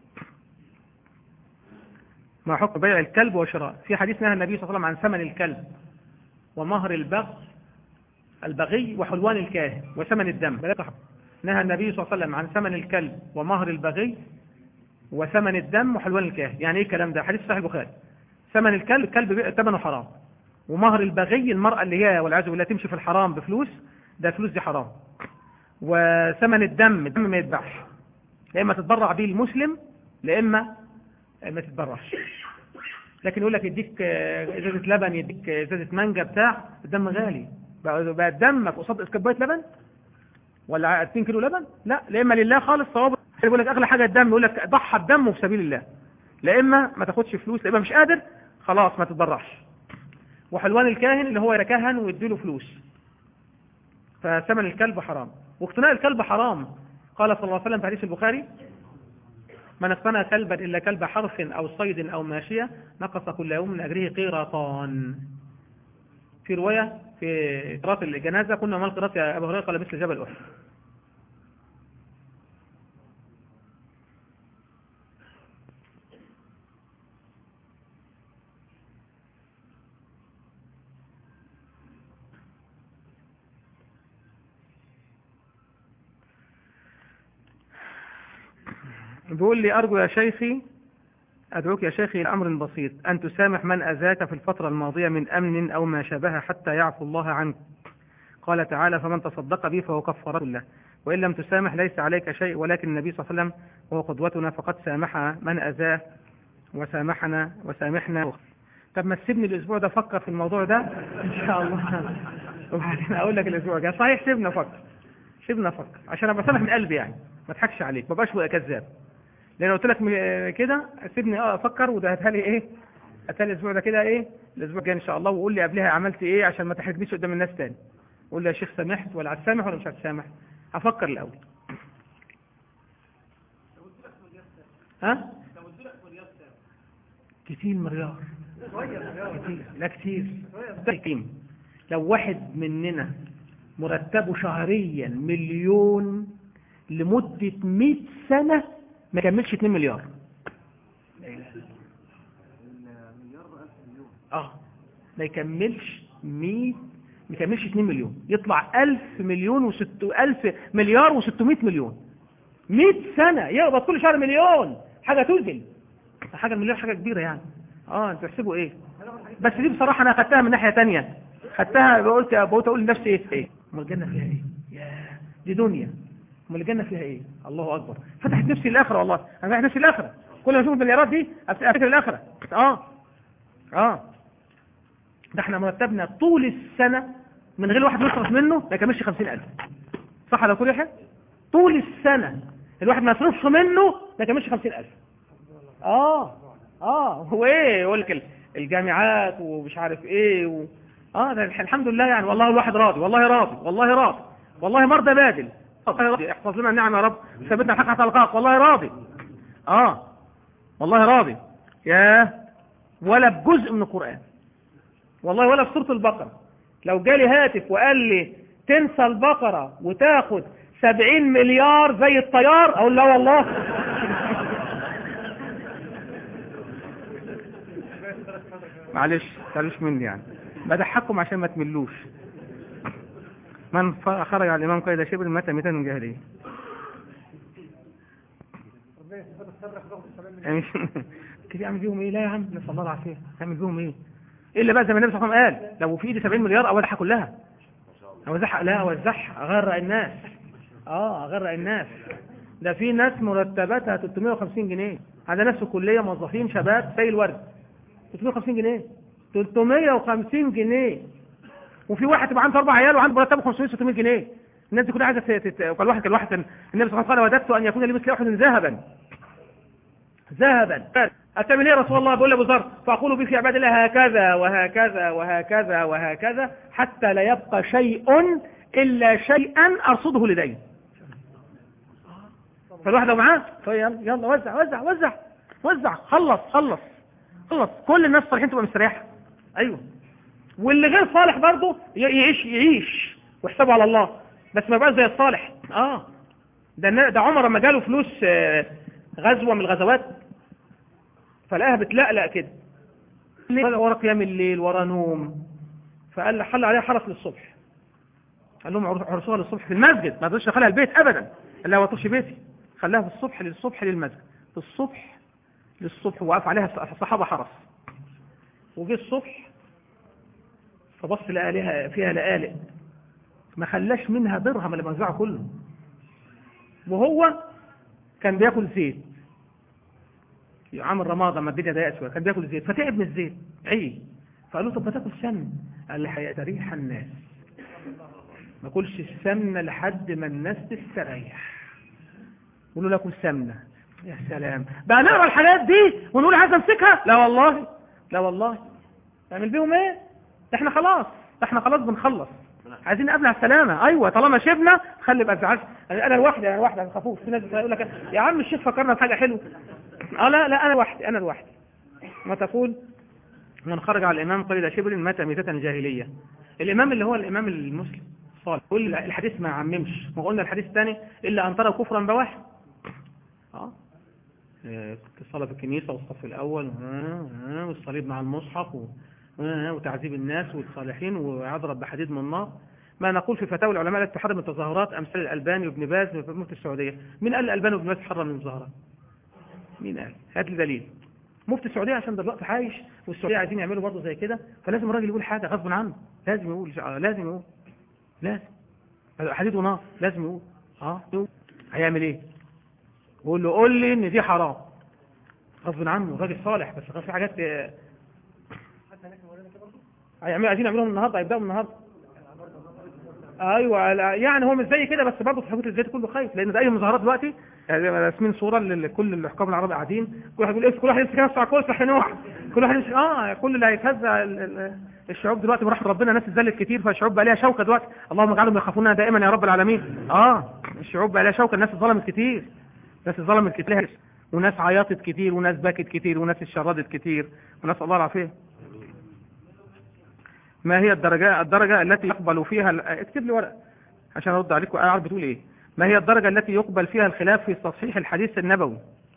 [SPEAKER 1] ما حكم بيع الكلب وشراء في حديث نهى النبي صلى الله عليه وسلم عن ثمن الكلب ومهر البغي البغي وحلوان الكاهن وثمن الدم نهى النبي صلى الله عليه وسلم عن ثمن الكلب ومهر البغي وثمن الدم وحلوان الكاهن يعني ايه الكلام ده حديث صحيح البخاري ثمن الكلب الكلب ثمنه حرام ومهر البغي المرأة اللي هي والعياذ بالله تمشي في الحرام بفلوس ده فلوس دي حرام وثمن الدم الدم ما يتباعش لا اما تتبرع بيه المسلم لا اما ما تتبرعش لكن يقول لك يديك آه، ازازه لبن يديك آه، ازازه مانجا بتاع الدم غالي بقى بقى دمك قصاد كوبايه لبن ولا 2 كيلو لبن لا لا اما لله خالص صواب يقول لك اغلى حاجه الدم يقول لك ضحى بدمه في سبيل الله لا اما ما تاخدش فلوس لا اما مش قادر خلاص ما تتبرعش وحلوان الكاهن اللي هو يتكهن ويديله فلوس فثمن الكلب حرام واقتناء الكلب حرام قال صلى الله عليه وسلم في حديث البخاري من اقتنى كلبا إلا كلب حرث أو صيد أو ماشية نقص كل يوم من أجره قيراطان في رواية في قراءة الجنازة قلنا ما القراءة يا أبو هريرة قال مثل جبل أحد بيقول لي أرجو يا شيخي أدعوك يا شيخي إلى أمر بسيط أن تسامح من أذاك في الفترة الماضية من أمن أو ما شابه حتى يعفو الله عنك قال تعالى فمن تصدق به فهو كفارة له وإن لم تسامح ليس عليك شيء ولكن النبي صلى الله عليه وسلم وهو قدوتنا فقد سامح من أذاه وسامحنا وسامحنا طب ما تسيبني الأسبوع ده أفكر في الموضوع ده إن شاء الله وبعدين أقول لك الأسبوع الجاي صحيح سيبنا أفكر سيبنا أفكر عشان أبقى سامح من قلبي يعني ما اضحكش عليك ما بقاش كذاب لان قلت لك م- كده سيبني اه افكر وده هاتها لي ايه هاتها لي الاسبوع ده كده ايه الاسبوع الجاي ان شاء الله وقول لي قبلها عملت ايه عشان ما تحرجنيش قدام الناس تاني قول لي يا شيخ سامحت ولا هتسامح ولا مش هتسامح هفكر الاول ها كتير مليار كتير لا كتير ده قيمة لو واحد مننا مرتبه شهريا مليون لمدة 100 سنة ما يكملش 2 مليار اه ما يكملش 100 ما يكملش 2 مليون يطلع 1000 مليون و 1000 مليار و600 مليون 100 سنة يقبض كل شهر مليون حاجة تذل حاجة المليون حاجة كبيرة يعني اه انتوا تحسبوا ايه بس دي بصراحة انا خدتها من ناحية تانية خدتها قلت قلت اقول لنفسي ايه ايه امال الجنة فيها ايه ياه دي دنيا امال الجنة فيها ايه الله اكبر فتحت نفسي الاخرة والله انا فتحت نفسي الاخرة كل ما اشوف المليارات دي افتكر الاخرة اه اه ده احنا مرتبنا طول السنة من غير واحد يصرف منه ما يكملش 50000 صح ده كل يحيى طول السنة الواحد ما يصرفش منه ما يكملش 50000 اه اه هو ايه يقول لك الجامعات ومش عارف ايه و... اه ده الحمد لله يعني والله الواحد راضي والله راضي والله راضي والله مرضى بادل والله راضي احفظ لنا النعم يا رب ثبتنا الحق حتى القاك والله راضي اه والله راضي يا ولا بجزء من القرآن والله ولا في سورة البقرة لو جالي هاتف وقال لي تنسى البقرة وتاخد سبعين مليار زي الطيار اقول لا والله معلش تعلوش مني يعني بضحككم عشان ما تملوش من خرج على الإمام قيد شبر مات ميتا من جاهلية كيف يعمل بيهم ايه لا يا عم نسال الله العافيه يعمل بيهم ايه ايه اللي بقى زي ما النبي صلى الله عليه وسلم قال لو في ايدي 70 مليار اوزعها كلها اوزعها لا اوزعها اغرق الناس اه اغرق الناس ده في ناس مرتباتها 350 جنيه هذا ناس في كليه موظفين شباب زي الورد 350 جنيه 350 جنيه وفي واحد تبقى عنده اربع عيال وعنده مرتبه 500 600 جنيه الناس دي كلها عايزه تت... قال واحد قال واحد النبي صلى الله عليه وسلم قال وددت ان يكون لي مثل احد ذهبا ذهبا أتعمل ايه يا رسول الله بقول لابو ذر فاقول بي في عباد الله هكذا وهكذا وهكذا وهكذا حتى لا يبقى شيء الا شيئا ارصده لديه فالواحد لو معاه يلا يلا وزع وزع وزع وزع خلص خلص خلص كل الناس صالحين تبقى مستريحه ايوه واللي غير صالح برضه يعيش يعيش ويحسبه على الله بس ما يبقاش زي الصالح اه ده ده عمر لما جاله فلوس غزوه من الغزوات فلقاها بتلقلق كده ورا قيام الليل ورا نوم فقال حل عليها حرس للصبح قال لهم عرسوها للصبح في المسجد ما تقدرش تدخلها البيت ابدا الا ما تخش بيتي خلاها في الصبح للصبح للمسجد في الصبح للصبح وقف عليها الصحابه حرس وجه الصبح فبص لقى لها فيها لقالق ما خلاش منها درهم اللي موزعه كله وهو كان بياكل زيت عام رمضان لما الدنيا ضيقت شويه كان بياكل زيت فتعب من الزيت عي فقال له طب ما تاكل سمن قال لي هيستريح الناس ما اكلش السمنه لحد ما الناس تستريح قولوا له اكل سمنه يا سلام بقى نقرا الحاجات دي ونقول عايز امسكها لا والله لا والله تعمل بيهم ايه ده احنا خلاص ده احنا خلاص بنخلص عايزين نقابل على السلامة ايوه طالما شبنا خلي بقى تزعلش انا لوحدي انا لوحدي ما تخافوش في ناس يقول لك يا عم الشيخ فكرنا بحاجه حلوه اه لا لا انا لوحدي انا لوحدي ما تقول من خرج على الامام قيد شبر مات ميتة جاهلية الامام اللي هو الامام المسلم صالح كل الحديث ما عممش ما قلنا الحديث الثاني الا ان ترى كفرا بواحد اه الصلاة في الكنيسة والصف الأول والصليب مع المصحف وتعذيب الناس والصالحين ويضرب بحديد من النار ما نقول في فتاوى العلماء التي تحرم التظاهرات أمثال الألباني وابن باز ومفتي السعودية مين قال الألباني وابن باز حرم المظاهرات مين قال هات لي دليل مفتي السعودية عشان دلوقتي عايش والسعودية عايزين يعملوا برضه زي كده فلازم الراجل يقول حاجة غصب عنه لازم يقول لازم يقول لازم حديد ونار لازم يقول اه يقول هيعمل ايه بقول له قول لي ان دي حرام غصب عنه راجل صالح بس في حاجات هيعملوا عايزين يعملوهم النهارده هيبداوا من النهارده ايوه يعني هو مش زي كده بس برضه في حدود الزيت كله خايف لان ده اي مظاهرات دلوقتي يعني راسمين صوره لكل الحكام العرب قاعدين كل واحد بيقول كل واحد يمسك نفسه على كرسي حنوح كل واحد يمسك اه كل اللي هيتهز الشعوب دلوقتي برحمه ربنا ناس اتذلت كتير فالشعوب بقى ليها شوكه دلوقتي اللهم اجعلهم يخافوننا دائما يا رب العالمين اه الشعوب بقى ليها شوكه الناس اتظلمت كتير ناس اتظلمت كتير وناس عيطت كتير وناس بكت كتير وناس اتشردت كتير وناس الله العافيه ما هي الدرجة الدرجة التي يقبل فيها ال- اكتب لي ورقة عشان ارد عليكم انا عارف بتقول ايه ما هي الدرجة التي يقبل فيها الخلاف في تصحيح الحديث النبوي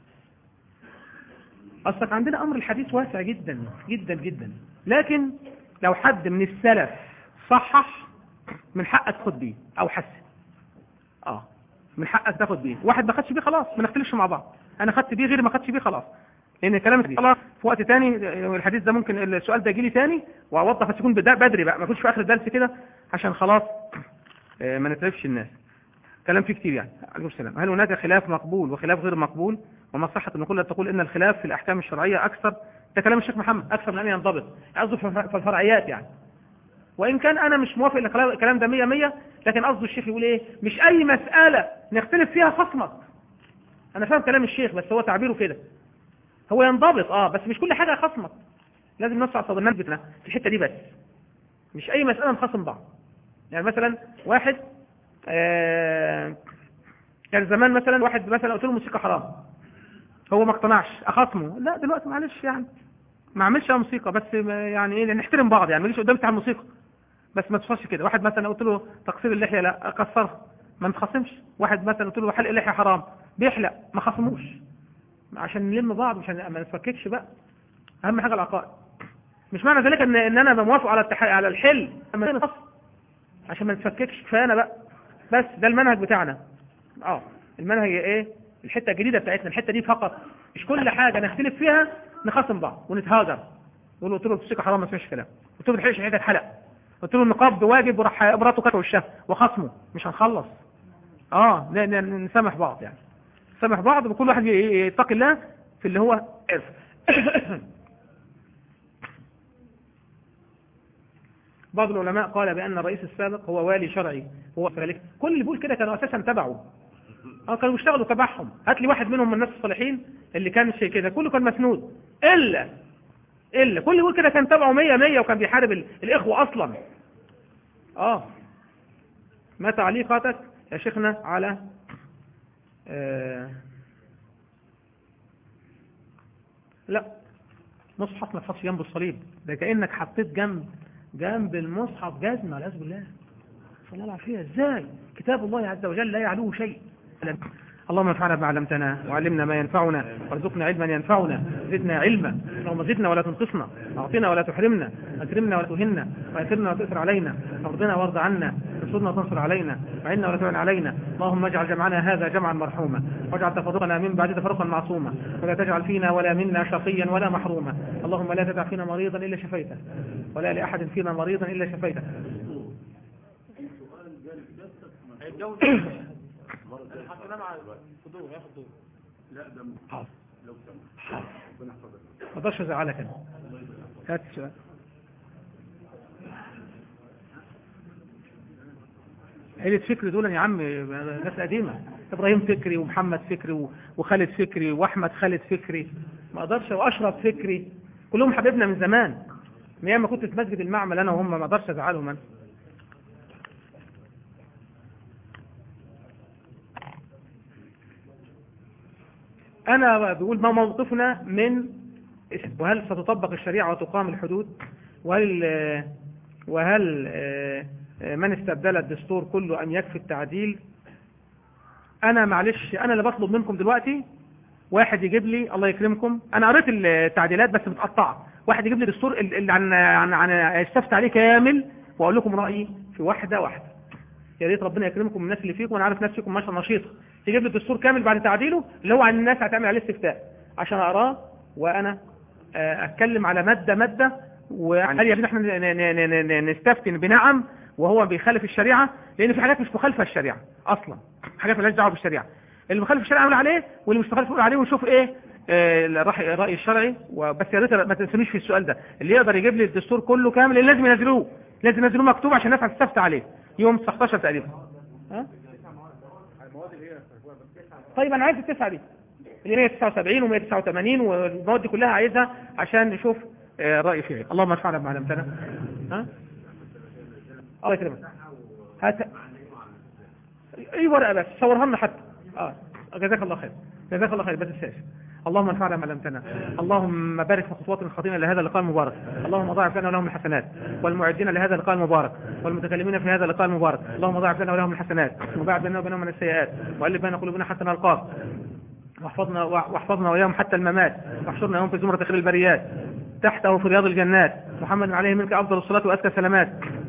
[SPEAKER 1] اصلك عندنا امر الحديث واسع جدا جدا جدا لكن لو حد من السلف صحح من حقك تاخد بيه او حسن اه من حقك تاخد بيه واحد ما خدش بيه خلاص ما نختلفش مع بعض انا خدت بيه غير ما خدش بيه خلاص لان الكلام ده خلاص في وقت تاني الحديث ده ممكن السؤال ده يجي لي تاني واوضح بس يكون بدا- بدري بقى ما يكونش في اخر الدرس كده عشان خلاص آه، ما نتعبش الناس كلام فيه كتير يعني عليكم السلام هل هناك خلاف مقبول وخلاف غير مقبول وما صحة النقول تقول ان الخلاف في الاحكام الشرعية اكثر ده كلام الشيخ محمد اكثر من ان ينضبط قصده في في الفرعيات يعني وان كان انا مش موافق الكلام الكلام ده 100 100 لكن قصده الشيخ يقول ايه مش اي مسألة نختلف فيها خصمك انا فاهم كلام الشيخ بس هو تعبيره كده هو ينضبط اه بس مش كل حاجة خصمك لازم نصع صدر نثبتنا في الحتة دي بس مش اي مسألة نخصم بعض يعني مثلا واحد آه كان زمان مثلا واحد مثلا قلت له موسيقى حرام هو ما اقتنعش اخصمه لا دلوقتي معلش يعني ما اعملش أنا موسيقى بس ما- يعني ايه نحترم بعض يعني ما يجيش قدامي بتاع الموسيقى بس ما تصفش كده واحد مثلا قلت له تقصير اللحيه لا اكسرها ما نتخاصمش واحد مثلا قلت له حلق اللحيه حرام بيحلق ما خصموش عشان نلم بعض مش هن- ما نتفككش بقى اهم حاجه العقائد مش معنى ذلك ان ان انا موافق على التح... على الحل أما نخصم عشان ما نتفككش كفايه انا بقى بس ده المنهج بتاعنا اه المنهج ايه الحته الجديده بتاعتنا الحته دي فقط مش كل حاجه نختلف فيها نخاصم بعض ونتهاجر يقول له قلت له الموسيقى حرام ما تسمعش كلام قلت له ما تحرقش حته الحلق قلت له النقاب واجب وراح مراته كتب وشها وخصمه مش هنخلص اه ن- ن- نسامح بعض يعني نسامح بعض وكل واحد ي- يتقي الله في اللي هو عرف بعض العلماء قال بأن الرئيس السابق هو والي شرعي هو ذلك كل اللي بيقول كده كانوا أساسا تبعه اه كانوا بيشتغلوا تبعهم هات لي واحد منهم من الناس الصالحين اللي كان شيء كده كله كان مسنود إلا إلا كل اللي يقول كده كان تبعه مية مية وكان بيحارب ال- الإخوة أصلا اه ما تعليقاتك يا شيخنا على آه لا مصحف ما تحطش جنب الصليب ده كأنك حطيت جنب جنب المصحف جزمة والعياذ بالله صلى الله العافية ازاي كتاب الله عز وجل لا يعلوه شيء اللهم انفعنا بما علمتنا وعلمنا ما ينفعنا وارزقنا علما ينفعنا زدنا علما اللهم زدنا ولا تنقصنا اعطنا ولا تحرمنا اكرمنا ولا تهنا واثرنا ولا تؤثر علينا ارضنا وارض عنا انصرنا وتنصر علينا وعنا ولا تعن علينا اللهم اجعل جمعنا هذا جمعا مرحوما واجعل تفرقنا من بعد تفرقا معصوما ولا تجعل فينا ولا منا شقيا ولا محروما اللهم لا تدع فينا مريضا الا شفيته ولا لاحد فينا مريضا الا شفيته حاضر ما اقدرش ازعلك انا هات السؤال عيلة فكري دول يا عم ناس قديمة ابراهيم فكري ومحمد فكري و- وخالد فكري واحمد خالد فكري ما اقدرش واشرف فكري كلهم حبيبنا من زمان من ايام ما كنت في مسجد المعمل انا وهم ما اقدرش ازعلهم انا أنا بقول ما موقفنا من وهل ستطبق الشريعة وتقام الحدود وهل وهل من استبدل الدستور كله أم يكفي التعديل أنا معلش أنا اللي بطلب منكم دلوقتي واحد يجيب لي الله يكرمكم أنا قريت التعديلات بس متقطعة واحد يجيب لي دستور اللي عن عن عن استفت عليه كامل وأقول لكم رأيي في واحدة واحدة يا ريت ربنا يكرمكم من الناس اللي فيكم وانا عارف ناس فيكم ما شاء الله نشيطه تجيب لي الدستور كامل بعد تعديله اللي هو عن الناس هتعمل عليه استفتاء عشان اقراه وانا آه، اتكلم على ماده ماده وهل يجب احنا ن- ن- ن- ن- نستفتن بنعم وهو بيخالف الشريعه لان في حاجات مش مخالفه الشريعه اصلا حاجات مالهاش دعوه بالشريعه اللي مخالف الشريعه نقول عليه واللي مش مخالف نقول عليه ونشوف ايه آه، الرأي الرأي الشرعي وبس يا ريت ما تنسونيش في السؤال ده اللي يقدر يجيب لي الدستور كله كامل اللي لازم ينزلوه لازم ينزلوه مكتوب عشان الناس هتستفتى عليه يوم 19 تقريبا ها؟ طيب انا عايز التسعه دي اللي 179 و189 والمواد دي كلها عايزها عشان نشوف آه، الراي فيها إيه. اللهم ارفعنا بما علمتنا ها الله يكرمك هات اي ورقه بس صورها لنا حتى اه جزاك الله خير جزاك الله خير ما تنساش اللهم انفعنا ما علمتنا اللهم بارك في خطوات خطينا لهذا اللقاء المبارك اللهم ضاعف لنا ولهم الحسنات والمعدين لهذا اللقاء المبارك والمتكلمين في هذا اللقاء المبارك اللهم ضاعف لنا ولهم الحسنات وباعد بيننا وبينهم من السيئات وألف بين قلوبنا حتى نلقاك واحفظنا واحفظنا وإياهم حتى الممات واحشرنا يوم في زمرة خير البريات تحته في رياض الجنات محمد عليه منك أفضل الصلاة وأزكى السلامات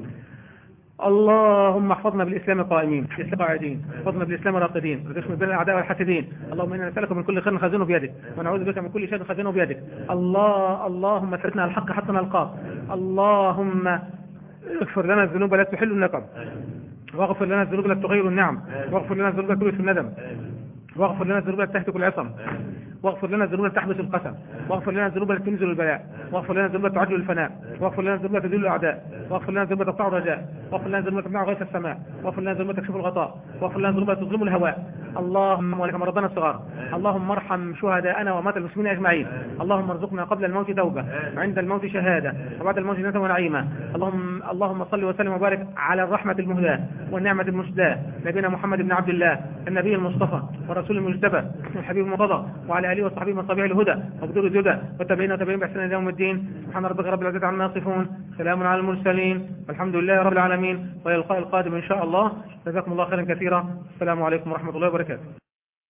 [SPEAKER 1] اللهم احفظنا بالإسلام قائمين بالإسلام قاعدين احفظنا بالإسلام راقدين وتشمل بين الأعداء والحاسدين اللهم إنا نسألك من كل خير خزينه بيدك ونعوذ بك من كل شر خزينه بيدك الله اللهم ثبتنا على الحق حتى نلقاك اللهم اغفر لنا الذنوب لا تحل النقم واغفر لنا الذنوب لا تغير النعم واغفر لنا الذنوب لا تورث الندم واغفر لنا الذنوب التي تهتك العصم واغفر لنا الذنوب التي تحبس القسم واغفر لنا الذنوب التي تنزل البلاء واغفر لنا الذنوب التي تعجل الفناء واغفر لنا الذنوب التي تذل الاعداء واغفر لنا الذنوب التي تقطع الرجاء واغفر لنا الذنوب التي تمنع غيث السماء واغفر لنا الذنوب التي تكشف الغطاء واغفر لنا الذنوب التي تظلم الهواء اللهم ولك مرضنا الصغار اللهم ارحم شهداءنا ومات المسلمين اجمعين اللهم ارزقنا قبل الموت توبه وعند الموت شهاده وبعد الموت جنه ونعيما اللهم اللهم صل وسلم وبارك على الرحمه المهداه والنعمه المسداه نبينا محمد بن عبد الله النبي المصطفى والرسول المجتبى الحبيب المرتضى وعلى اله وصحبه من صبيح الهدى وبدور الهدى والتابعين وتابعين باحسان الى يوم الدين سبحان ربك رب العزه عما يصفون سلام على المرسلين والحمد لله رب العالمين والى اللقاء القادم ان شاء الله جزاكم الله خيرا كثيرا السلام عليكم ورحمه الله وبركاته